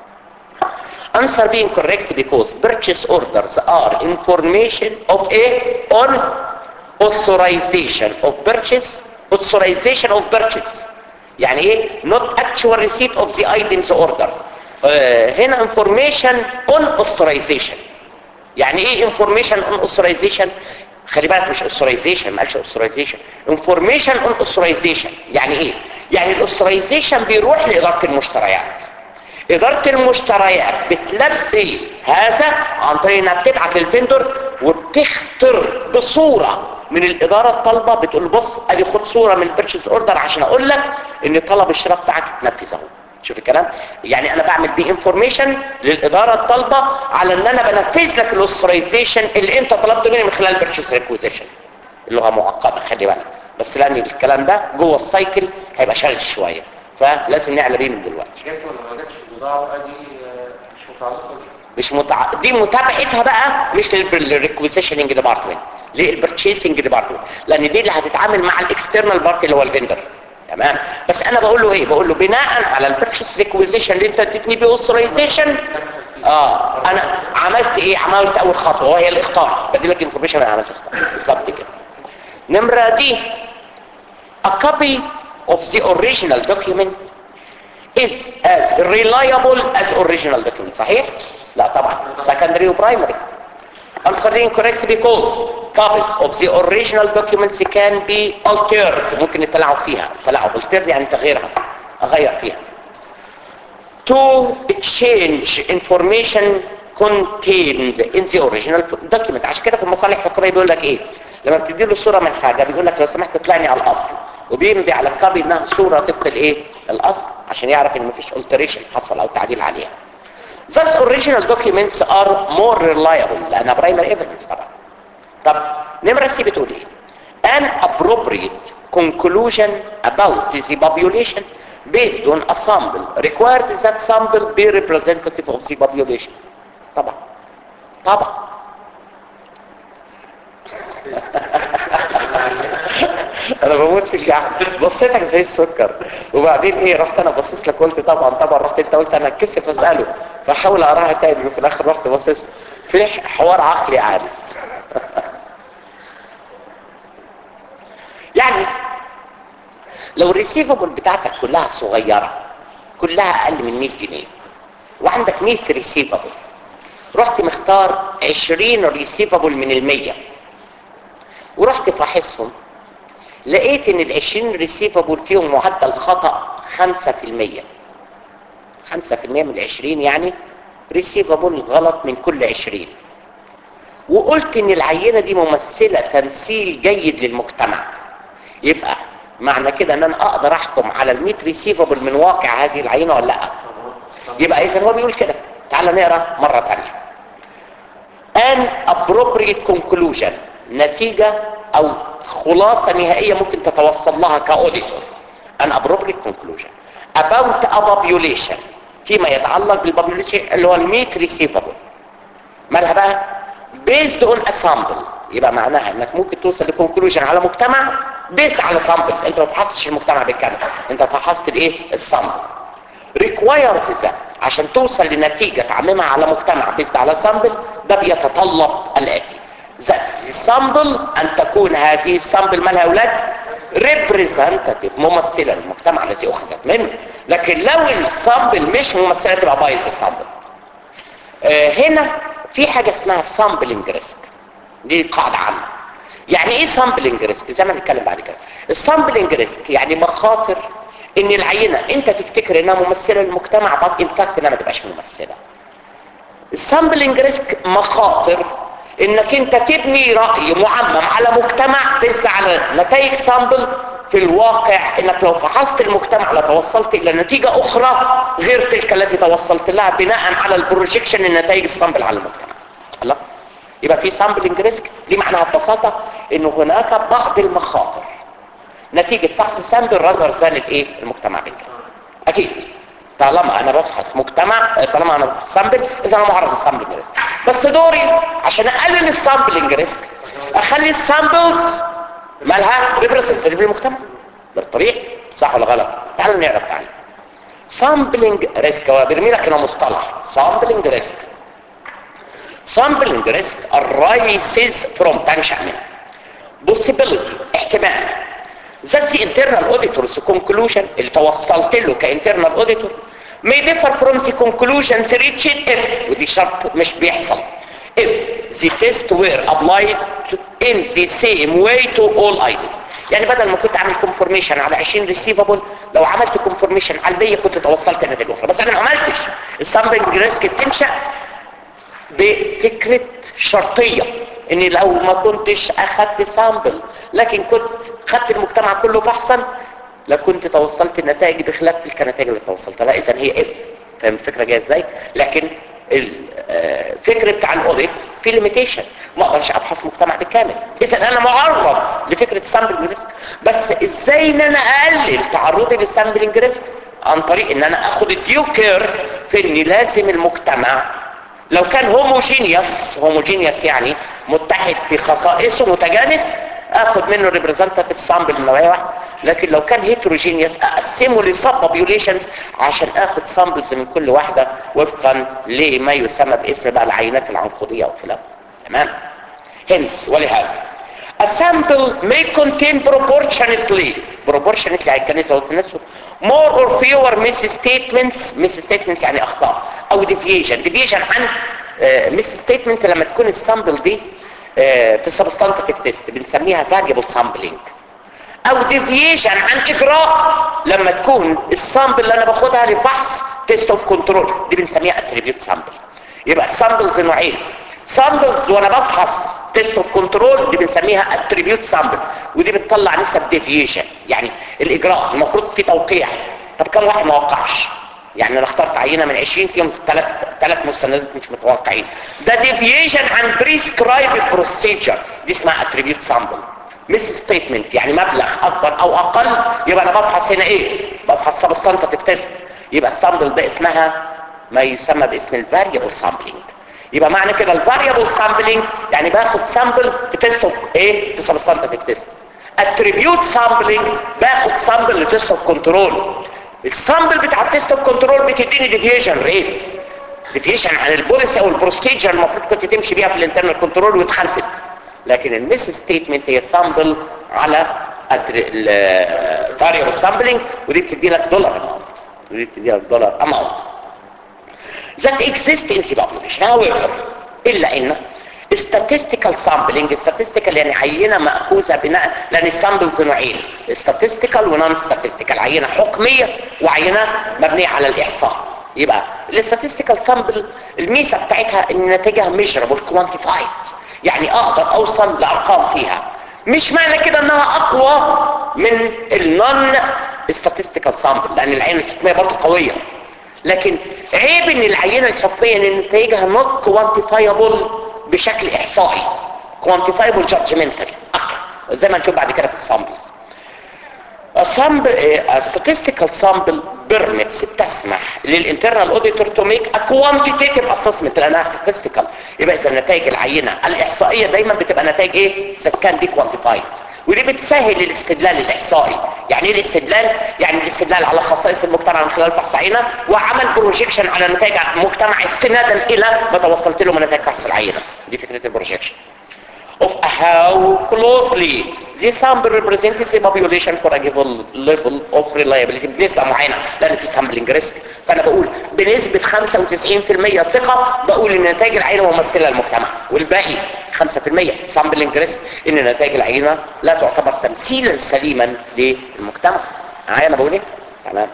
answer being correct because purchase orders are information of a on authorization of purchase authorization of purchase يعني ايه not actual receipt of the items order آه هنا information on authorization يعني ايه information on authorization خلي بالك مش authorization ما قالش authorization information on authorization يعني ايه يعني الاوثرايزيشن بيروح لاداره المشتريات اداره المشتريات بتلبي هذا عن طريق انها بتبعت للفندور وبتختر بصوره من الاداره الطالبه بتقول له بص ادي خد صوره من البيرشيز اوردر عشان اقول لك ان طلب الشراء بتاعك اتنفذ اهو شوف الكلام يعني انا بعمل بيه انفورميشن للاداره الطالبه على ان انا بنفذ لك الاوثرايزيشن اللي انت طلبته مني من خلال البيرشيز ريكويزيشن اللغه معقده خلي بالك بس لان الكلام ده جوه السايكل هيبقى شاغل شويه فلازم نعمل بيه من دلوقتي جت ولا ما جاتش البضاعه ادي آه، مش متعلقه بيه مش متع... دي متابعتها بقى مش للريكويزيشننج ديبارتمنت للبرتشيسنج ديبارتمنت لان دي اللي هتتعامل مع الاكسترنال بارتي اللي هو الفندر تمام بس انا بقول له ايه بقول له بناء على البرتشيس ريكويزيشن اللي انت اديتني بيه اوثرايزيشن اه انا عملت ايه عملت اول خطوه وهي الاختار بدي لك انفورميشن انا عملت اختار بالظبط كده نمره دي a copy of the original document is as reliable as original document صحيح؟ لا طبعا secondary و primary answer incorrect because copies of the original documents can be altered ممكن التلاعب فيها تلاعب altered يعني تغييرها اغير فيها to exchange information contained in the original document عشان كده في المصالح الحكوميه بيقول لك ايه لما بتدي له صوره من حاجه بيقول لك لو سمحت اطلعني على الاصل وبيمضي على الكابي انها صوره طبق الايه الاصل عشان يعرف ان مفيش alteration حصل او تعديل عليها Thus original documents are more reliable لأنها primary evidence طبعا طب نمرة سي بتقول ايه an appropriate conclusion about the population based on a sample requires that sample be representative of the population طبعا طبعا انا بموت في الجعل بصيتك زي السكر وبعدين ايه رحت انا باصص لك قلت طبعا طبعا رحت انت قلت انا اتكسف اساله فحاول اقراها تاني وفي الاخر رحت باصص في حوار عقلي عارف يعني لو الريسيفبل بتاعتك كلها صغيرة كلها اقل من 100 جنيه وعندك 100 ريسيفبل رحت مختار 20 ريسيفبل من المية ورحت فاحصهم لقيت ان ال 20 ريسيفبل فيهم معدل خطأ 5% 5% من ال 20 يعني ريسيفبل غلط من كل 20 وقلت ان العينة دي ممثلة تمثيل جيد للمجتمع يبقى معنى كده ان انا اقدر احكم على ال 100 ريسيفبل من واقع هذه العينة ولا لا يبقى اذا هو بيقول كده تعال نقرا مرة ثانيه an appropriate conclusion نتيجة او خلاصة نهائية ممكن تتوصل لها كاوديتور an appropriate conclusion about a population فيما يتعلق بالبوبوليشن اللي هو ال 100 receivable مالها بقى based on a sample يبقى معناها انك ممكن توصل لكونكلوجن على مجتمع based على سامبل انت ما فحصتش المجتمع بالكامل انت فحصت الايه السامبل requires that عشان توصل لنتيجة تعممها على مجتمع based على سامبل ده بيتطلب الاتي that the sample ان تكون هذه السامبل مالها يا اولاد representative ممثلة للمجتمع الذي اخذت منه لكن لو السامبل مش ممثلة تبقى بايظ السامبل آه هنا في حاجة اسمها sampling risk دي قاعدة عامة يعني ايه sampling risk زي ما نتكلم بعد كده السامبلنج ريسك يعني مخاطر ان العينة انت تفتكر انها ممثلة للمجتمع بعد انفاكت انها ما تبقاش ممثلة السامبلنج ريسك مخاطر انك انت تبني رأي معمم على مجتمع بس على نتائج سامبل في الواقع انك لو فحصت المجتمع لتوصلت الى نتيجة اخرى غير تلك التي توصلت لها بناء على البروجيكشن النتائج السامبل على المجتمع الله يبقى في سامبلنج ريسك دي معناها ببساطة انه هناك بعض المخاطر نتيجة فحص السامبل رذر ذان الايه المجتمع بالكامل اكيد طالما انا بفحص مجتمع طالما انا بفحص سامبل اذا انا معرض للسامبلنج ريسك بس دوري عشان اقلل السامبلنج ريسك اخلي السامبلز مالها ريبريزنتيف للمجتمع بالطريق صح ولا غلط تعالوا نعرف تعالى سامبلنج ريسك هو بيرمي لك هنا مصطلح سامبلنج ريسك sampling risk arises from تنشأ منه possibility احتمال that the internal auditor's conclusion اللي توصلت له كinternal auditor may differ from the conclusions reached if ودي شرط مش بيحصل if the test were applied in the same way to all items يعني بدل ما كنت عامل كونفورميشن على 20 ريسيفبل لو عملت كونفورميشن على 100 كنت توصلت لنتيجه اخرى بس انا ما عملتش السامبلنج ريسك بتنشا بفكره شرطيه اني لو ما كنتش اخدت سامبل لكن كنت خدت المجتمع كله فحصا لكنت توصلت النتائج بخلاف تلك النتائج اللي توصلت لها اذا هي اف فاهم الفكره جايه ازاي لكن الفكر بتاع الاوديت في ليميتيشن ما اقدرش ابحث مجتمع بالكامل اذا انا معرض لفكره السامبلنج ريسك بس ازاي ان انا اقلل تعرضي للسامبلنج ريسك عن طريق ان انا اخد الديو كير في اني لازم المجتمع لو كان هوموجينيوس هوموجينيوس يعني متحد في خصائصه متجانس اخد منه ريبريزنتاتيف سامبل من نوعيه واحده لكن لو كان هيتروجينيوس اقسمه لسب بوبيوليشنز عشان اخد سامبلز من كل واحده وفقا لما يسمى باسم بقى العينات العنقوديه او خلافه تمام hence ولهذا A sample may contain proportionately proportionately هيتكنس لو تنسوا more or fewer misstatements misstatements يعني اخطاء او deviation deviation عن uh, misstatement لما تكون السامبل دي uh, في substantive test بنسميها variable sampling او deviation عن اجراء لما تكون السامبل اللي انا باخدها لفحص تيست اوف كنترول دي بنسميها attribute sample يبقى السامبلز نوعين سامبلز وانا بفحص تيست اوف كنترول دي بنسميها اتريبيوت سامبل ودي بتطلع نسب ديفيشن يعني الاجراء المفروض في توقيع طب كم واحد ما وقعش يعني انا اخترت عينه من 20 فيهم ثلاث ثلاث مستندات مش متوقعين ده ديفيشن عن بريسكرايب بروسيجر دي اسمها اتريبيوت سامبل مش ستيتمنت يعني مبلغ اكبر او اقل يبقى انا بفحص هنا ايه بفحص سبستانتيف تيست يبقى السامبل ده اسمها ما يسمى باسم الفاريبل سامبلينج يبقى معنى كده الفاريبل سامبلينج يعني باخد سامبل في تيست اوف ايه في سبستانتيف تيست اتريبيوت سامبلينج باخد سامبل لتيست اوف كنترول السامبل بتاع التيست اوف كنترول بتديني ديفيشن ريت ديفيشن عن البوليسي او البروسيجر المفروض كنت تمشي بيها في الانترنال كنترول واتخلفت لكن الميس ستيتمنت هي سامبل على الفاريبل سامبلينج ودي بتدي لك دولار اماونت ودي بتدي لك دولار اماونت that exist in the population however إلا إن statistical sampling statistical يعني عينة مأخوذة بناء لأن السامبلز نوعين statistical و non statistical عينة حكمية وعينة مبنية على الإحصاء يبقى الستاتستيكال سامبل الميزة بتاعتها ان نتائجها measurable quantified يعني اقدر اوصل لارقام فيها مش معنى كده انها اقوى من النون statistical sample لان العينة الحكمية برضه قوية لكن عيب ان العينة الحكمية ان نتائجها not quantifiable بشكل احصائي quantifiable judgmentally اكتر زي ما نشوف بعد كده في السامبلز A sample, a statistical sample permits بتسمح للانترنال auditor to make a quantitative assessment لانها statistical يبقى اذا نتائج العينة الاحصائية دايما بتبقى نتائج ايه؟ اذا كان دي quantified ودي بتسهل الاستدلال الاحصائي يعني ايه الاستدلال يعني الاستدلال على خصائص المجتمع من خلال فحص عينه وعمل بروجيكشن على نتائج المجتمع استنادا الى ما توصلت له من نتائج فحص العينه دي فكره البروجيكشن of how closely the sample represents the population for a given level of reliability بنسبة معينة لأن في sampling risk فأنا بقول بنسبة 95% ثقة بقول إن نتائج العينة ممثلة للمجتمع والباقي 5% sampling risk إن نتائج العينة لا تعتبر تمثيلا سليما للمجتمع معايا أنا بقول إيه؟ تمام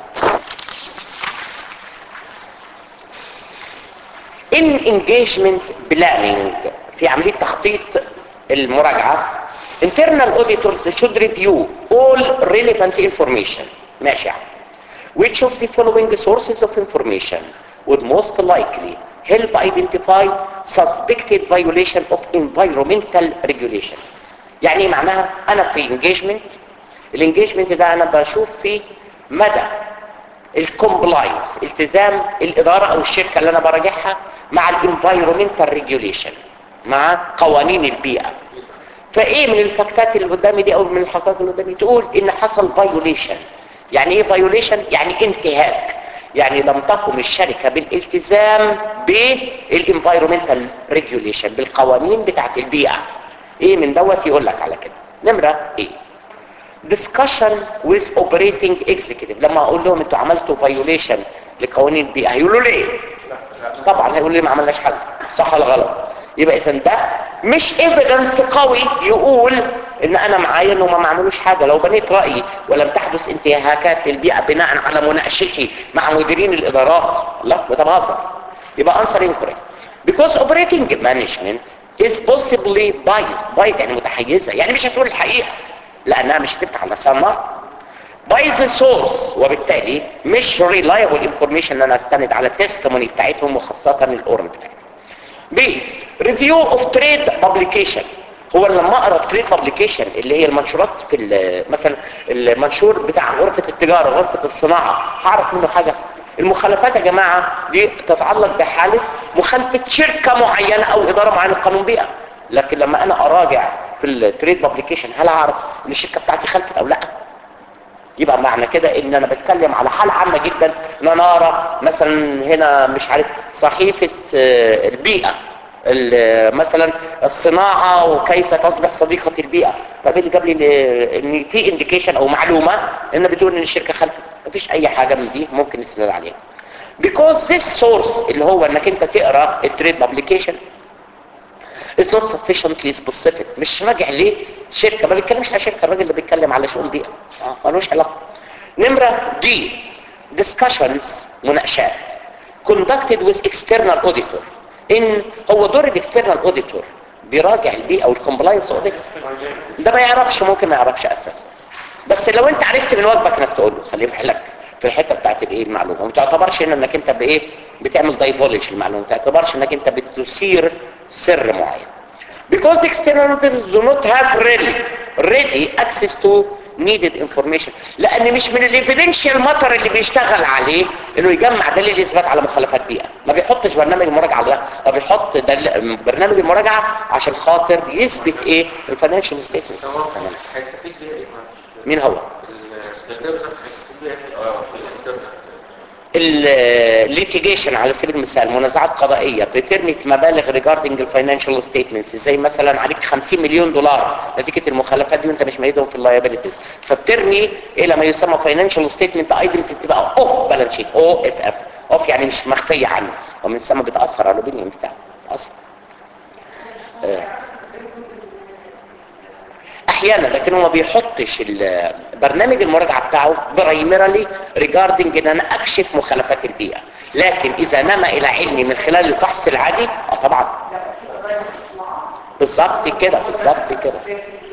in engagement planning في عملية تخطيط المراجعة internal auditors should review all relevant information ماشي يعني which of the following sources of information would most likely help identify suspected violation of environmental regulation يعني معناها انا في engagement الانجيجمنت ده انا بشوف فيه مدى الكومبلاينس التزام الاداره او الشركه اللي انا براجعها مع الانفايرمنتال ريجوليشن مع قوانين البيئه فايه من الفاكتات اللي قدامي دي او من الحقائق اللي قدامي تقول ان حصل فايوليشن يعني ايه فايوليشن يعني انتهاك يعني لم تقم الشركه بالالتزام بالانفايرمنتال ريجوليشن بالقوانين بتاعت البيئه ايه من دوت يقول لك على كده نمرة ايه discussion with operating executive لما اقول لهم انتوا عملتوا violation لقوانين البيئة هيقولوا لي ايه طبعا هيقولوا لي ما عملناش حاجة صح ولا غلط يبقى اذا ده مش ايفيدنس قوي يقول ان انا معايا انهم ما عملوش حاجة لو بنيت رأيي ولم تحدث انتهاكات للبيئة بناء على مناقشتي مع مديرين الادارات لا ده بهزر يبقى answer incorrect because operating management is possibly biased biased يعني متحيزة يعني مش هتقول الحقيقة لانها مش هتفتح على نفسها النار by the source وبالتالي مش reliable information ان انا استند على التستموني بتاعتهم وخاصة الاورن بتاعتهم ب review of trade publication هو لما اقرا تريد بابليكيشن اللي هي المنشورات في ال- مثلا المنشور بتاع غرفة التجارة غرفة الصناعة هعرف منه حاجة المخالفات يا جماعة دي تتعلق بحالة مخالفة شركة معينة او ادارة معينة قانون بيئة لكن لما انا اراجع في التريد بابليكيشن هل هعرف ان الشركة بتاعتي خلفت او لا يبقى معنى كده ان انا بتكلم على حالة عامة جدا ان انا ارى مثلا هنا مش عارف صحيفة آه، البيئة ال- مثلا الصناعة وكيف تصبح صديقة البيئة فايه اللي جاب لي ل- ان في انديكيشن او معلومة ان بتقول ان الشركة خلفت مفيش اي حاجة من دي ممكن نستدل عليها because this source اللي هو انك انت تقرا التريد بابليكيشن is not sufficiently specific مش راجع ليه شركة ما بيتكلمش على شركة الراجل اللي بيتكلم على شؤون بيئة اه ملوش علاقة نمرة دي discussions مناقشات conducted with external auditor ان هو دور الاكسترنال auditor بيراجع البيئة والكومبلاينس اوديت ده ما يعرفش ممكن ما يعرفش اساسا بس لو انت عرفت من واجبك انك تقول له خليه بالك في الحته بتاعت الايه المعلومه وما تعتبرش هنا انك انت بايه بتعمل دايفولج المعلومه ما تعتبرش انك انت بتثير سر معين because external auditors do not have really ready access to needed information لان مش من الايفيدنشال ماتر اللي بيشتغل عليه انه يجمع دليل اثبات على مخالفات بيئه ما بيحطش برنامج المراجعه ده هو بيحط دل... برنامج المراجعه عشان خاطر يثبت ايه الفاينانشال ستيتمنت هيستفيد بيها ايه مين هو الاستخدام ده هيستفيد بيها ايه اه في الانترنت الليتيجيشن على سبيل المثال منازعات قضائية بترمي مبالغ ريجاردنج الفاينانشال ستيتمنتس زي مثلا عليك 50 مليون دولار نتيجة المخالفات دي وانت مش ميدهم في اللايبيليتيز فبترمي الى ما يسمى فاينانشال ستيتمنت ايتمز بتبقى اوف بالانس شيت او اف اف اوف يعني مش مخفية عنه ومن ثم بتأثر على الاوبينيون بتاعه بتأثر آه. احيانا لكن هو ما بيحطش ال- برنامج المراجعه بتاعه برايمرالي ريجاردنج ان انا اكشف مخالفات البيئه لكن اذا نما الى علمي من خلال الفحص العادي اه طبعا بالظبط كده بالظبط كده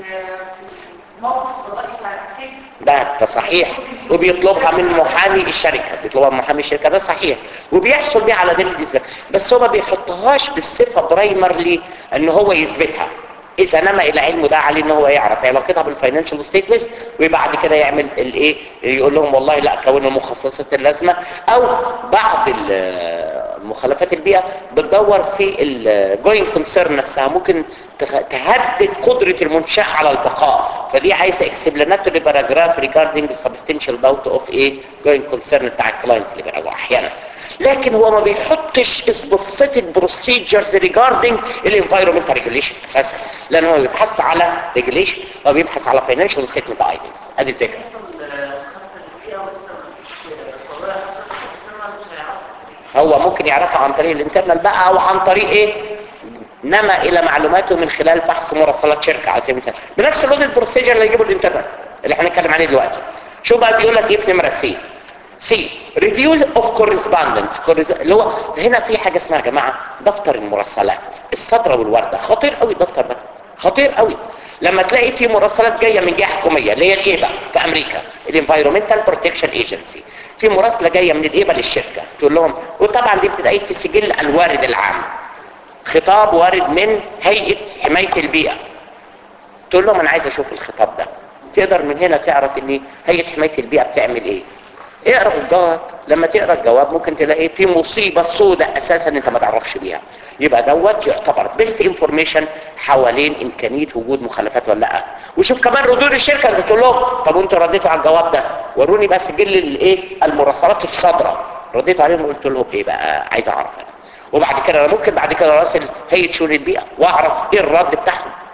ده ده صحيح وبيطلبها من محامي الشركه بيطلبها من محامي الشركه ده صحيح وبيحصل بيه على دليل الاثبات بس هو ما بيحطهاش بالصفه برايمرلي ان هو يثبتها اذا نما الى علمه ده عليه ان هو يعرف علاقتها بالفاينانشال ستيتمنتس وبعد كده يعمل الايه يقول لهم والله لا كون المخصصات اللازمه او بعض ال- مخالفات البيئه بتدور في الجوين كونسيرن نفسها ممكن تخ- تهدد قدره المنشاه على البقاء فدي عايزه اكسبلاناتوري باراجراف ريجاردنج السبستنشال داوت اوف ايه جوين كونسيرن بتاع الكلاينت اللي بيراجعه احيانا لكن هو ما بيحطش سبيسيفيك بروسيجرز ريجاردنج الانفايرمنتال ريجوليشن اساسا لان هو بيبحث على ريجوليشن هو بيبحث على فاينانشال ستيتمنت ايتمز ادي الفكره هو ممكن يعرفها عن طريق الانترنال بقى او عن طريق ايه نما الى معلوماته من خلال فحص مراسلات شركه على سبيل المثال بنفس الاوديت بروسيجر اللي يجيبه الانترنال اللي احنا هنتكلم عليه دلوقتي شو بقى بيقول لك ايه في نمره سي سي ريفيوز اوف كورسبوندنس اللي هو هنا في حاجه اسمها يا جماعه دفتر المراسلات الصدره والورده خطير قوي الدفتر ده خطير قوي لما تلاقي في مراسلات جايه من جهه حكوميه اللي هي الايبا في امريكا الانفايرمنتال بروتكشن ايجنسي في مراسله جايه من الايبا للشركه تقول لهم وطبعا دي بتتقيد في سجل الوارد العام خطاب وارد من هيئه حمايه البيئه تقول لهم انا عايز اشوف الخطاب ده تقدر من هنا تعرف ان هيئه حمايه البيئه بتعمل ايه اقرا الجواب لما تقرا الجواب ممكن تلاقي في مصيبه سوداء اساسا انت ما تعرفش بيها يبقى دوت يعتبر بيست انفورميشن حوالين امكانيه وجود مخالفات ولا لا وشوف كمان ردود الشركه اللي بتقول لهم طب وانتوا رديتوا على الجواب ده وروني بقى سجل الايه المراسلات الخضراء رديتوا عليهم وقلت لهم ايه بقى عايز اعرف انا وبعد كده انا ممكن بعد كده اراسل هيئه شؤون البيئه واعرف ايه الرد بتاعهم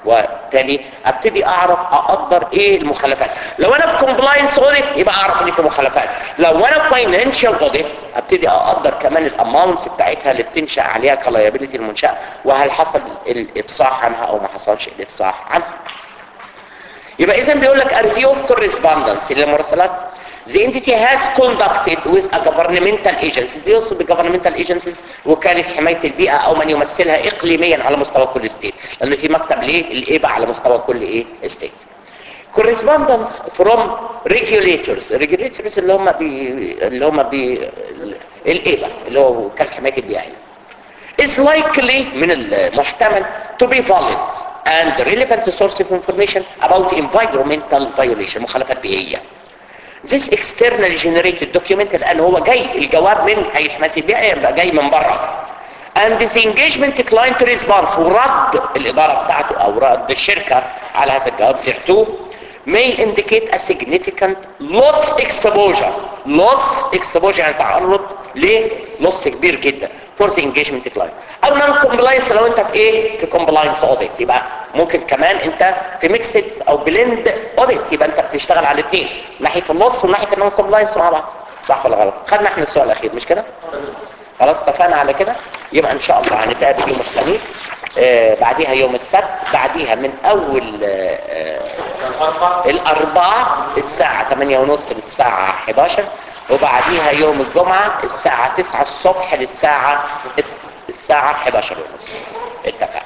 وبالتالي ابتدي اعرف اقدر ايه المخالفات لو انا في كومبلاينس اوديت يبقى اعرف ان في مخالفات لو انا في فاينانشال اوديت ابتدي اقدر كمان الاماونتس بتاعتها اللي بتنشا عليها كلايبيلتي المنشاه وهل حصل الافصاح عنها او ما حصلش الافصاح عنها يبقى اذا بيقول لك a review of correspondence للمراسلات the entity has conducted with a governmental agency دي يقصد بgovernmental agencies وكالة حماية البيئة او من يمثلها اقليميا على مستوى كل ستيت لان في مكتب ليه الايبا على مستوى كل ايه ستيت correspondence from regulators regulators اللي هم بي اللي هم بي الايبا اللي هو وكالة حماية البيئة يعني. is likely من المحتمل to be valid and relevant source of information about environmental violation مخالفات بيئية this externally generated document الآن هو جاي الجواب من هيئة حماية البيئة يبقى جاي من بره and the engagement client response ورد الإدارة بتاعته أو رد الشركة على هذا الجواب زرتوه may indicate a significant loss exposure loss exposure يعني تعرض للص كبير جدا for the engagement client او non compliance لو انت في ايه في compliance audit يبقى ممكن كمان انت في mixed او blend audit يبقى انت بتشتغل على الاثنين ناحيه اللص وناحيه النون compliance مع بعض صح ولا غلط خدنا احنا السؤال الاخير مش كده خلاص اتفقنا على كده يبقى ان شاء الله هنتقابل يوم الخميس آه بعديها يوم السبت بعديها من اول آه آه الاربعاء الساعة 8 ونص للساعة 11 وبعديها يوم الجمعة الساعة 9 الصبح للساعة الساعة 11 ونص اتفقنا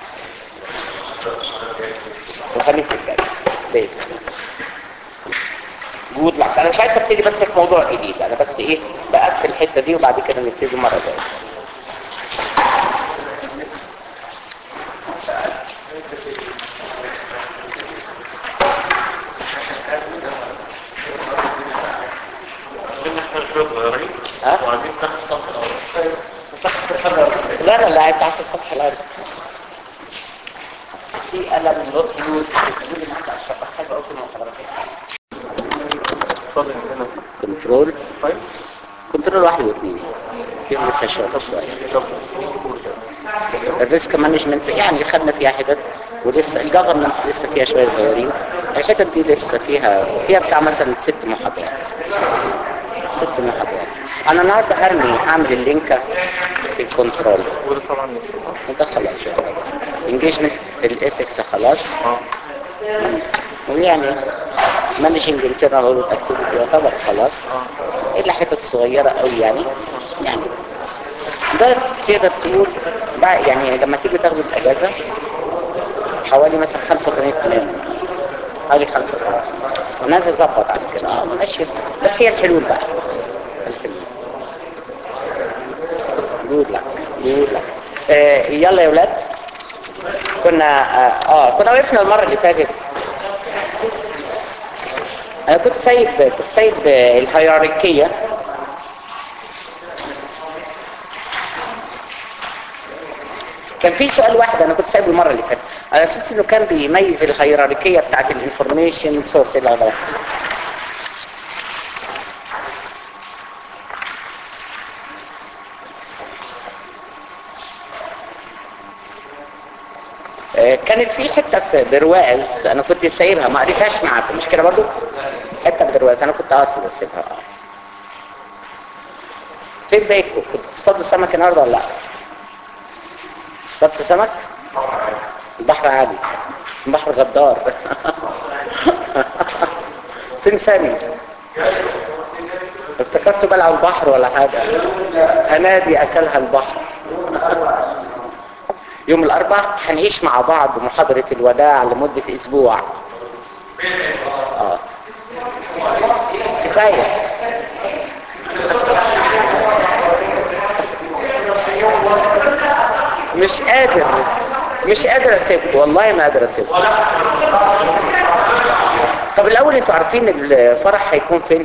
الخميس الجاي بإذن الله جود لك انا مش عايز ابتدي بس في موضوع جديد انا بس ايه بقفل الحته دي وبعد كده نبتدي مره ثانيه ها؟ وعايزين تحت الصف الاول لا لا لا تحت السطح الارضي في قلم نوت يوز حاجه قلت حضرتك كنترول كنترول واحد واثنين فيهم لسه شويه شويه الريسك مانجمنت يعني خدنا فيها حتت ولسه الجفرنس لسه فيها شويه صغيرين الحتت دي لسه فيها فيها بتاع مثلا ست محاضرات ست محاضرات انا النهارده هرمي هعمل اللينك في الكنترول وده طبعا انت خلاص انجيجمنت الاسكس خلاص ويعني مانجنج انترنال اوديت اكتيفيتي يعتبر خلاص الا حتت صغيره قوي يعني يعني ده تقدر تقول بقى يعني لما تيجي تاخد الاجازه حوالي مثلا 85% حوالي 85 والناس تظبط على كده اه ماشي بس هي الحلول بقى الحلول جود لك جود لك آه يلا يا ولاد كنا اه, آه كنا وقفنا المره اللي فاتت انا كنت سايب كنت سايب الهيراركيه كان في سؤال واحد انا كنت سايبه المره اللي فاتت على اساس انه كان بيميز الهيراركيه بتاعت الانفورميشن سورس اللي هو كانت في حته في برواز انا كنت سايبها ما قريتهاش معاكم مش كده برضو حته في برواز انا كنت قاصد اسيبها اه فين بايكو كنت تصطادوا سمك النهارده ولا لا صدت سمك البحر عالي البحر غدار فين سامي افتكرت بلعب البحر ولا حاجة هنادي اكلها البحر يوم الاربعاء هنعيش مع بعض محاضرة الوداع لمدة اسبوع اه كفاية مش قادر مش قادر اسيبكم والله ما قادر اسيبكم طب الاول انتوا عارفين الفرح هيكون فين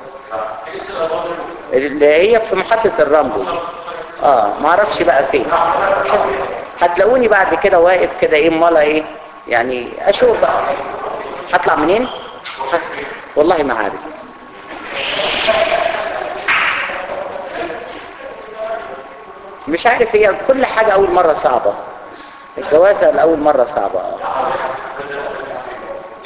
اللي هي في محطة الرمل اه ما اعرفش بقى فين هتلاقوني بعد كده واقف كده ايه مالا ايه يعني اشوف بقى هطلع منين والله ما عارف مش عارف هي كل حاجة اول مرة صعبة الجوازة الاول مرة صعبة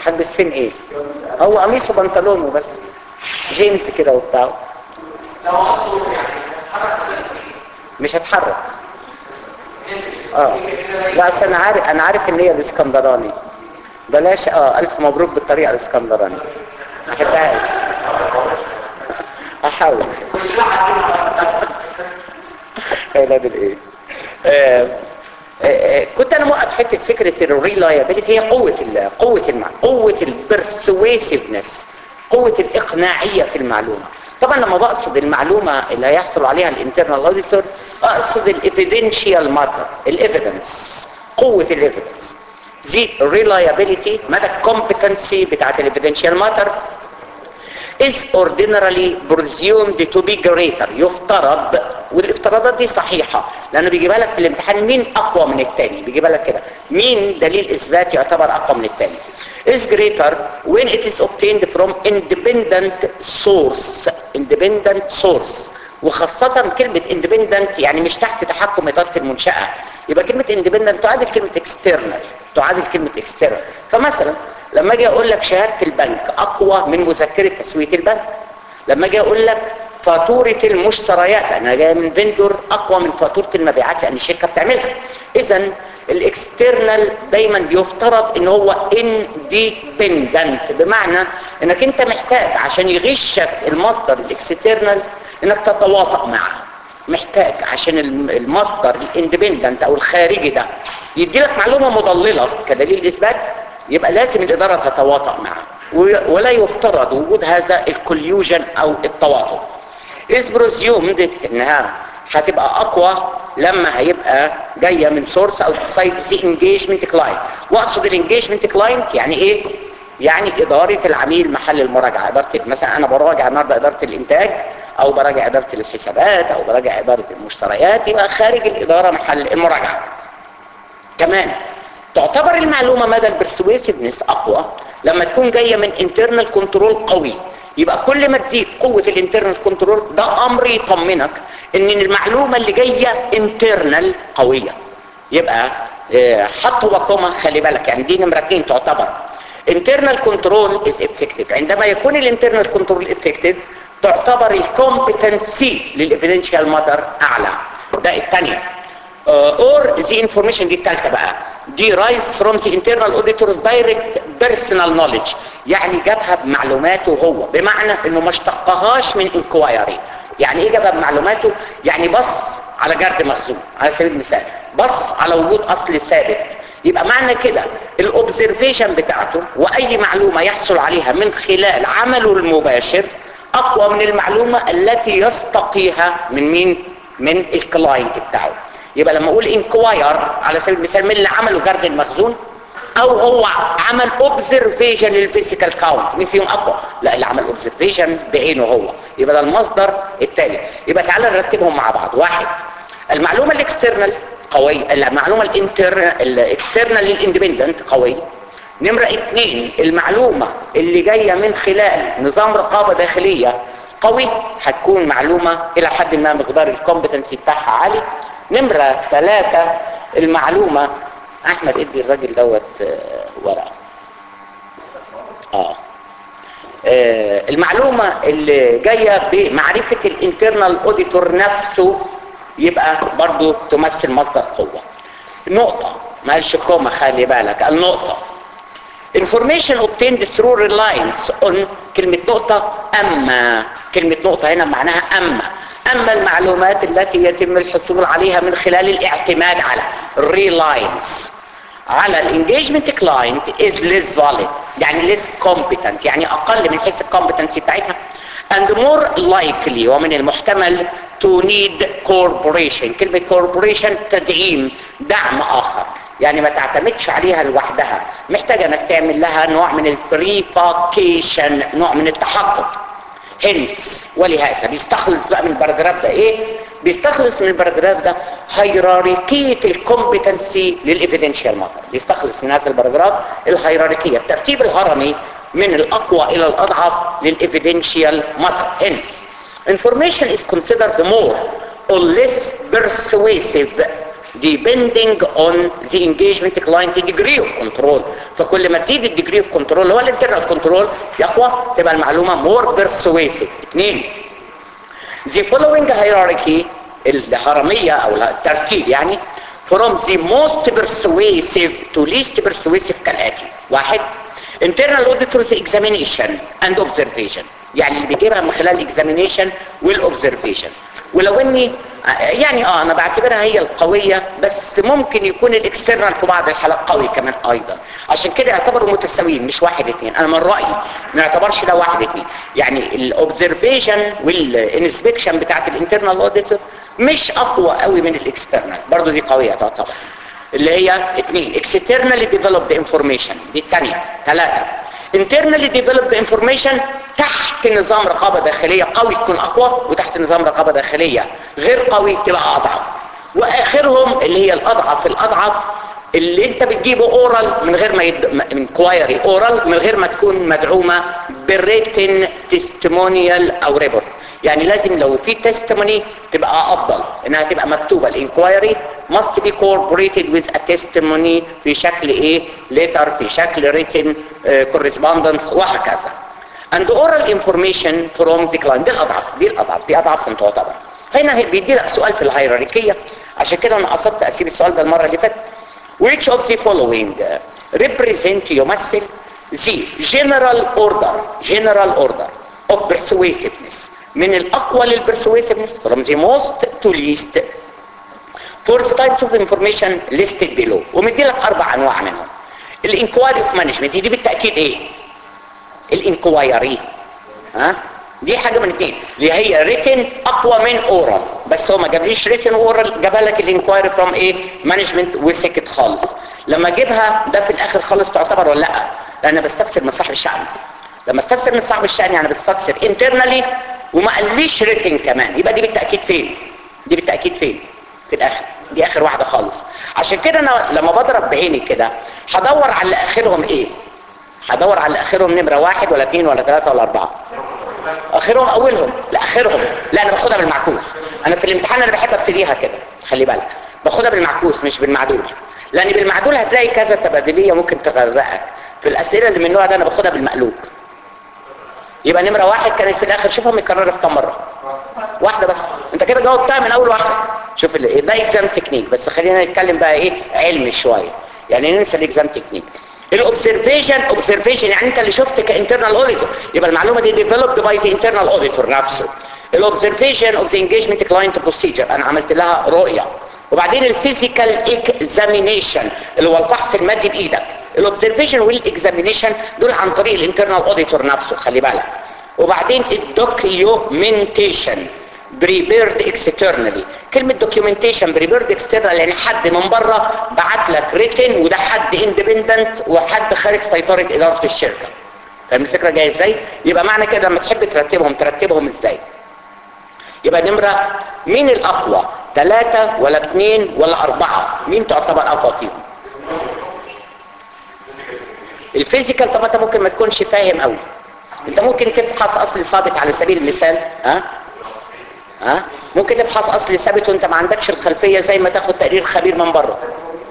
هلبس فين ايه هو قميص وبنطلون وبس جينز كده وبتاع لو اصله يعني حركه مش هتحرك اه لا اصل انا عارف انا عارف ان هي الاسكندراني بلاش اه الف مبروك بالطريقه الاسكندراني ما احبهاش احاول اولاد الايه آه، آه، آه، كنت انا موقف حته فكره الريلايابيلتي هي قوه ال قوه المع... قوه البرسويسيفنس قوه الاقناعيه في المعلومه طبعا لما بقصد المعلومه اللي هيحصل عليها الانترنال اوديتور اقصد الايفيدنشال ماتر الايفيدنس قوه الايفيدنس دي reliability مدى الكومبتنسي بتاعت الايفيدنشال ماتر is ordinarily presumed to be greater يفترض والافتراضات دي صحيحة لانه بيجيبها لك في الامتحان مين اقوى من التاني بيجيبها لك كده مين دليل اثبات يعتبر اقوى من التاني is greater when it is obtained from independent source independent source وخاصة كلمة independent يعني مش تحت تحكم إدارة المنشأة يبقى كلمة independent تعادل كلمة external تعادل كلمة external فمثلا لما اجي اقول لك شهادة البنك اقوى من مذكرة تسوية البنك لما اجي اقول لك فاتورة المشتريات انا جاي من فيندور اقوى من فاتورة المبيعات لان الشركة بتعملها اذا الاكسترنال دايما بيفترض ان هو انديبندنت بمعنى انك انت محتاج عشان يغشك المصدر الاكسترنال انك تتواطأ معه محتاج عشان الم- المصدر الاندبندنت او الخارجي ده يدي لك معلومة مضللة كدليل اثبات يبقى لازم الادارة تتواطأ معه و- ولا يفترض وجود هذا الكوليوجن او التواطؤ is presumed انها هتبقى اقوى لما هيبقى جايه من سورس او سايد سي انجيجمنت كلاينت واقصد الانجيجمنت كلاينت يعني ايه يعني اداره العميل محل المراجعه اداره مثلا انا براجع النهارده اداره الانتاج او براجع اداره الحسابات او براجع اداره المشتريات يبقى خارج الاداره محل المراجعه كمان تعتبر المعلومة مدى البرسويسيفنس أقوى لما تكون جاية من انترنال كنترول قوي يبقى كل ما تزيد قوة الانترنال كنترول ده أمر يطمنك إن المعلومة اللي جاية انترنال قوية يبقى آه، حط وقومة خلي بالك يعني دي نمرة اتنين تعتبر internal control is effective عندما يكون الانترنال كنترول effective تعتبر الكومبتنسي للإفيدنشال ماتر أعلى ده الثانية اور ذا انفورميشن دي الثالثه بقى دي رايز فروم ذا انترنال اوديتورز دايركت بيرسونال نوليدج يعني جابها بمعلوماته هو بمعنى انه ما اشتقهاش من انكوايري يعني ايه جابها بمعلوماته يعني بص على جرد مخزون على سبيل المثال بص على وجود اصل ثابت يبقى معنى كده الاوبزرفيشن بتاعته واي معلومه يحصل عليها من خلال عمله المباشر اقوى من المعلومه التي يستقيها من مين من الكلاينت بتاعه يبقى لما اقول انكواير على سبيل المثال من اللي عمله جرد المخزون او هو عمل اوبزرفيشن للفيزيكال كاونت مين فيهم اقوى لا اللي عمل اوبزرفيشن بعينه هو يبقى ده المصدر التالي يبقى تعالى نرتبهم مع بعض واحد المعلومه الاكسترنال قويه المعلومه الانتر الاكسترنال للاندبندنت قويه نمرة اتنين المعلومة اللي جاية من خلال نظام رقابة داخلية قوي هتكون معلومة الى حد ما مقدار الكومبتنسي بتاعها عالي نمرة ثلاثة المعلومة احمد ادي الراجل دوت آه، ورقة اه آه، المعلومة اللي جاية بمعرفة الانترنال اوديتور نفسه يبقى برضو تمثل مصدر قوة نقطة ما قالش كوما خلي بالك النقطة information obtained through reliance on كلمة نقطة أما كلمة نقطة هنا معناها أما أما المعلومات التي يتم الحصول عليها من خلال الاعتماد على reliance على الانجيجمنت كلاينت is less valid يعني less competent يعني أقل من حيث الكومبتنسي بتاعتها and more likely ومن المحتمل to need corporation كلمة corporation تدعيم دعم آخر يعني ما تعتمدش عليها لوحدها محتاجة انك تعمل لها نوع من الفريفاكيشن نوع من التحقق هنس ولهذا بيستخلص بقى من الباراجراف ده ايه بيستخلص من الباراجراف ده هيراركية الكومبتنسي للايفيدنشال ماتر بيستخلص من هذا الباراجراف الهيراركية الترتيب الهرمي من الاقوى الى الاضعف للايفيدنشال ماتر هنس information is considered more or less persuasive depending on the engagement client degree of control فكل ما تزيد الديجري اوف كنترول هو الانترنال كنترول يقوى تبقى المعلومه more persuasive اثنين the following hierarchy الهرمية او الترتيب يعني from the most persuasive to least persuasive كالآتي واحد internal auditors examination and observation يعني اللي بيجيبها من خلال examination والobservation ولو اني يعني اه انا بعتبرها هي القوية بس ممكن يكون الاكسترنال في بعض الحالات قوي كمان ايضا عشان كده يعتبروا متساويين مش واحد اتنين انا من رأيي ما يعتبرش ده واحد اتنين يعني الاوبزرفيشن والانسبكشن بتاعت الانترنال اوديتور مش اقوى قوي من الاكسترنال برضو دي قوية تعتبر اللي هي اتنين externally developed information دي الثانية ثلاثة internally developed information تحت نظام رقابة داخلية قوي تكون اقوى وتحت نظام رقابة داخلية غير قوي تبقى اضعف واخرهم اللي هي الاضعف الاضعف اللي انت بتجيبه اورال من غير ما يد... من كوايري اورال من غير ما تكون مدعومة بالريتن تستمونيال او ريبورت يعني لازم لو في تستموني تبقى افضل انها تبقى مكتوبة الانكوايري must be corroborated with a testimony في شكل ايه letter في شكل written uh, correspondence وهكذا and oral information from the client دي الاضعف دي الاضعف دي اضعف انت تعتبر هنا بيدي لك سؤال في الهيراركية عشان كده انا قصدت اسيب السؤال ده المرة اللي فاتت which of the following represent يمثل the general order general order of persuasiveness من الاقوى للpersuasiveness from the most to least for the types of information listed below ومدي لك اربع انواع منهم الانكوايري اوف مانجمنت دي بالتاكيد ايه الانكوايري ها دي حاجه من اثنين اللي هي ريتن اقوى من اورال بس هو ما جابليش ريتن اورال جاب لك الانكوايري فروم ايه مانجمنت وسكت خالص لما اجيبها ده في الاخر خالص تعتبر ولا لا لان انا بستفسر من صاحب الشأن لما استفسر من صاحب الشأن يعني بستفسر انترنالي وما قاليش ريتن كمان يبقى دي بالتاكيد فين دي بالتاكيد فين في الاخر دي اخر واحده خالص عشان كده انا لما بضرب بعيني كده هدور على اللي اخرهم ايه هدور على اللي اخرهم نمره واحد ولا اثنين ولا ثلاثه ولا اربعه اخرهم اولهم لا اخرهم لا انا باخدها بالمعكوس انا في الامتحان انا بحب ابتديها كده خلي بالك باخدها بالمعكوس مش بالمعدول لان بالمعدول هتلاقي كذا تبادليه ممكن تغرقك في الاسئله اللي من النوع ده انا باخدها بالمقلوب يبقى نمره واحد كانت في الاخر شوفها متكرره في كام مره واحده بس انت كده جاوبتها من اول واحده شوف ال- ده اكزام تكنيك بس خلينا نتكلم بقى ايه علمي شويه يعني ننسى الاكزام تكنيك الاوبزرفيشن اوبزرفيشن يعني انت اللي شفت كانترنال اوديتور يبقى المعلومه دي ديفلوبد باي ذا انترنال اوديتور نفسه الاوبزرفيشن اوف ذا انجيجمنت كلاينت بروسيجر انا عملت لها رؤيه وبعدين الفيزيكال اكزامينيشن اللي هو الفحص المادي بايدك الاوبزرفيشن والاكزامينيشن دول عن طريق الانترنال اوديتور نفسه خلي بالك وبعدين الدوكيومنتيشن بريبيرد اكسترنالي كلمة دوكيومنتيشن بريبيرد اكسترنال يعني حد من بره بعت لك ريتن وده حد اندبندنت وحد خارج سيطرة إدارة الشركة فاهم الفكرة جاية ازاي؟ يبقى معنى كده لما تحب ترتبهم ترتبهم ازاي؟ يبقى نمرة مين الأقوى؟ ثلاثة ولا اثنين ولا أربعة؟ مين تعتبر أقوى فيهم؟ الفيزيكال طب انت ممكن ما تكونش فاهم قوي انت ممكن تبحث اصل ثابت على سبيل المثال ها ها ممكن تبحث اصل ثابت وانت ما عندكش الخلفيه زي ما تاخد تقرير خبير من بره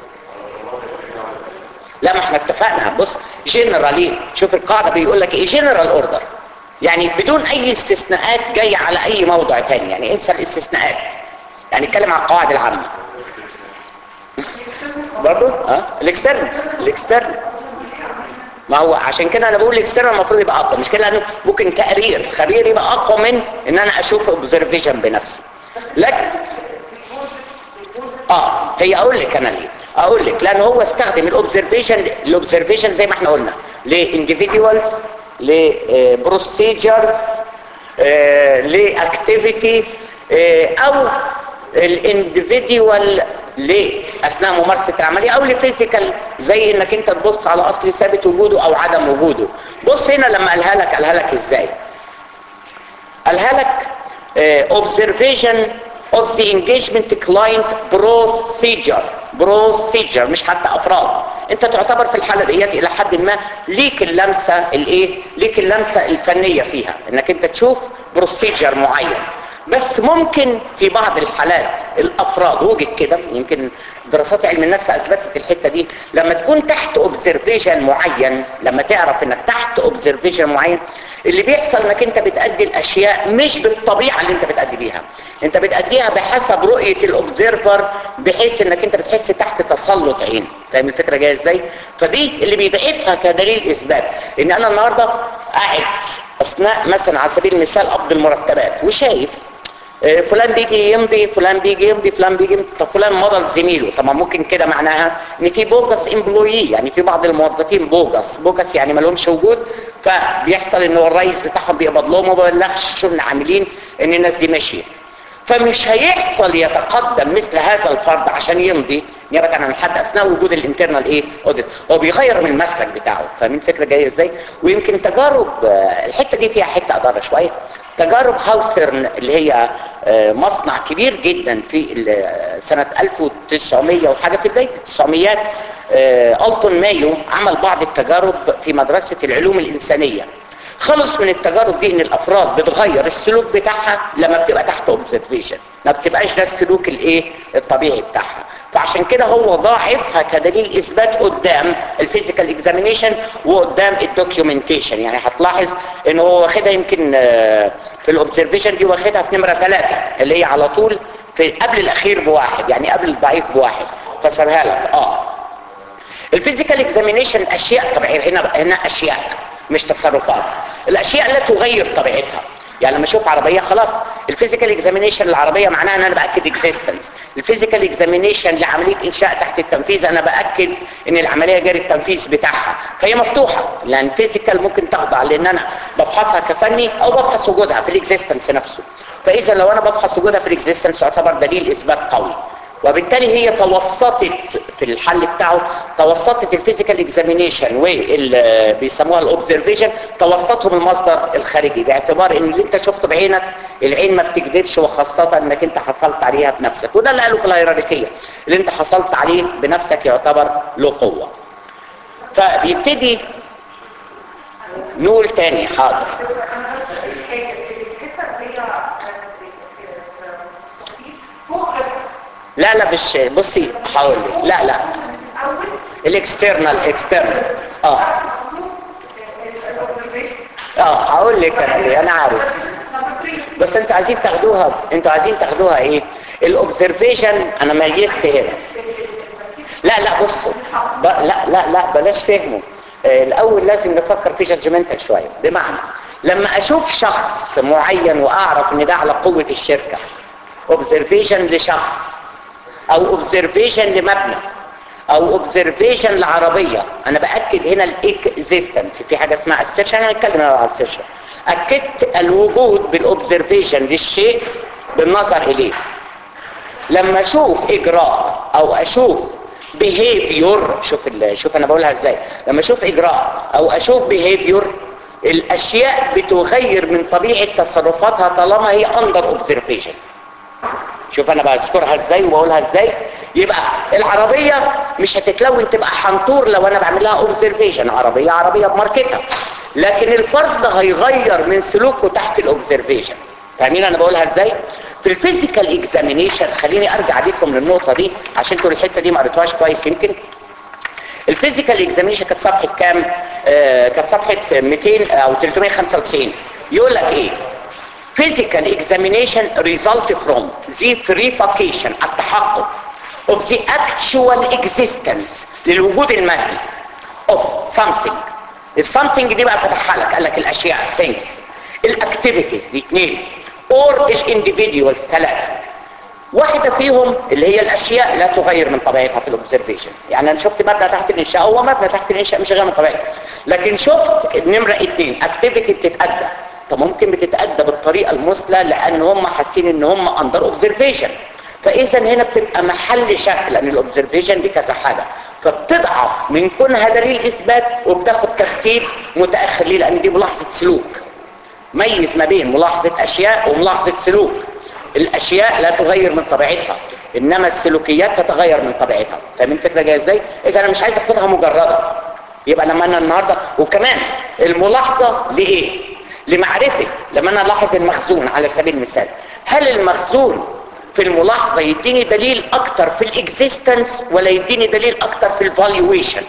لا ما احنا اتفقنا بص جنرالي شوف القاعده بيقول لك ايه جنرال اوردر يعني بدون اي استثناءات جايه على اي موضع تاني يعني انسى الاستثناءات يعني اتكلم عن القواعد العامه برضه ها الاكسترن الاكسترن ما هو عشان كده انا بقول الاكسترنال المفروض يبقى اقوى مش كده لانه ممكن تقرير خبير يبقى اقوى من ان انا اشوف اوبزرفيشن بنفسي لكن اه هي اقول لك انا ليه اقول لك لان هو استخدم الاوبزرفيشن الاوبزرفيشن زي ما احنا قلنا لانديفيدوالز لبروسيجرز لاكتيفيتي او الانديفيدوال ليه اثناء ممارسه العمليه او لفيزيكال زي انك انت تبص على اصل ثابت وجوده او عدم وجوده بص هنا لما قالها لك قالها لك ازاي قالها لك uh, observation of the engagement client procedure procedure مش حتى افراد انت تعتبر في الحاله ديت الى حد ما ليك اللمسه الايه ليك اللمسه الفنيه فيها انك انت تشوف بروسيجر معين بس ممكن في بعض الحالات الافراد وجد كده يمكن دراسات علم النفس اثبتت الحته دي لما تكون تحت اوبزرفيشن معين لما تعرف انك تحت اوبزرفيشن معين اللي بيحصل انك انت بتأدي الاشياء مش بالطبيعه اللي انت بتأدي بيها انت بتأديها بحسب رؤيه الاوبزرفر بحيث انك انت بتحس تحت تسلط عين فاهم الفكره جايه ازاي فدي اللي بيضعفها كدليل اثبات ان انا النهارده قاعد اثناء مثلا على سبيل المثال قبض المرتبات وشايف آه، فلان بيجي يمضي فلان بيجي يمضي فلان بيجي يمضي طب فلان مضى لزميله طب ما ممكن كده معناها ان في بوجس امبلوي يعني في بعض الموظفين بوجس بوجس يعني ما لهمش وجود فبيحصل ان هو الرئيس بتاعهم بيقبض لهم وما بيبلغش شغل عاملين ان الناس دي ماشيه فمش هيحصل يتقدم مثل هذا الفرد عشان يمضي نيابه عن حد اثناء وجود الانترنال ايه اوديت هو بيغير من المسلك بتاعه فاهمين الفكره جايه ازاي ويمكن تجارب آه، الحته دي فيها حته اداره شويه تجارب هاوسرن اللي هي آه، مصنع كبير جدا في ال- سنه 1900 وحاجه في بدايه التسعميات آه، التون مايو عمل بعض التجارب في مدرسه العلوم الانسانيه خلص من التجارب دي ان الافراد بتغير السلوك بتاعها لما بتبقى تحت اوبزرفيشن ما بتبقاش ده السلوك الايه الطبيعي بتاعها فعشان كده هو ضاعفها كدليل اثبات قدام الفيزيكال اكزامينيشن وقدام الدوكيومنتيشن يعني هتلاحظ ان هو واخدها يمكن آه، في الاوبزرفيشن دي واخدها في نمره ثلاثة اللي هي على طول في قبل الاخير بواحد يعني قبل الضعيف بواحد فسرها لك اه الفيزيكال اكزامينيشن اشياء طبيعيه هنا هنا اشياء مش تصرفات الاشياء لا تغير طبيعتها يعني لما اشوف عربيه خلاص الفيزيكال اكزامينيشن للعربيه معناها ان انا باكد اكزيستنس الفيزيكال اكزامينيشن لعمليه انشاء تحت التنفيذ انا باكد ان العمليه جاري التنفيذ بتاعها فهي مفتوحه لان فيزيكال ممكن تخضع لان انا بفحصها كفني او بفحص وجودها في الاكزيستنس نفسه فاذا لو انا بفحص وجودها في الاكزيستنس تعتبر دليل اثبات قوي وبالتالي هي توسطت في الحل بتاعه توسطت الفيزيكال اكزامينيشن واللي بيسموها الاوبزرفيشن توسطهم المصدر الخارجي باعتبار ان اللي انت شفته بعينك العين ما بتكذبش وخاصه انك انت حصلت عليها بنفسك وده اللي قاله في الهيراركيه اللي انت حصلت عليه بنفسك يعتبر له قوه فبيبتدي نقول تاني حاضر لا لا مش بصي هقول لك لا لا الاكسترنال اكسترنال اه اه هقول لك انا ليه انا عارف بس انتوا عايزين تاخدوها انتوا عايزين تاخدوها ايه الاوبزرفيشن انا ميزت هنا لا لا بصوا ب... لا لا لا بلاش فهمه آه، الاول لازم نفكر في جادجمنتال شويه بمعنى لما اشوف شخص معين واعرف ان ده على قوه الشركه اوبزرفيشن لشخص او اوبزرفيشن لمبنى او اوبزرفيشن لعربيه انا باكد هنا الاكزيستنس في حاجه اسمها السيرشن انا هنتكلم على السيرشن اكدت الوجود بالاوبزرفيشن للشيء بالنظر اليه لما اشوف اجراء او اشوف behavior شوف ال- شوف انا بقولها ازاي لما اشوف اجراء او اشوف behavior الاشياء بتغير من طبيعه تصرفاتها طالما هي under observation شوف انا بذكرها ازاي وبقولها ازاي يبقى العربية مش هتتلون تبقى حنطور لو انا بعمل لها اوبزرفيشن عربية عربية بماركتها لكن الفرد هيغير من سلوكه تحت الاوبزرفيشن فاهمين انا بقولها ازاي في الفيزيكال اكزامينيشن خليني ارجع بيكم للنقطة دي عشان انتوا الحتة دي ما قريتوهاش كويس يمكن الفيزيكال اكزامينيشن كانت صفحة كام آه كانت صفحة 200 او 395 يقول لك ايه physical examination result from the verification التحقق of the actual existence للوجود المادي of something السامثينج دي بقى فتحها لك قال لك الاشياء things الاكتيفيتيز دي اثنين or الانديفيديوالز ثلاثه واحدة فيهم اللي هي الأشياء لا تغير من طبيعتها في الأوبزرفيشن يعني أنا شفت مبنى تحت الإنشاء هو مبنى تحت الإنشاء مش غير من طبيعته لكن شفت نمرة اتنين اكتيفيتي بتتأدى طب ممكن بتتأدى بالطريقة المثلى لأن هم حاسين إن هم أندر أوبزرفيشن فإذا هنا بتبقى محل شك لأن الأوبزرفيشن دي كذا حاجة فبتضعف من كونها دليل إثبات وبتاخد ترتيب متأخر ليه لأن دي ملاحظة سلوك ميز ما بين ملاحظة أشياء وملاحظة سلوك الاشياء لا تغير من طبيعتها انما السلوكيات تتغير من طبيعتها فاهمين الفكره جايه ازاي اذا انا مش عايز اخدها مجرده يبقى لما انا النهارده وكمان الملاحظه لايه لمعرفه لما انا الاحظ المخزون على سبيل المثال هل المخزون في الملاحظة يديني دليل اكتر في الاكزيستنس ولا يديني دليل اكتر في الفالويشن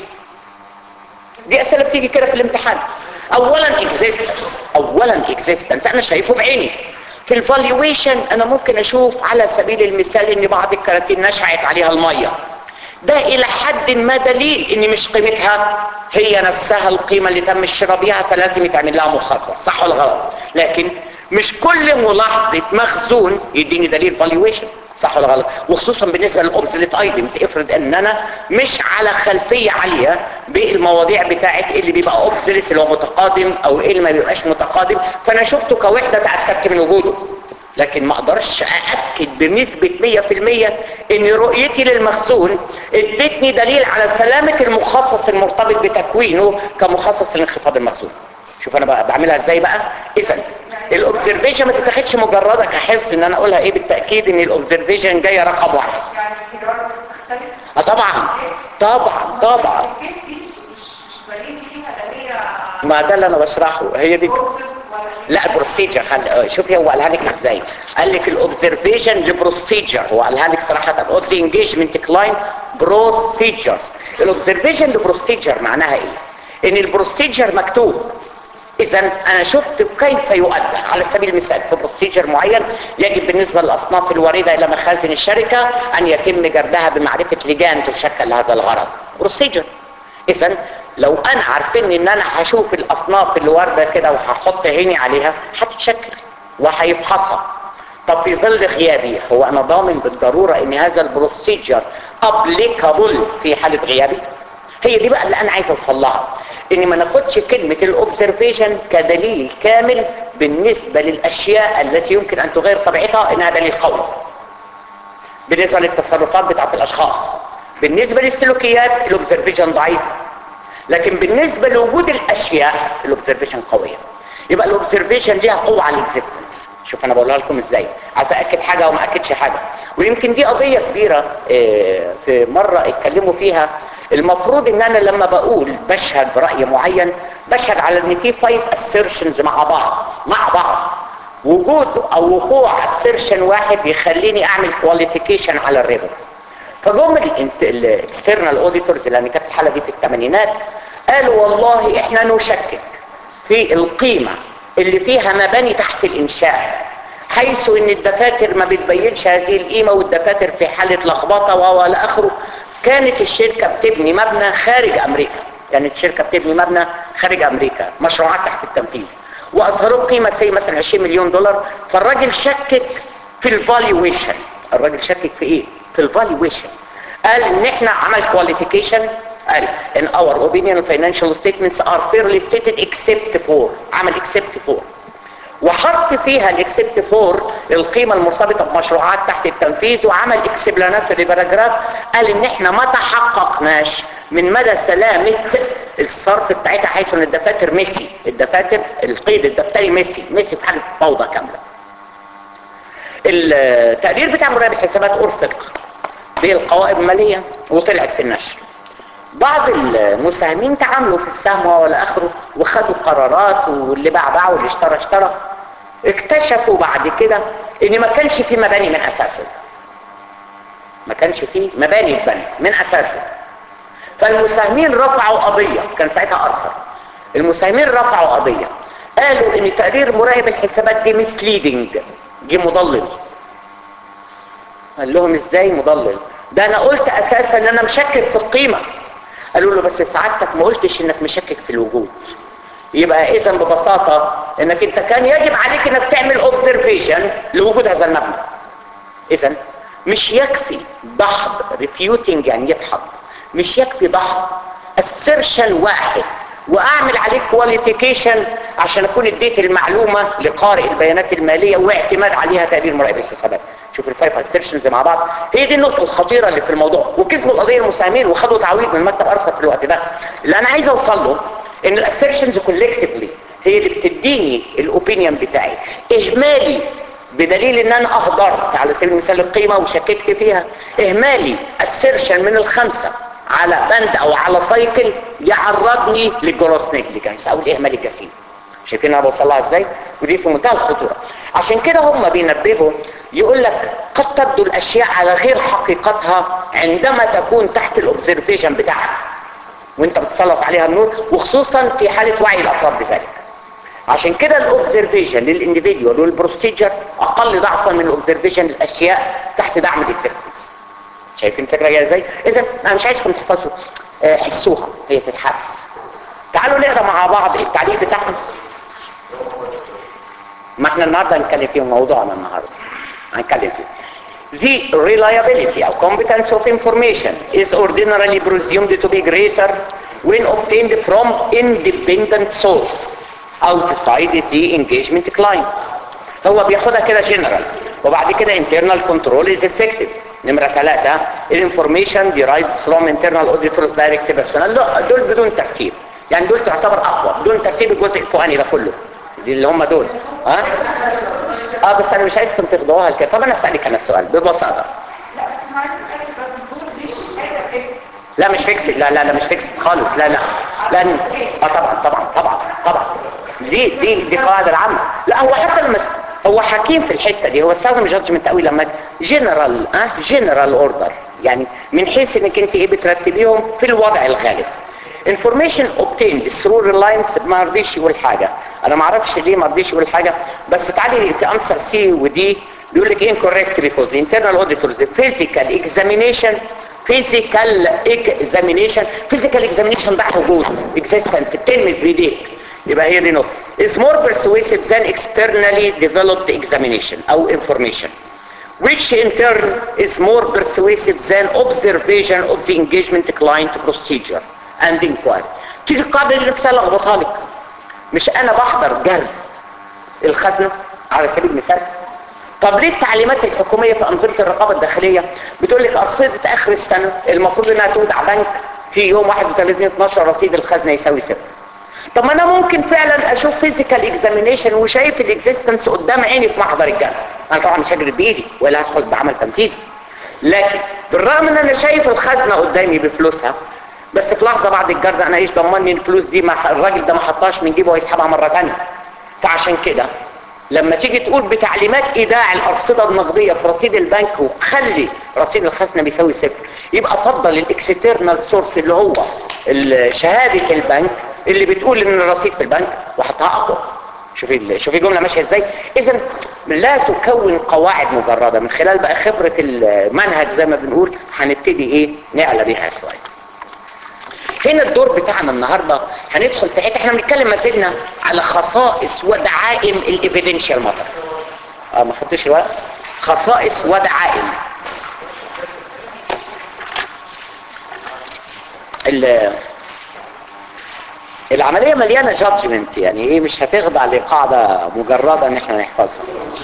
دي اسئله بتيجي كده في الامتحان اولا اكزيستنس اولا اكزيستنس انا شايفه بعيني في الفالويشن انا ممكن اشوف على سبيل المثال ان بعض الكراتين نشعت عليها الميه ده الى حد ما دليل ان مش قيمتها هي نفسها القيمة اللي تم الشراء بيها فلازم يتعمل لها مخصص صح ولا غلط لكن مش كل ملاحظة مخزون يديني دليل فالويشن صح ولا غلط وخصوصا بالنسبة للأوبزلت ايتمز افرض ان انا مش على خلفية عالية بالمواضيع بتاعت اللي بيبقى اوبزلت اللي هو متقادم او اللي ما بيبقاش متقادم فانا شفته كوحدة تأكدت من وجوده لكن ما اقدرش ااكد بنسبه 100% ان رؤيتي للمخزون ادتني دليل على سلامه المخصص المرتبط بتكوينه كمخصص لانخفاض المخزون شوف انا بقى بعملها ازاي بقى اذا الاوبزرفيشن ما تتاخدش مجرده كحفظ ان انا اقولها ايه بالتاكيد ان الاوبزرفيشن جايه رقم واحد يعني الحوار مختلف اه طبعا طبعا طبعا الكيس دي مش مش باين فيها لا هي ما ده اللي انا بشرحه هي دي بروسس ولا لا البروسيجر خل... شوفي هو قالها لك ازاي قال لك الاوبزرفيشن لبروسيجر هو قالها لك صراحه قلت لي انجيجمنت كلاين بروسيجرز الاوبزرفيشن لبروسيجر معناها ايه ان البروسيجر مكتوب اذا انا شفت كيف يؤدى على سبيل المثال في بروسيجر معين يجب بالنسبه للاصناف الوارده الى مخازن الشركه ان يتم جردها بمعرفه لجان تشكل لهذا الغرض بروسيجر اذا لو انا عارفين ان انا هشوف الاصناف اللي وارده كده وهحط عيني عليها هتتشكل وهيفحصها طب في ظل غيابي هو انا ضامن بالضروره ان هذا البروسيجر ابليكابل في حاله غيابي هي دي بقى اللي انا عايز اوصل لها ان ما ناخدش كلمه الاوبزرفيشن كدليل كامل بالنسبه للاشياء التي يمكن ان تغير طبيعتها انها دليل قوي بالنسبه للتصرفات بتاعت الاشخاص بالنسبه للسلوكيات الاوبزرفيشن ضعيف لكن بالنسبه لوجود الاشياء الاوبزرفيشن قويه يبقى الاوبزرفيشن ليها قوه على الاكزيستنس شوف انا بقولها لكم ازاي عايز اكد حاجه وما اكدش حاجه ويمكن دي قضيه كبيره آه، في مره اتكلموا فيها المفروض ان انا لما بقول بشهد براي معين بشهد على ان في فايف اسيرشنز مع بعض مع بعض وجود او وقوع اسيرشن واحد يخليني اعمل كواليفيكيشن على الريبل فجم الاكسترنال اوديتورز اللي كانت الحاله دي في الثمانينات قالوا والله احنا نشكك في القيمه اللي فيها مباني تحت الانشاء حيث ان الدفاتر ما بتبينش هذه القيمه والدفاتر في حاله لخبطه و الى اخره كانت الشركه بتبني مبنى خارج امريكا كانت الشركه بتبني مبنى خارج امريكا مشروعات تحت التنفيذ واظهروا قيمه سي مثلا 20 مليون دولار فالراجل شكك في الفالويشن الراجل شكك في ايه في الفالويشن قال ان احنا عمل كواليفيكيشن قال in our opinion financial statements are fairly stated except for عمل except for وحط فيها الاكسبت فور القيمة المرتبطة بمشروعات تحت التنفيذ وعمل اكسبلاناتوري باراجراف قال ان احنا ما تحققناش من مدى سلامة الصرف بتاعتها حيث ان الدفاتر ميسي الدفاتر القيد الدفتري ميسي ميسي في حالة فوضى كاملة التقرير بتاع مراقب الحسابات ارفق بالقوائم المالية وطلعت في النشر بعض المساهمين تعاملوا في السهم ولا اخره وخدوا قرارات واللي باع باع واللي اشترى اشترى اكتشفوا بعد كده ان ما كانش في مباني من اساسه ما كانش في مباني اتبنى من اساسه فالمساهمين رفعوا قضية كان ساعتها ارثر المساهمين رفعوا قضية قالوا ان تقرير مراقب الحسابات دي مسليدنج جه مضلل قال لهم ازاي مضلل ده انا قلت اساسا ان انا مشكك في القيمة قالوا له بس سعادتك ما قلتش انك مشكك في الوجود يبقى اذا ببساطة انك انت كان يجب عليك انك تعمل اوبزرفيشن لوجود هذا المبنى اذا مش يكفي دحض ريفيوتنج يعني يدحض مش يكفي دحض assertion واحد واعمل عليه كواليفيكيشن عشان اكون اديت المعلومة لقارئ البيانات المالية واعتماد عليها تقرير مراقب الحسابات شوف الفايف assertions مع بعض هي دي النقطة الخطيرة اللي في الموضوع وكسبوا القضية المساهمين وخدوا تعويض من مكتب ارثر في الوقت ده اللي انا عايز اوصل له ان الاسيرشنز كولكتيفلي هي اللي بتديني الاوبينيون بتاعي اهمالي بدليل ان انا اهدرت على سبيل المثال القيمة وشككت فيها اهمالي assertion من الخمسة على بند او على سايكل يعرضني للجروس نيجليجنس او الاهمال الجسيم شايفين انا بوصلها ازاي ودي في منتهى الخطوره عشان كده هم بينبهوا يقول لك قد تبدو الاشياء على غير حقيقتها عندما تكون تحت الاوبزرفيشن بتاعك وانت بتسلط عليها النور وخصوصا في حاله وعي الافراد بذلك عشان كده الاوبزرفيشن للانديفيديوال والبروسيجر اقل ضعفا من الاوبزرفيشن للاشياء تحت دعم الاكزيستنس شايفين الفكره جايه ازاي اذا انا مش عايزكم تحفظوا آه، حسوها هي تتحس تعالوا نقرا مع بعض التعليق بتاعهم ما احنا النهارده هنتكلم فيه موضوعنا النهارده هنتكلم فيه The reliability or competence of information is ordinarily presumed to be greater when obtained from independent source outside the engagement client. هو بياخدها كده general وبعد كده internal control is effective. نمرة ثلاثة information derives from internal auditors direct personnel لا دول بدون ترتيب يعني دول تعتبر أقوى بدون ترتيب الجزء الفوقاني ده كله دي اللي هم دول ها اه بس انا مش عايزكم تاخدوها كده طب انا اسالك انا السؤال ببساطه لا مش فيكس لا لا لا مش فيكس خالص لا لا لان اه طبعا طبعا طبعا طبعا دي دي دي قواعد العامه لا هو حتى لما س- هو حكيم في الحته دي هو استخدم جادجمنت قوي لما جنرال اه جنرال اوردر يعني من حيث انك انت ايه بترتبيهم في الوضع الغالب information obtained through reliance ما رضيش يقول حاجه انا ما اعرفش ليه ما رضيش يقول حاجه بس تعالي في انسر سي ودي بيقول لك incorrect because internal auditors physical examination physical examination physical examination ده وجود existence بتلمس بايديك يبقى هي دي نقطه is more persuasive than externally developed examination او information which in turn is more persuasive than observation of the engagement client procedure and inquiry تيجي القاعده اللي نفسها لخبطها لك مش انا بحضر جرد الخزنه على سبيل المثال طب ليه التعليمات الحكوميه في انظمه الرقابه الداخليه بتقول لك ارصده اخر السنه المفروض انها تودع بنك في يوم 31 12 رصيد الخزنه يساوي صفر طب ما انا ممكن فعلا اشوف فيزيكال اكزامينيشن وشايف الاكزيستنس قدام عيني في محضر الجرد انا طبعا مش هجري بايدي ولا هدخل بعمل تنفيذي لكن بالرغم ان انا شايف الخزنه قدامي بفلوسها بس في لحظه بعد الجرد انا ايش ضمني الفلوس دي ما الراجل ده ما حطهاش من جيبه ويسحبها مره ثانيه فعشان كده لما تيجي تقول بتعليمات ايداع الارصده النقديه في رصيد البنك وخلي رصيد الخزنه بيساوي صفر يبقى فضل الاكسترنال سورس اللي هو ال- شهاده البنك اللي بتقول ان الرصيد في البنك وحطها اقوى شوفي ال- شوفي الجمله ماشيه ازاي اذا لا تكون قواعد مجرده من خلال بقى خبره المنهج زي ما بنقول هنبتدي ايه نعلى بيها شويه هنا الدور بتاعنا النهارده هندخل في حته احنا بنتكلم ما زلنا على خصائص ودعائم الايفيدنشال ماتر اه ما خدتش الورق خصائص ودعائم ال- العمليه مليانه جادجمنت يعني ايه مش هتخضع لقاعده مجرده ان احنا نحفظها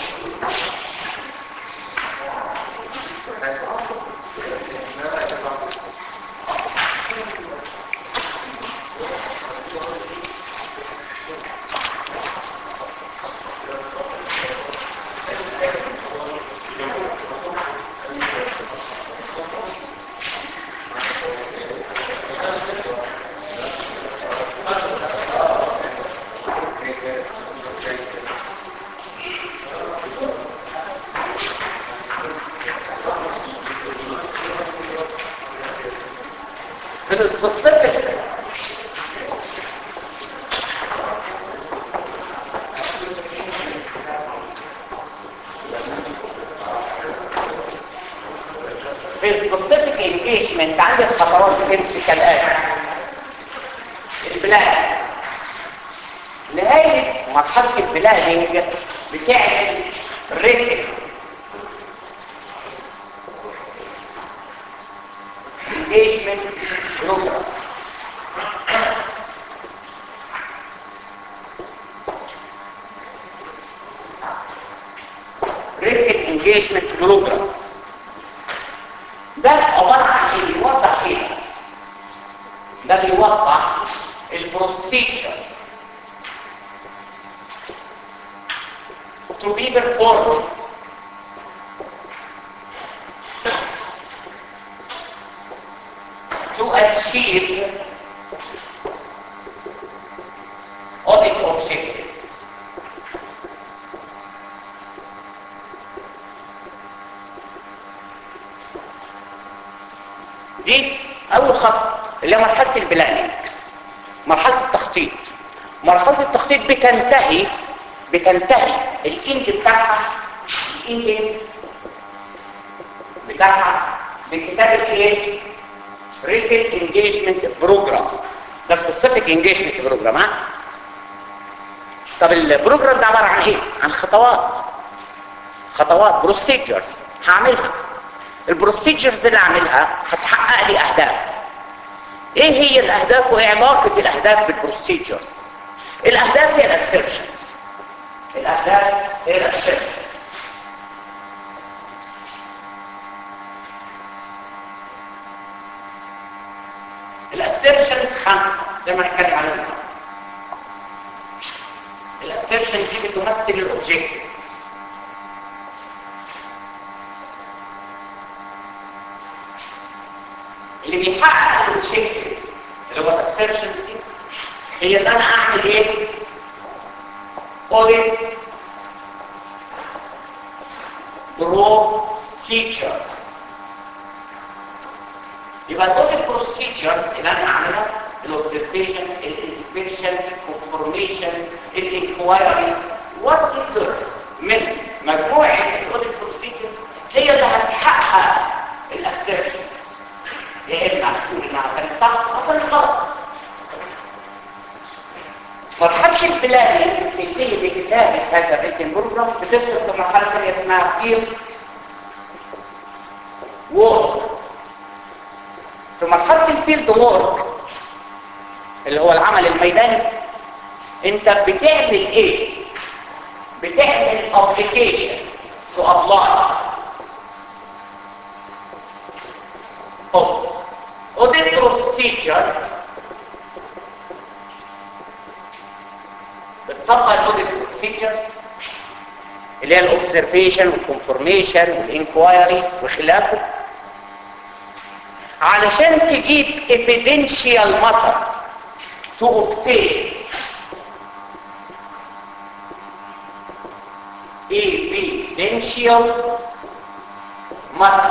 في السبيسيفيك في السبيسيفيك انجيجمنت عندك خطوات بتمشي كالآتي البلان نهاية مرحلة البلاننج بتعمل ريتم engagement program written engagement program ده عبارة عن ايه بيوضح ايه ده بيوضح البروسيجرز to be performed to achieve audit objectives. البلاننج مرحله التخطيط مرحله التخطيط بتنتهي بتنتهي الانج بتاعها الانج بتاعها بكتابه ايه written engagement program ده specific engagement program ها طب البروجرام ده عباره عن ايه عن خطوات خطوات بروسيجرز هعملها البروسيجرز اللي اعملها هتحقق لي اهداف ايه هي الاهداف وايه علاقه الاهداف بالبروسيجرز الاهداف هي الاسيرشنز الاهداف هي الاسيرشنز الاسيرشنز خمسه زي ما هنتكلم عليهم الاسيرشن دي بتمثل الاوبجكتيفز اللي بيحقق الاوبجكتيف اللي هو الاسيرشن دي هي ان انا اعمل ايه audit procedures يبقى الاوديت بروسيجرز اللي انا اعملها الاوبزرفيشن الانسبكشن الكونفورميشن الانكوايري وات من مجموعه الاوديت بروسيجرز هي اللي هتحقق الاسيرشن يا اما هتقول انها كانت صح او كانت غلط مرحله البلاننج بتنتهي بكتابه هذا الريتن بروجرام بتدخل في مرحله ثانيه اسمها فيلد وورك في مرحله الفيلد وورك اللي هو العمل الميداني انت بتعمل ايه بتعمل ابلكيشن تو ابلاي audit procedures بتطبق الاوديت بروسيجرز اللي هي الاوبزرفيشن والكونفورميشن والانكوايري وخلافه علشان تجيب evidential matter to obtain evidential matter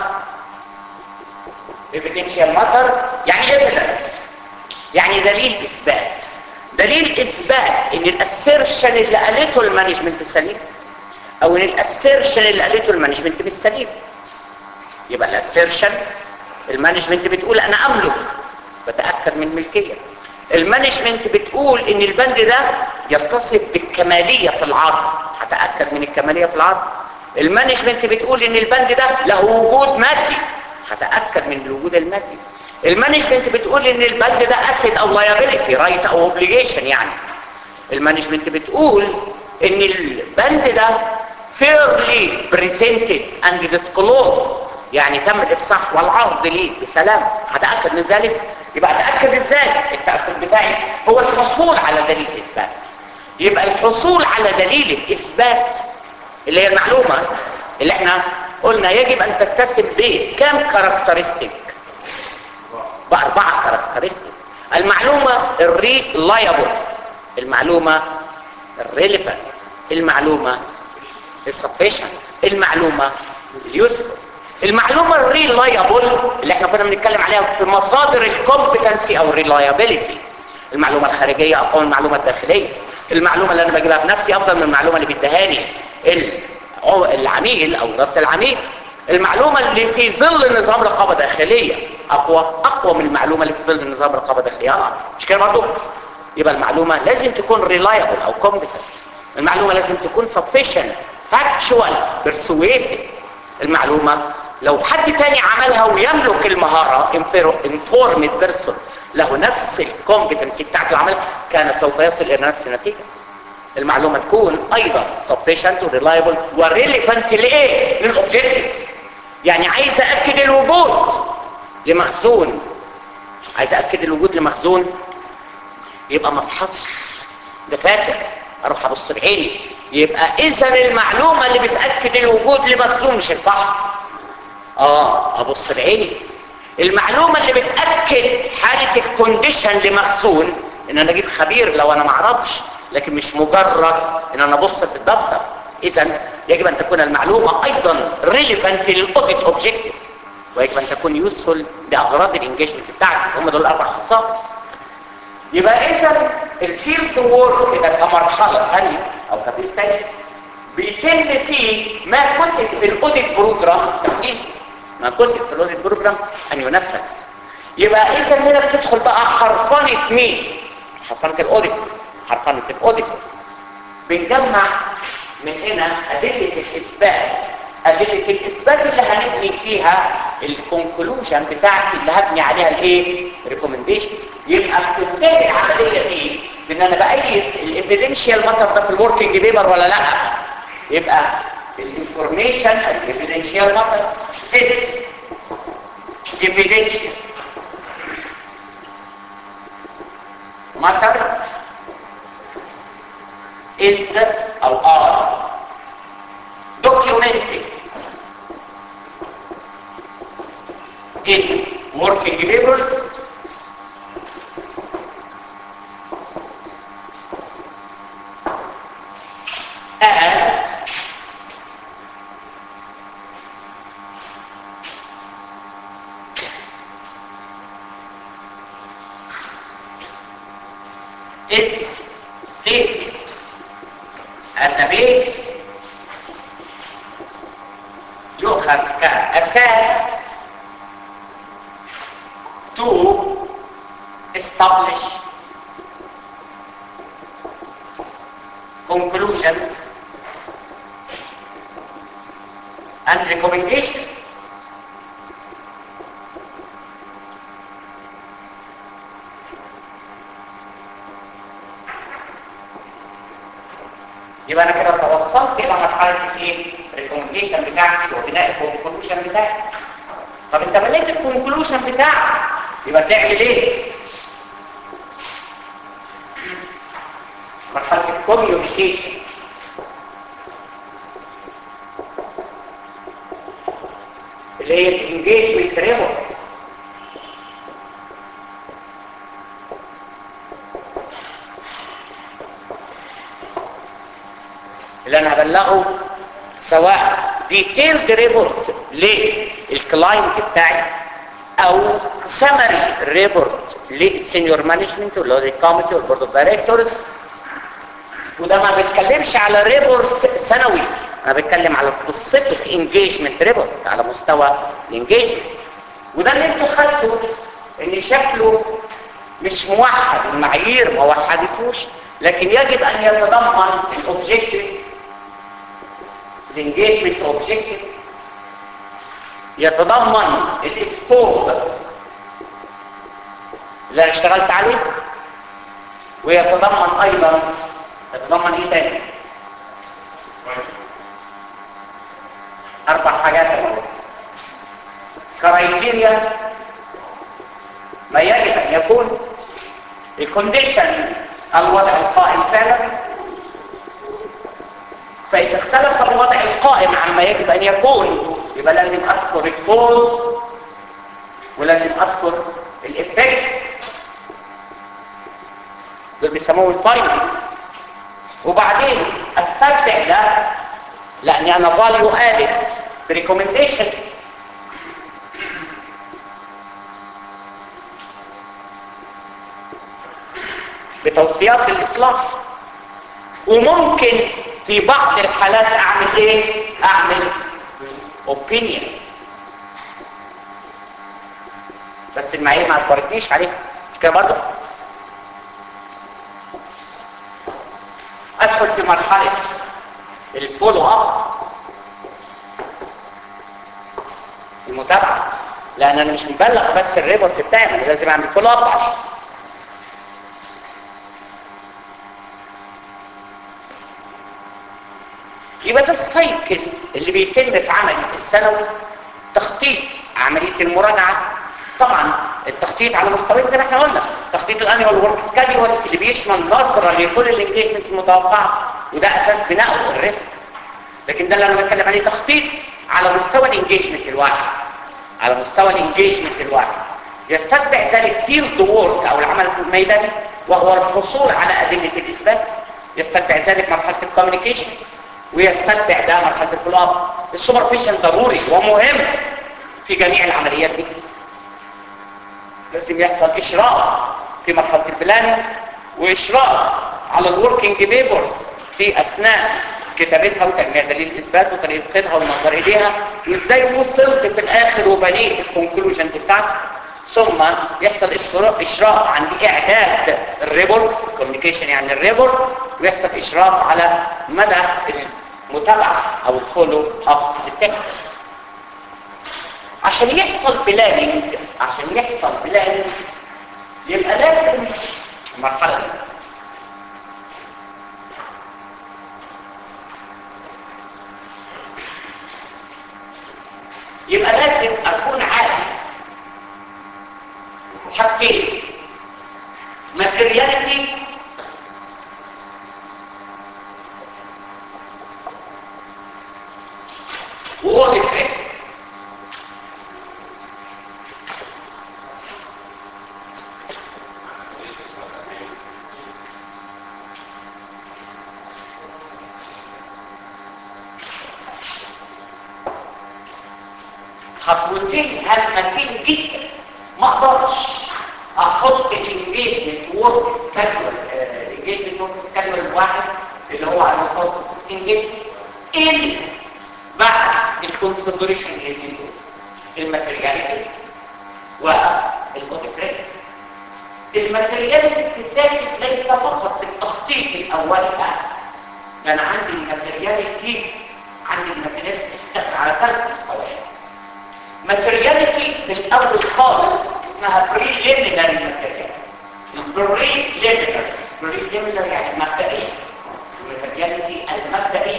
evidential matter يعني evidence يعني دليل اثبات دليل اثبات ان الاسيرشن اللي قالته المانجمنت سليم او ان الاسيرشن اللي قالته المانجمنت مش سليم يبقى الاسيرشن المانجمنت بتقول انا املك بتاكد من الملكيه المانجمنت بتقول ان البند ده يتصف بالكماليه في العرض هتاكد من الكماليه في العرض المانجمنت بتقول ان البند ده له وجود مادي هتاكد من الوجود المادي المانجمنت بتقول ان البند ده اسيد او لايبيليتي رايت او اوبليجيشن يعني المانجمنت بتقول ان البند ده fairly presented and disclosed يعني تم الافصاح والعرض ليه بسلام هتاكد من ذلك يبقى اتاكد ازاي التاكد بتاعي هو الحصول على دليل اثبات يبقى الحصول على دليل الاثبات اللي هي المعلومه اللي احنا قلنا يجب ان تتسم بكام كاركترستيك باربعه كاركترستيك المعلومه الريلايبل المعلومه الريليفنت المعلومه السفيشنت المعلومه اليوسفل المعلومه الريلايبل اللي احنا كنا بنتكلم عليها في مصادر الكومبتنسي او الريلايبيليتي المعلومه الخارجيه اقوى من المعلومه الداخليه المعلومه اللي انا بجيبها بنفسي افضل من المعلومه اللي بيديها لي العميل او اداره العميل المعلومه اللي في ظل نظام رقابه داخليه اقوى اقوى من المعلومه اللي في ظل نظام رقابه داخليه اه مش كده برضه يبقى المعلومه لازم تكون ريلايبل او كومبتنت المعلومه لازم تكون sufficient factual persuasive المعلومه لو حد تاني عملها ويملك المهارة informed person له نفس الكومبتنسي بتاعت العمل كان سوف يصل الى نفس النتيجة المعلومة تكون ايضا sufficient وريلايبل وريليفنت لايه للاوبجيكتيف يعني عايز اكد الوجود لمخزون عايز اكد الوجود لمخزون يبقى مفحص دفاتر اروح ابص بعيني يبقى اذا المعلومة اللي بتأكد الوجود لمخزون مش الفحص اه ابص بعيني المعلومه اللي بتاكد حاله الكونديشن لمخزون ان انا اجيب خبير لو انا ما اعرفش لكن مش مجرد ان انا ابص في الدفتر اذا يجب ان تكون المعلومه ايضا ريليفنت للاوديت اوبجيكتيف ويجب ان تكون يوسفول لاغراض الانجيجمنت بتاعتي هم دول الاربع خصائص يبقى اذا الفيلد وورك ده كمرحله ثانيه او كفيل ثاني بيتم فيه ما كتب في الاوديت بروجرام تنفيذه ما كتب في الاوديت بروجرام ان ينفذ يبقى اذا هنا بتدخل بقى حرفنه مين حرفنه الاوديت حرفنه الاوديت بنجمع من هنا ادله الاثبات ادله الاثبات اللي هنبني فيها الكونكلوجن بتاعتي اللي هبني عليها الايه ريكومنديشن يبقى بتنتهي العمليه دي بان انا بايد الايفيدنشال ماتر ده في الوركينج بيبر ولا لا يبقى الانفورميشن الايفيدنشال ماتر سيس evidential matter is or are documented in working papers and is taken as a base يؤخذ كأساس to establish conclusions and recommendations يبقى انا كده توصلت الى مرحله الايه الريكومنديشن بتاعتي وبناء الكونكلوجن بتاعي طب انت بنيت الكونكلوجن بتاعك يبقى تعمل ايه مرحله الكوميونيكيشن اللي هي الانجيجمنت ريبورت اللي انا هبلغه سواء ديتيلد ريبورت للكلاينت بتاعي او سمري ريبورت للسينيور مانجمنت اللي هو الكوميتي والبورد اوف دايركتورز وده ما بتكلمش على ريبورت سنوي انا بتكلم على سبيسيفيك انجيجمنت ريبورت على مستوى الانجيجمنت وده اللي انتوا خدتوا ان شكله مش موحد المعايير ما وحدتوش لكن يجب ان يتضمن الاوبجيكتيف الانجيجمنت اوبجيكتيف يتضمن الاسكوب اللي انا اشتغلت عليه ويتضمن ايضا يتضمن ايه تاني اربع حاجات اهو كرايتيريا ما يجب ان يكون الكونديشن الوضع القائم فعلا فإذا اختلف الوضع القائم عما يجب أن يكون يبقى لازم أذكر الكوز ولازم أذكر الإفكت دول بيسموه الفايندنجز وبعدين استرجع ده لأني أنا فاليو ادد بريكومنديشن بتوصيات الإصلاح وممكن في بعض الحالات اعمل ايه اعمل opinion بس المعايير ما اجبرتنيش عليها مش كده برضه ادخل في مرحله الفولو اب المتابعه لان انا مش مبلغ بس الريبورت بتاعي انا لازم اعمل فولو اب عليه يبقى ده السايكل اللي بيتم في عمل السنوي تخطيط عملية المراجعة طبعا التخطيط على مستويين زي ما احنا قلنا تخطيط الانيوال ورك سكادول اللي بيشمل نظرة لكل الانجيجمنتس المتوقعة وده اساس بناء الريسك لكن ده اللي انا بتكلم عليه تخطيط على مستوى الانجيجمنت الواحد على مستوى الانجيجمنت الواحد يستتبع ذلك فيلد وورك او العمل الميداني وهو الحصول على ادله الاثبات يستتبع ذلك مرحله الكوميونيكيشن ويستتبع ده مرحله الفولو اب السوبرفيشن ضروري ومهم في جميع العمليات دي لازم يحصل اشراف في مرحله البلاننج واشراف على الوركينج بيبرز في اثناء كتابتها وتجميع دليل الاثبات وطريقتها والنظر اليها وازاي وصلت في الاخر وبنيت الكونكلوجنز بتاعتك ثم يحصل إشراف, اشراف عند اعداد الريبورت كوميونيكيشن يعني الريبورت ويحصل اشراف على مدى المتابعه او الفولو اب للتكست عشان يحصل بلاننج عشان يحصل بلاننج يبقى لازم المرحله دي يبقى لازم اكون عارف حاجتين ماتيرياليتي وهو الريسك خطوتين هامتين جدا ما اقدرش احط الانجيجمنت وورك سكادول الانجيجمنت وورك سكادول الواحد اللي هو على مستوى انجيجمنت الا بعد الكونسيدريشن الاثنين دول الماتيرياليتي والاوتوكريس الماتيرياليتي بتتاخد ليس فقط في التخطيط الاولي بقى ده انا عندي الماتيرياليتي عندي الماتيرياليتي بتتاخد على ثلاث مستويات ماتيرياليتي في الاول خالص اسمها بريليمينري ماتيريال البريليمينري بريليمينري يعني مبدئيه الماتيرياليتي المبدئيه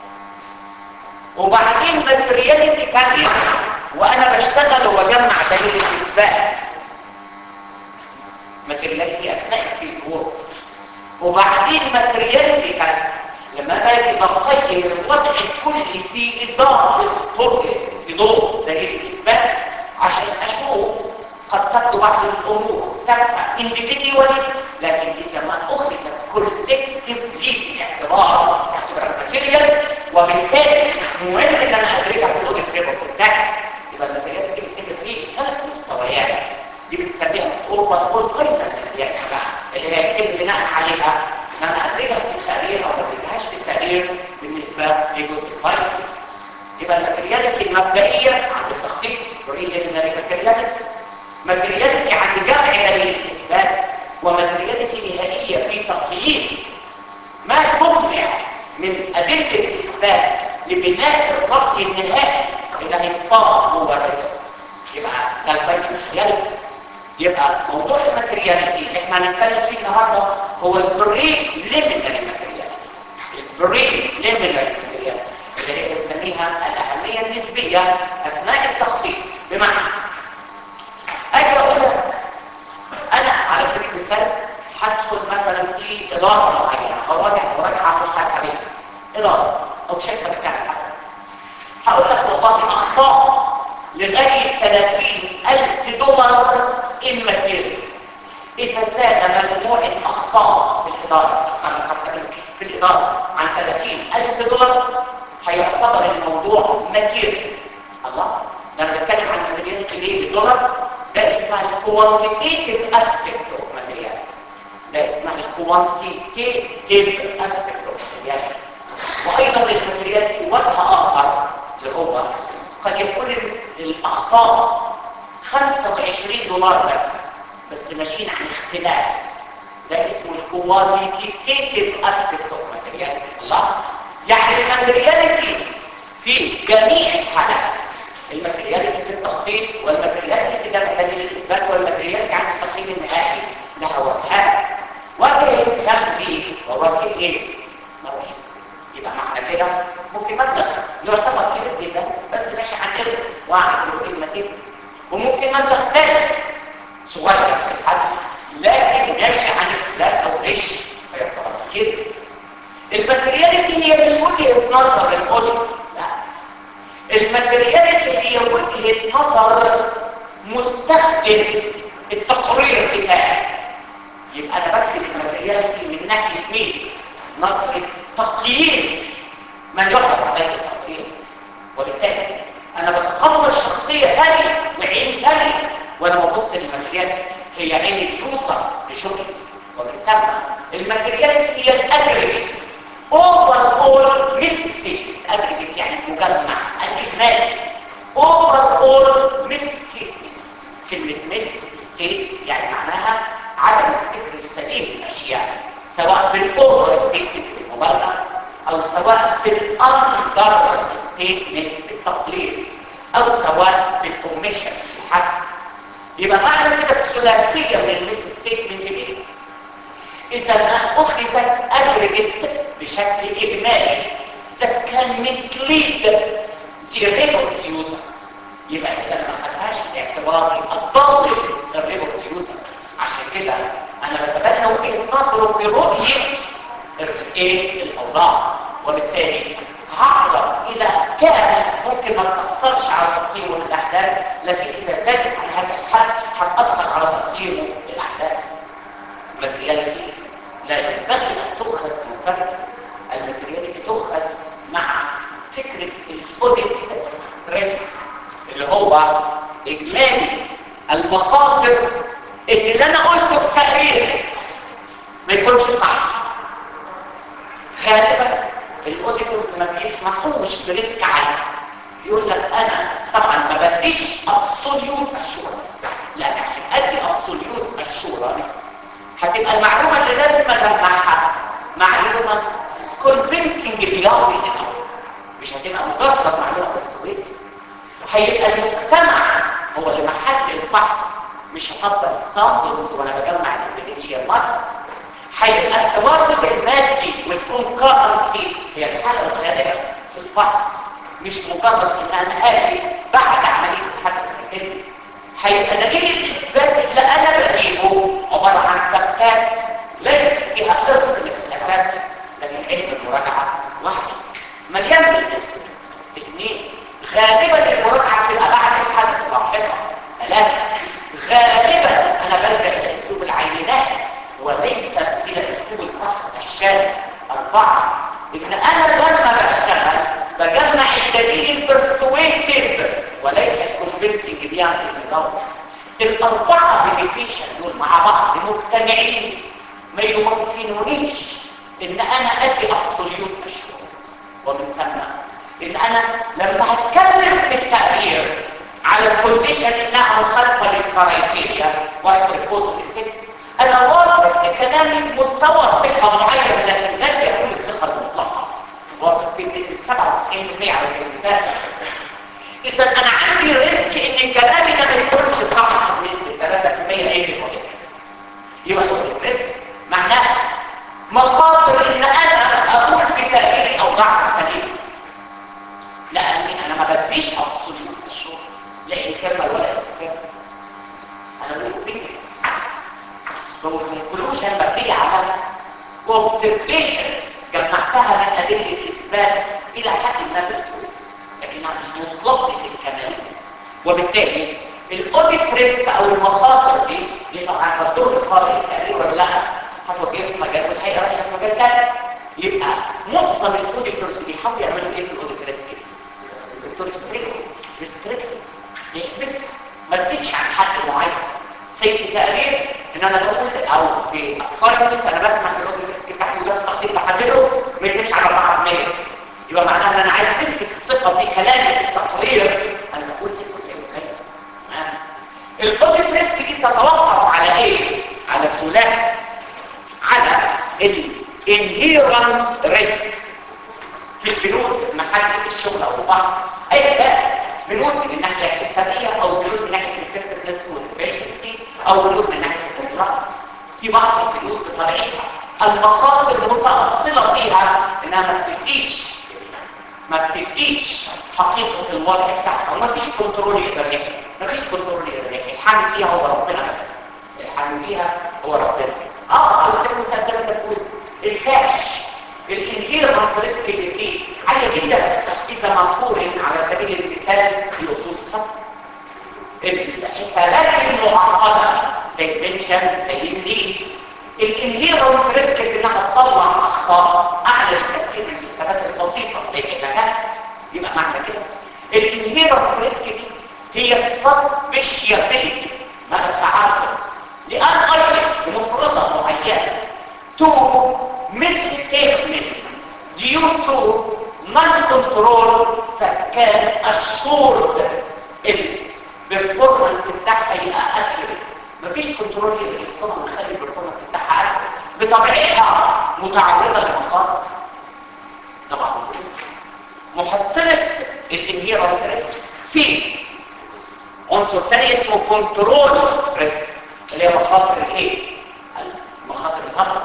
وبعدين ماتيرياليتي ثانيه وانا بشتغل وبجمع دليل الاثبات ماتيرياليتي اثناء في الورك وبعدين ماتيرياليتي ثانيه لما باجي بقيم الوضع الكلي في اضافه طرق في ضوء دليل الاثبات عشان اشوف قد تبدو بعض الامور تبقى individually لكن اذا ما اخذت collectively في اعتبار اعتبار الماتيريال وبالتالي مهم ان انا ادركها في ضوء الريبورت بتاعي يبقى الماتيريال دي بتبقى فيه ثلاث مستويات دي بنسميها اوفر اول قيمه يعني اللي هي يتم بناء عليها ان انا ادركها في التقرير او ما ادركهاش في التقرير بالنسبه لجزء الفايل يبقى الماتيرياليتي المبدئيه عند التخطيط بريليمينري ماتيرياليتي ماتيرياليتي عند جمع دليل الاثبات وماتيرياليتي نهائيه في تقييم ما تجمع من ادله الاثبات لبناء الرأي النهائي اللي هيتصاب مباشره يبقى ده الماتيرياليتي يبقى موضوع الماتيرياليتي اللي احنا هنتكلم فيه النهارده هو البريليمينري ماتيرياليتي البريليمينري ماتيرياليتي اللي هي بنسميها الأهمية النسبية أثناء التخطيط بمعنى أجي أقول لك أنا على سبيل المثال هدخل مثلا في إدارة معينة أو راجع مراجعة محاسبية إدارة أو شركة بتعمل حاجة هقول لك والله أخطاء لغاية 30000 دولار الماتيريال إذا زاد مجموعة أخطاء في الإدارة عن في الإدارة عن 30000 دولار هيعتبر الموضوع ماتيريال الله لما بنتكلم عن ماتيريال ليه بالدولار ده اسمها الكوانتيتيف اسبيكت اوف ماتيريال ده اسمها الكوانتيتيف اسبيكت اوف ماتيريال وايضا الماتيريال في وجه اخر اللي هو قد يكون الاخطاء 25 دولار بس بس ماشيين عن اختلاس ده اسمه الكواليتيتيف اسبيكت اوف ماتيريال الله يعني الماتيرياليتي في جميع الحالات الماتيرياليتي في التخطيط والماتيرياليتي في جمع دليل الاثبات والماتيرياليتي عن التقييم النهائي لها وجهات وجه الكلام به ووجه ايه؟ مرحب يبقى معنى كده ممكن مبلغ يعتبر كبير جدا بس ماشي عن كده واحد يقول كده وممكن مبلغ ثاني صغير في الحجم لكن ماشي عن اختلاف او غش فيعتبر كده الماترياليتي هي مش وجهه نظر الكل لا الماترياليتي هي وجهه نظر مستخدم التقرير بتاعي يبقى انا بكتب الماترياليتي من ناحيه مين نظره تقييم من يحضر عليه التقييم وبالتالي انا بتقبل شخصيه ثانيه وعين ثانيه وانا ببص للماترياليتي هي عين اليوزر لشغل وبتسمى الماتيرياليتي هي الاجريجيت اوفر اول ميستيك الاجريجيت يعني مجمع الاجمالي اوفر اول ميستيك كلمه ميس ستيت يعني معناها عدم الذكر السليم للاشياء سواء بالاوفر ستيتمنت بالمبالغه او سواء بالاندر ستيتمنت بالتقليل او سواء بالاوميشن الحذف يبقى معنى كده الثلاثيه من الميس ستيتمنت دي اذا ما اخذت اجريجيت بشكل اجمالي اذا كان مسليد زي ريبورت يوزر يبقى اذا ما خدهاش باعتباري الضال الريبورت يوزر عشان كده انا بتبنى وجهه نظره في رؤيه ايه الاوضاع وبالتالي هعرف الى كان ممكن ما تاثرش على تقييمه الاحداث لكن اذا زادت عن هذا الحد هتاثر على تقييمه الاحداث الماترياليتي لا ينبغي ان تؤخذ مفرد الماترياليتي تؤخذ مع فكره الاوديت ريسك اللي هو اجمالي المخاطر اللي, اللي انا قلته في تقرير ما يكونش صح غالبا الاوديتورز ما بيسمحوش بريسك عالي يقول لك انا طبعا ما بديش ابسوليوت اشورنس لا عشان ادي ابسوليوت اشورنس هتبقى المعلومه اللي لازم اجمعها معلومه كونفينسنج بياضي مش هتبقى مجرد معلومه بس كويسه هيبقى المجتمع هو اللي محل الفحص مش هحضر السامبلز وانا بجمع الانفيدنشال مارك هيبقى التوافق المادي والكونكرنسي هي الحاله الخارجه في الفحص مش مجرد ان انا اجي بعد عمليه الحدث الكلمي هيبقى دليل الاثبات اللي انا بجيبه عباره عن فكات ليس فيها قصه الاساس لكن علم المراجعه واحد مليان بالاسم اثنين غالبا المراجعه بتبقى بعد الحدث لاحقا ثلاثه غالبا انا بلجا الى اسلوب العينات وليس الى اسلوب الفحص الشامل اربعه ان انا لما بشتغل بجمع الدليل البرسويسيف وليس الكونفنسنج بيعمل النظام الاربعه ميديتيشن دول مع بعض مجتمعين ما يمكنونيش ان انا ادي ابسوليوت اشورنس ومن ثم ان انا لما هتكلم في التغيير على الكونديشن انها مخالفه للكرايتيريا والريبورت التكنيك انا واثق ان كلامي مستوى ثقه معين لكن لن يكون الثقه المطلقه واثق بنسبه 97% على سبيل المثال اذا انا عندي ريسك ان كلامي ده ما يكونش صح بنسبه 3% ايه في يبقى الريسك معناه مخاطر ان انا اقول في تغيير او ضعف سليم لاني انا ما بديش ابسوليوت الشغل لان كلمه ولا استفاده انا بقول فكره والكونكلوجن مبنيه على observations جمعتها من ادله الاثبات الى حد ما بالسوس لكنها مش مطلقه الكماليه وبالتالي الاوديت ريسك او المخاطر دي يبقى على الدور القارئ التقرير ولا لا هتوجه في مجال والحقيقه ماشيه في مجال ثاني يبقى معظم الاوديتورز بيحاولوا يعملوا ايه في الاوديت ريسك الدكتور ستريكت ريستريكت يحبس ما تزيدش عن حد معين سيد تقرير ان انا بقول او في اصارمنت انا بسمع في الاوديت ريسك بتاعتي وده تقدير بحدده ما يزيدش على 4% يبقى معناها ان انا عايز تثبت الثقه في كلامي في التقرير انا بقول 96% الاوديت ريسك دي تتوقف على ايه على ثلاثي على الانهيرنت ريسك في البنود محل الشغل او البحث اي بقى بنود من الناحيه الحسابيه او بنود من ناحيه الكترنس والفيشنسي او بنود من ناحيه الكونتراكت في بعض البنود بطبيعتها المخاطر المتاصله فيها انها ما بتديش ما بتديش حقيقه الوضع بتاعها وما فيش كنترول يقدر يحمي ما فيش كنترول يقدر يحمي الحامل فيها هو ربنا بس الحامل فيها هو ربنا اه على سبيل المثال زي ما انت بتقول الكاش الانهيرنت ريسك اللي فيه عاليه جدا اذا مقورن على سبيل المثال في اصول الصف الحسابات المعقده زي البنشن زي الليز الانهيرنت ريسك انها تطلع اخطاء اعلى بكثير من الحسابات البسيطه زي النجاح يبقى معنى كده الانهيرنت ريسك دي هي السسبشيابيلتي مع التعرض to misstatement due to non-control فكان assured البرفورمانس بتاعها يبقى accurate مفيش كنترول للإلكترون نخلي البرفورمانس بتاعها accurate بطبيعتها متعرضة للمخاطر طبعا محصلة الانهيرال ريسك في عنصر تاني اسمه كنترول ريسك اللي هي مخاطر الايه؟ المخاطر الظهر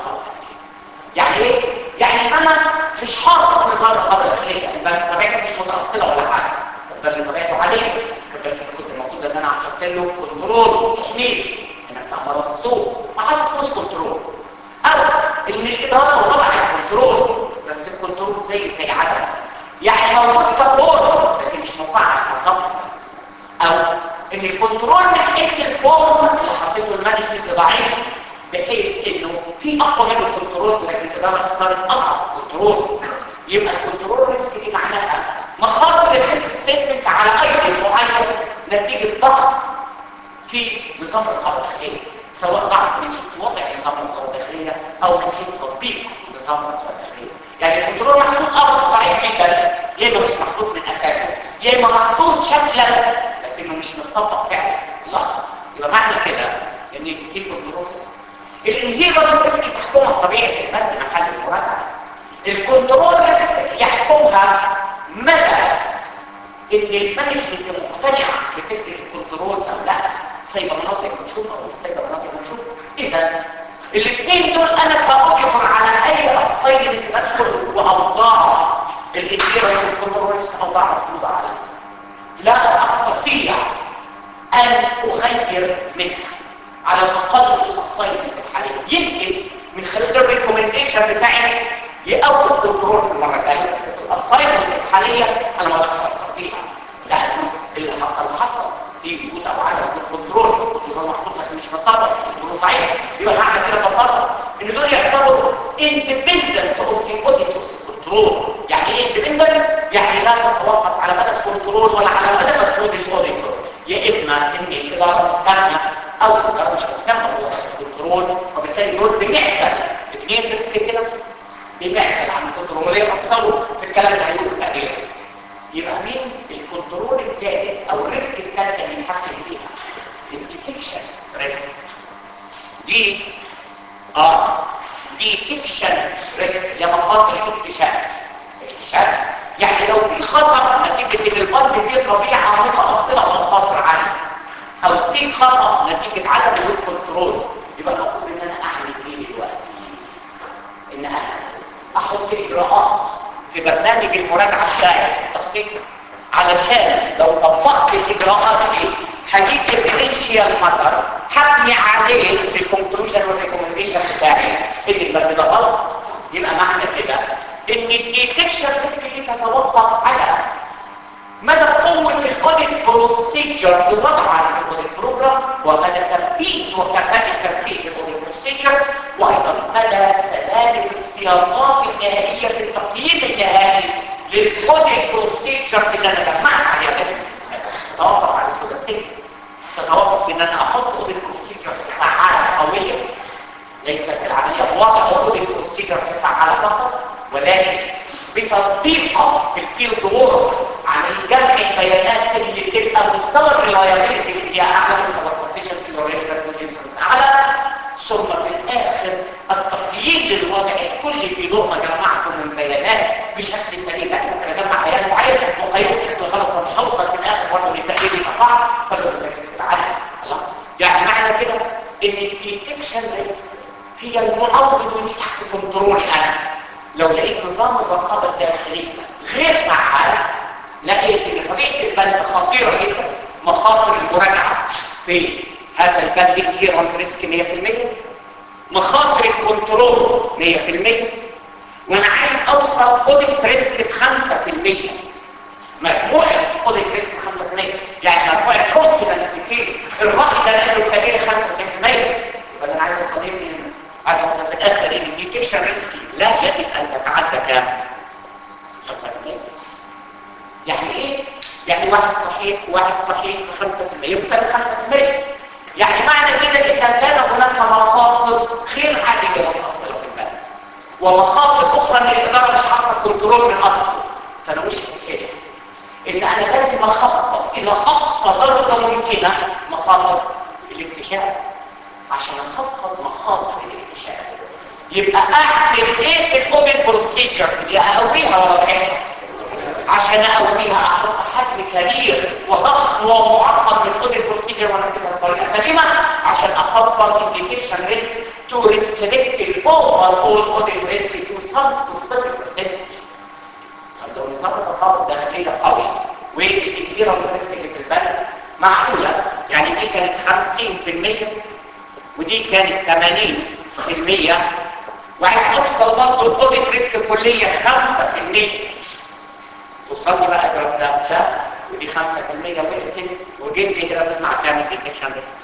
يعني ايه؟ يعني انا مش حاطط نظام الخطر الداخليه البنك طبيعته مش متأصلة ولا حاجه البنك طبيعته عاديه بس كنت المفروض ان انا احط له كنترول تحميل انا استعمل السوق ما حطش كنترول او ان الاداره وضع الكنترول بس الكنترول زي زي عدم يعني موجود كبور لكن مش مفعل كسبستنس او ان الكنترول من حيث الفورم اللي حطيته المانجمنت ضعيف بحيث انه في اقوى من الكنترول لكن الاداره اختارت اضعف كنترول يبقى الكنترول ريسك دي معناها مخاطر الريسك ستيتمنت على ايتم معين نتيجه ضغط في نظام الرقابه الداخليه سواء ضغط من حيث وضع نظام الرقابه الداخليه او من حيث تطبيق نظام الرقابه الداخليه يعني الكنترول محطوط اه ضعيف جدا يا اما مش محطوط من اساسه يا اما محطوط شكلا لكنه مش مطبق فعلا لا يبقى معنى كده ان في كنترول الانهيرال ريسك تحكمها طبيعه الماده محل المراجعه الكنترول ريسك يحكمها مدى ان المانجمنت مقتنع بفكره الكنترول او لا سايبه مناطق مكشوفه او مش سايبه مناطق مكشوفه اذا الاثنين دول انا بوقف على اي اصيل بدخل واوضاع الانهيرال والكنترول ريسك اوضاع مفروضه عليها لا استطيع ان اغير منها على الاقل الصيد الحالي يمكن من خلال الريكومنديشن بتاعي يقوي الكنترول في المره الجايه الصيد الحاليه انا ما اقدرش استطيع لانه اللي حصل حصل في وجود او عدم الكنترول الكنترول محطوط لكن مش مطبق الكنترول ضعيف يبقى معنى كده ببساطه ان دول يعتبروا اندبندنت اوف ذا اوديتورز كنترول يعني ايه اندبندنت يعني لا تتوقف على مدى الكنترول ولا على مدى مجهود الاوديتور يا اما ان الاداره مهتمه او الاداره مش مهتمه بالكنترول وبالتالي دول بنحسب اثنين ريسك كده بنحسب عن الكنترول يأثروا في الكلام اللي هيقوله تقريبا يبقى مين الكنترول الثالث او الريسك الثالث اللي بنحكم فيها الديتكشن ريسك دي اه ديتكشن ريسك يا مخاطر الاكتشاف اكتشاف يعني لو في خطر نتيجه ان الارض دي طبيعه متاصله والخطر عنها او في خطا نتيجه عدم وجود كنترول يبقى المفروض ان انا اعمل ايه دلوقتي ان انا احط اجراءات في برنامج المراجعه بتاعي تخطيط علشان لو طبقت الاجراءات دي هجيب البوتنشال خطر حكمي عليه في الكونكلوجن والريكومنديشن بتاعي ان البرنامج ده غلط يبقى معنى كده ان الديتكشن ريسك دي تتوقف على مدى قوة الاوديت بروسيجرز وضعها في الاوديت بروجرام ومدى تنفيذ وكفاءة تنفيذ الاوديت بروسيجر وايضا مدى سلامة الصياغات النهائية في التقييم النهائي للاوديت بروسيجرز اللي انا جمعت عليها تتوقف على الثلاثية تتوقف ان انا احط اوديت بروسيجرز فعالة قوية ليست العملية وضع اوديت بروسيجرز فعالة فقط ولكن بتطبيقها في الفيلد وورك عن جمع البيانات اللي بتبقى مستوى الريلايبيلتي اللي فيها اعلى من الكونديشنز والريفرنس اعلى ثم في الاخر التقييد للوضع الكلي في لقمه جمعته من بيانات بشكل سليم يعني ممكن اجمع بيان معين وقيمه غلط ومش هوصل في الاخر برضه للتقييد يبقى صعب فده العالم الله يعني معنى كده ان الديتكشن ريسك هي المعوض اللي تحت كنترولي انا لو لقيت نظام الرقابة الداخلية غير فعال لقيت ان طبيعة البند خطيرة جدا مخاطر المراجعة في هذا البند كتير عن ريسك 100% مخاطر الكنترول 100% وانا عايز اوصل اوديت ريسك ب 5% مجموعة اوديت ريسك 5% يعني مجموعة كونفيدنس في الرأي ده نقل الكبير 5% يبقى انا عايز اوصل ايه عايز اوصل في الاخر ان الديتكشن ريسكي لا يجب ان تتعدى كام 5% يعني ايه يعني واحد صحيح واحد صحيح في 5% يوصل 5% يعني معنى كده اذا كان هناك مخاطر غير عاديه متاصله في البلد ومخاطر اخرى ان الاداره مش عارفه كنترول من اصله فانا مش كده ان انا لازم اخطط الى اقصى درجه ممكنه مخاطر الاكتشاف عشان اخطط مخاطر الاكتشاف يبقى اعمل ايه في الاوبن بروسيجر دي اقويها ولا ضعيفها عشان اقويها احط حجم كبير وضخم ومعقد من الاوبن بروسيجر وانا كده بطريقه سليمه عشان اخطط الديتكشن ريسك to restrict the overall audit risk to some specific percentage لو نظام التخاطب داخلية قوي والكبيرة من الريسك اللي في البلد معقولة يعني دي كانت 50% ودي كانت 80% وعايز اوصل برضه الاوديت ريسك الكلية 5% وصلني بقى اضرب ده ده ودي 5% واقسم وجيب لي كده تطلع كام الديتكشن ريسك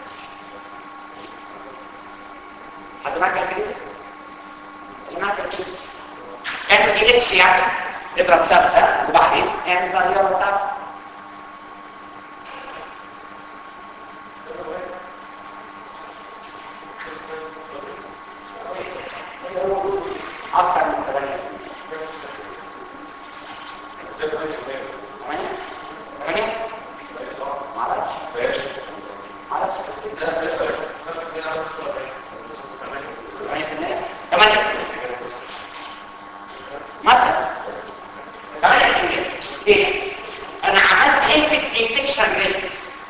حد معاك كده؟ اللي معاك كده اعمل دي اتش يعني اضرب ثابته وبعدين اعمل بقى الرياضه بتاعتك اكثر من 8 8 8 معرفش معرفش بس 8 مثلا 8 ايه انا عملت ايه في الديتكشن ريسك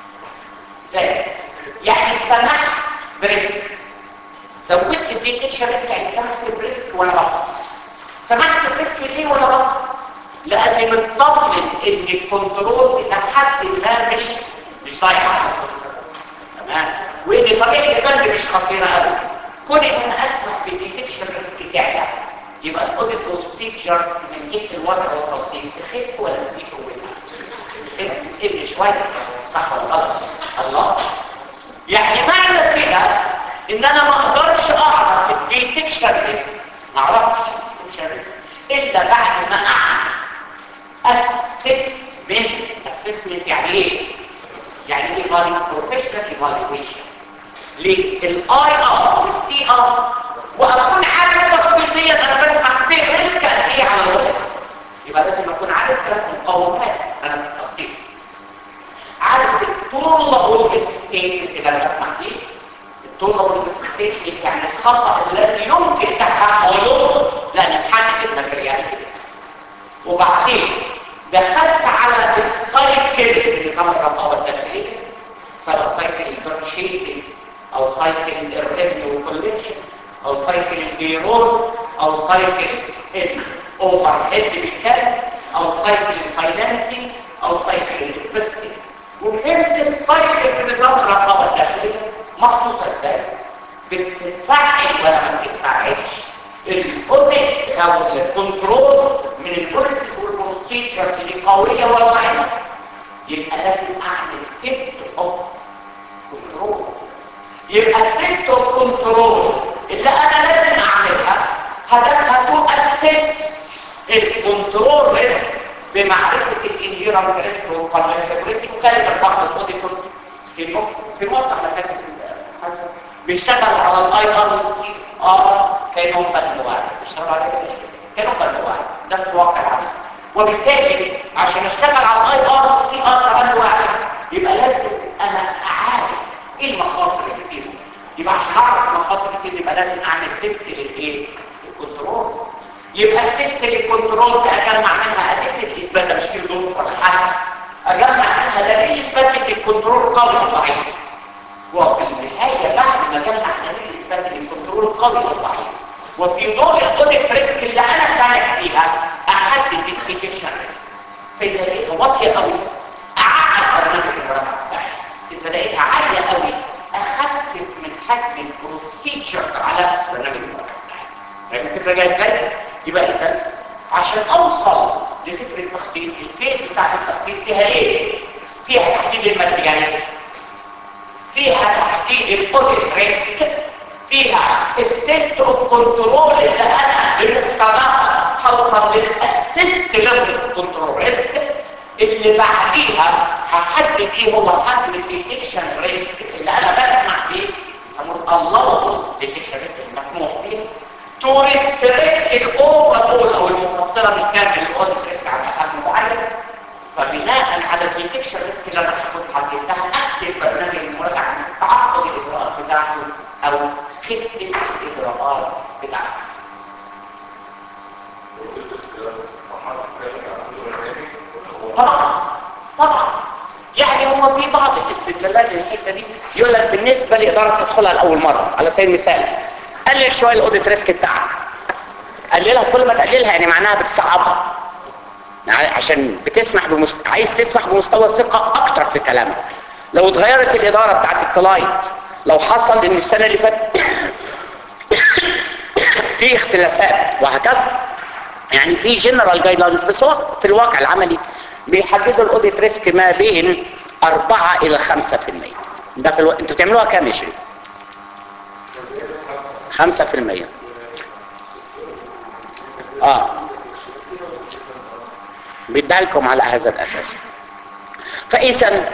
زي يعني سمحت بريسك زودت الديتكشن ريسك يعني سمحت بريسك ولا غلط سمحت بريسك ليه ولا غلط لاني مطمن ان الكنترول الى حد ما مش مش ضايعه تمام وان طريقه البند مش خطيره قوي كون ان انا اسمح بالديتكشن ريسك تعلى يبقى الاوديت بروسيجر من جهه الوضع والتوصيل تخف ولا تزيد قوتها تقل شويه صح ولا غلط الله يعني معنى كده ان انا ما اقدرش اعرف الديتكشن ريسك ما اعرفش الديتكشن ريسك الا بعد ما اعمل اسسمنت اسسمنت يعني ايه يعني ايه بروفيشنال ايفالويشن للاي ار والسي ار واكون عارف تفصيليا انا بسمع فين ريسك قد ايه على الوضع يبقى لازم اكون عارف ثلاث مقومات انا التخطيط عارف الطول ستيت اللي انا بسمع فيه الطول ستيت يعني الخطا الذي يمكن تحمله لان نحدد الماتريال كده وبعدين دخلت على السايكل نظام الرقابه الداخليه سواء سايكل البرشيسز او سايكل الريفيو كولكشن او سايكل البيرول او سايكل الاوفر هيد بالكامل او سايكل الفاينانسنج او سايكل الانفستنج وفهمت السايكل في نظام الرقابه الداخليه محطوطه ازاي بتتفعل ولا ما بتتفعلش الاوديت او الكنترول من البوليسي والبروسيجرز اللي قويه ولا ضعيفه يبقى لازم اعمل تيست اوف كنترول يبقى التيست اوف كنترول اللي انا لازم اعملها هدفها تو اسس الكنترول ريسك بمعرفه الانهيرنت ريسك والكونفرسبيلتي وكلمه بعض الاوديت في في موقع مكاتب بيشتغل على الاي ار والسي ار كانهم بند واحد بيشتغل على كده كانهم بند واحد ده في الواقع العملي وبالتالي عشان اشتغل على الاي ار والسي ار كبند واحد يبقى لازم انا اعرف ايه المخاطر اللي فيهم يبقى عشان اعرف المخاطر اللي فيهم يبقى لازم اعمل تيست للايه الكنترول يبقى التيست للكنترول اجمع منها ادله اثبات تشكيل دور ولا حاجه اجمع منها دليل اثبات الكنترول قوي ولا ضعيف وفي النهايه بعد ما جمع دليل اثبات الكنترول قوي ولا ضعيف وفي ضوء الاوديت ريسك اللي انا سامع فيها احدد الديتكشن ريسك فاذا لقيتها واطيه قوي اعقد برنامج المراجعه بتاعي اذا لقيتها عاليه قوي اخفف من حجم البروسيجرز على برنامج المراجعه بتاعي فاهم الفكره جايه ازاي؟ يبقى اذا عشان اوصل لفكره التخطيط الفيز بتاع التخطيط فيها ايه؟ فيها تحديد الماتيريال فيها تحديد الاوديت ريسك فيها التست اوف كنترول اللي انا بمقتضاها هوصل للاسيست ليفل كنترول ريسك اللي بعديها هحدد ايه هو حجم الديتكشن ريسك اللي انا بسمع فيه يسموه الله ديتكشن ريسك المسموح به to restrict الاوفرول او المفصله بالكامل الاوديت ريسك على حد معين فبناء على الديتكشن ريسك اللي انا هاخد حددتها اكتب برنامج المراجعه عن تعقد الاجراءات بتاعته او خفه الاجراءات بتاعته طبعا طبعا يعني هو في بعض الاستدلالات للحته دي يقول لك بالنسبه لاداره تدخلها لاول مره على سبيل المثال قلل شويه الاوديت ريسك بتاعك قللها كل ما تقللها يعني معناها بتصعبها يعني عشان بتسمح بمست... عايز تسمح بمستوى الثقه اكتر في كلامك لو اتغيرت الاداره بتاعت الكلاينت لو حصل ان السنه اللي فاتت في اختلافات وهكذا يعني في جنرال جايد لاينز بس هو في الواقع العملي بيحددوا الاوديت ريسك ما بين 4 الى 5% ده في الو... انتوا بتعملوها كام يا شريف 5% اه بيدعلكم على هذا الاساس فاذا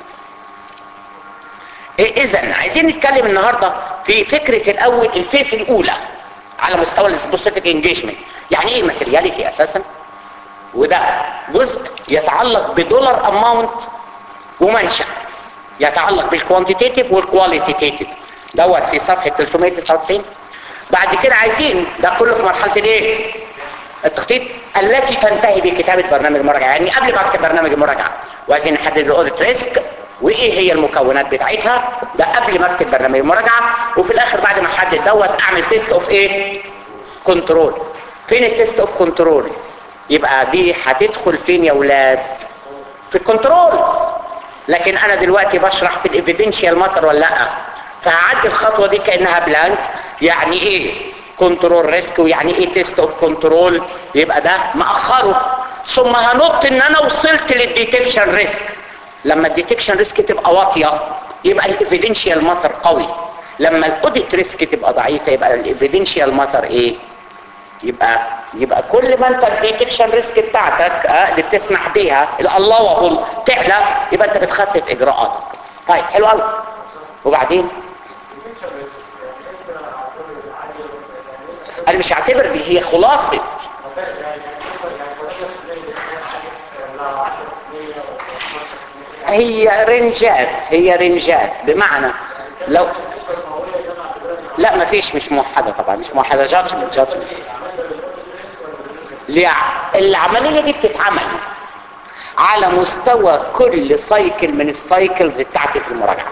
اذا عايزين نتكلم النهارده في فكره الاول الفيس الاولى على مستوى السبيسيفيك انجيجمنت يعني ايه ماتيرياليتي اساسا وده جزء يتعلق بدولار اماونت ومنشأ يتعلق بالكوانتيتيف والكواليتيتيف دوت في صفحه 399 بعد كده عايزين ده كله في مرحله الايه التخطيط التي تنتهي بكتابه برنامج المراجعه يعني قبل ما اكتب برنامج المراجعه وعايزين نحدد الاوديت ريسك وايه هي المكونات بتاعتها ده قبل ما اكتب برنامج المراجعه وفي الاخر بعد ما احدد دوت اعمل تيست اوف ايه كنترول فين التيست اوف كنترول يبقى دي هتدخل فين يا ولاد في الكنترول لكن انا دلوقتي بشرح في الايفيدنشال ماتر ولا لا فهعدي الخطوه دي كانها بلانك يعني ايه كنترول ريسك ويعني ايه تيست اوف كنترول يبقى ده مأخره ثم هنط ان انا وصلت للديتكشن ريسك لما الديتكشن ريسك تبقى واطيه يبقى الايفيدنشال ماتر قوي لما الاوديت ريسك تبقى ضعيفه يبقى الايفيدنشال ماتر ايه يبقى يبقى كل ما انت الديتكشن ريسك بتاعتك اه اللي بتسمح بيها الله تعلى يبقى انت بتخفف اجراءاتك طيب حلو قوي وبعدين انا مش هعتبر دي هي خلاصه هي رنجات هي رنجات بمعنى لو لا ما فيش مش موحدة طبعا مش موحدة جادجمنت جادجمنت العملية دي بتتعمل على مستوى كل سايكل من السايكلز بتاعتي في المراجعة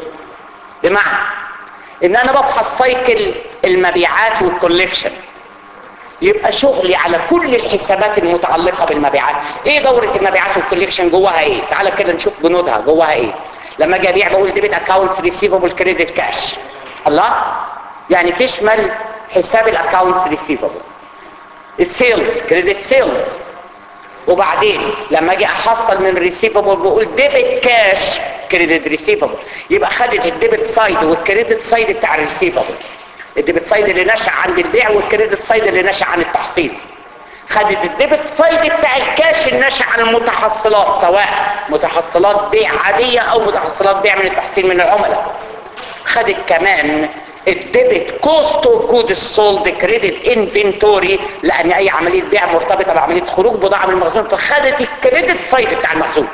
بمعنى ان انا بفحص سايكل المبيعات والكوليكشن يبقى شغلي على كل الحسابات المتعلقة بالمبيعات ايه دورة المبيعات والكوليكشن جواها ايه تعالى كده نشوف بنودها جواها ايه لما اجي ابيع بقول ديبت اكاونتس ريسيفبل كريدت كاش الله يعني تشمل حساب الاكاونتس ريسيفبل السيلز كريدت سيلز وبعدين لما اجي احصل من ريسيفبل بقول ديبت كاش كريدت ريسيفبل يبقى خدت الديبت سايد والكريدت سايد بتاع الريسيفبل الديبت سايد اللي نشأ عند البيع والكريدت سايد اللي نشأ عن التحصيل خدت الديبت سايد بتاع الكاش اللي نشأ عن المتحصلات سواء متحصلات بيع عادية او متحصلات بيع من التحصيل من العملاء خدت كمان الديبت كوست اوف جود سولد كريدت انفنتوري لان اي عمليه بيع مرتبطه بعمليه خروج بضاعه من المخزون فخدت الكريدت سايد بتاع المخزون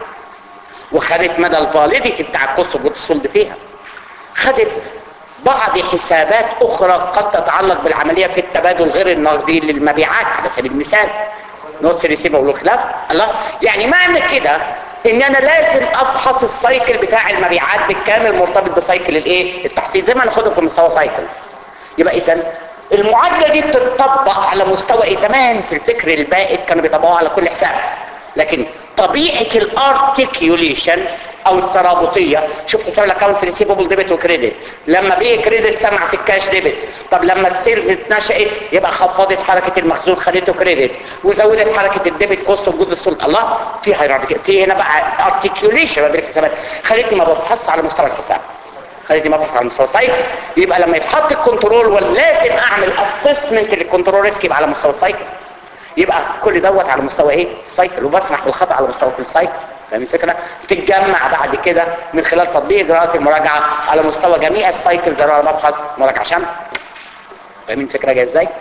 وخدت مدى الفاليديتي بتاع الكوست اوف جود سولد فيها خدت بعض حسابات اخرى قد تتعلق بالعمليه في التبادل غير النقدي للمبيعات على سبيل المثال نوتس ريسيفر والخلاف الله يعني معنى كده ان انا لازم افحص السايكل بتاع المبيعات بالكامل مرتبط بسايكل الايه التحصيل زي ما ناخده في مستوى سايكلز يبقى اذا المعادله دي بتطبق على مستوى زمان في الفكر البائد كانوا بيطبقوها على كل حساب لكن طبيعه الارتكيوليشن او الترابطيه شوف حساب الاكونت ريسيفبل ديبت وكريدت لما بيه كريدت سمع في الكاش ديبت طب لما السيلز اتنشأت يبقى خفضت حركه المخزون خدته كريدت وزودت حركه الديبت كوست اوف جود السلطه الله في هيراركي في هنا بقى ارتكيوليشن ما بين الحسابات خلتني ما بفحص على مستوى الحساب خلتني ما بفحص على مستوى السايكل يبقى لما يتحط الكنترول ولازم اعمل اسسمنت للكنترول ريسك يبقى على مستوى السايكل يبقى كل دوت على مستوى ايه السايكل وبسمح بالخطا على مستوى كل سايكل فاهم الفكره تتجمع بعد كده من خلال تطبيق اجراءات المراجعه على مستوى جميع السايكلز اللي انا ببحث مراجعه شامله فاهمين الفكره جايه ازاي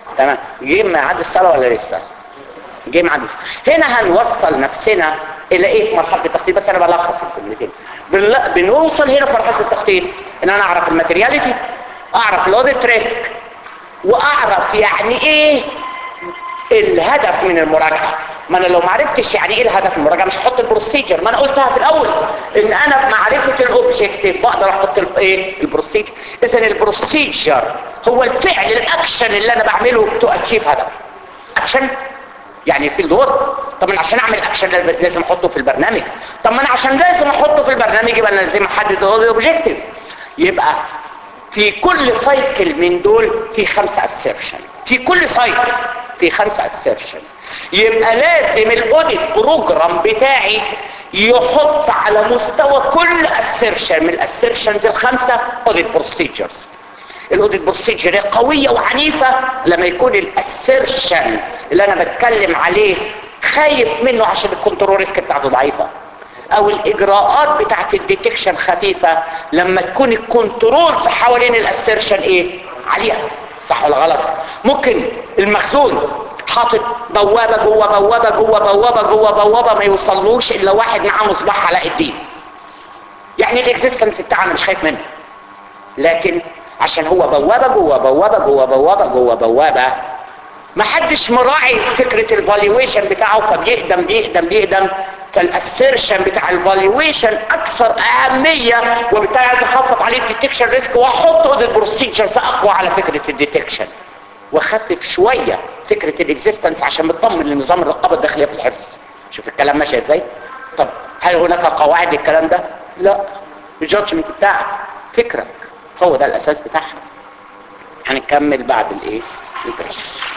تمام جه ميعاد الصلاه ولا لسه جه ميعاد الصلاة. هنا هنوصل نفسنا الى ايه في مرحله التخطيط بس انا بلخص الكلمتين بنل- بنوصل هنا في مرحله التخطيط ان انا اعرف الماتيرياليتي اعرف الاوديت ريسك واعرف يعني ايه الهدف من المراجعه ما انا لو ما عرفتش يعني ايه الهدف من المراجعه مش هحط البروسيجر ما انا قلتها في الاول ان انا بمعرفه الاوبجكتيف بقدر احط ال- ايه البروسيجر اذا البروسيجر هو الفعل الاكشن اللي انا بعمله تو اتشيف هدف اكشن يعني في الورك طب انا عشان اعمل اكشن لازم احطه في البرنامج طب ما انا عشان لازم احطه في البرنامج يبقى انا لازم احدد هو الاوبجكتيف يبقى في كل سايكل من دول في خمسة اسيرشن في كل سايكل في خمسة اسيرشن يبقى لازم الاوديت بروجرام بتاعي يحط على مستوى كل اسيرشن من الاسيرشنز الخمسة اوديت بروسيجرز الاوديت بروسيجر قوية وعنيفة لما يكون الاسيرشن اللي انا بتكلم عليه خايف منه عشان الكنترول ريسك بتاعته ضعيفة او الاجراءات بتاعت الديتكشن خفيفة لما تكون الكنترولز حوالين الاسيرشن ايه عليها صح ولا غلط ممكن المخزون حاطط بوابة جوه بوابة جوه بوابة جوه بوابة ما يوصلوش الا واحد معاه مصباح علاء الدين يعني الاكزيستنس بتاعنا مش خايف منه لكن عشان هو بوابة جوه بوابة جوه بوابة جوه بوابة ما حدش مراعي فكرة الفالويشن بتاعه فبيقدم بيقدم بيقدم فالاسيرشن بتاع الفالويشن اكثر اهمية وبالتالي عايز اخفف عليه الديتكشن ريسك واحط اوديت بروسيجرز اقوى على فكرة الديتكشن واخفف شوية فكرة الاكزيستنس عشان مطمن لنظام الرقابة الداخلية في الحفظ شوف الكلام ماشي ازاي طب هل هناك قواعد للكلام ده لا الجادجمنت بتاعك فكرك هو ده الاساس بتاعها هنكمل بعد الايه البريك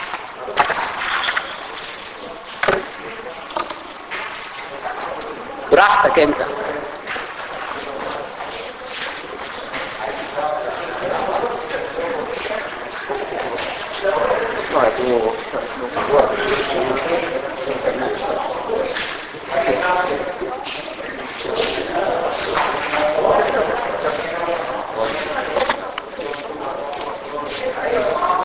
براحتك انت No, I think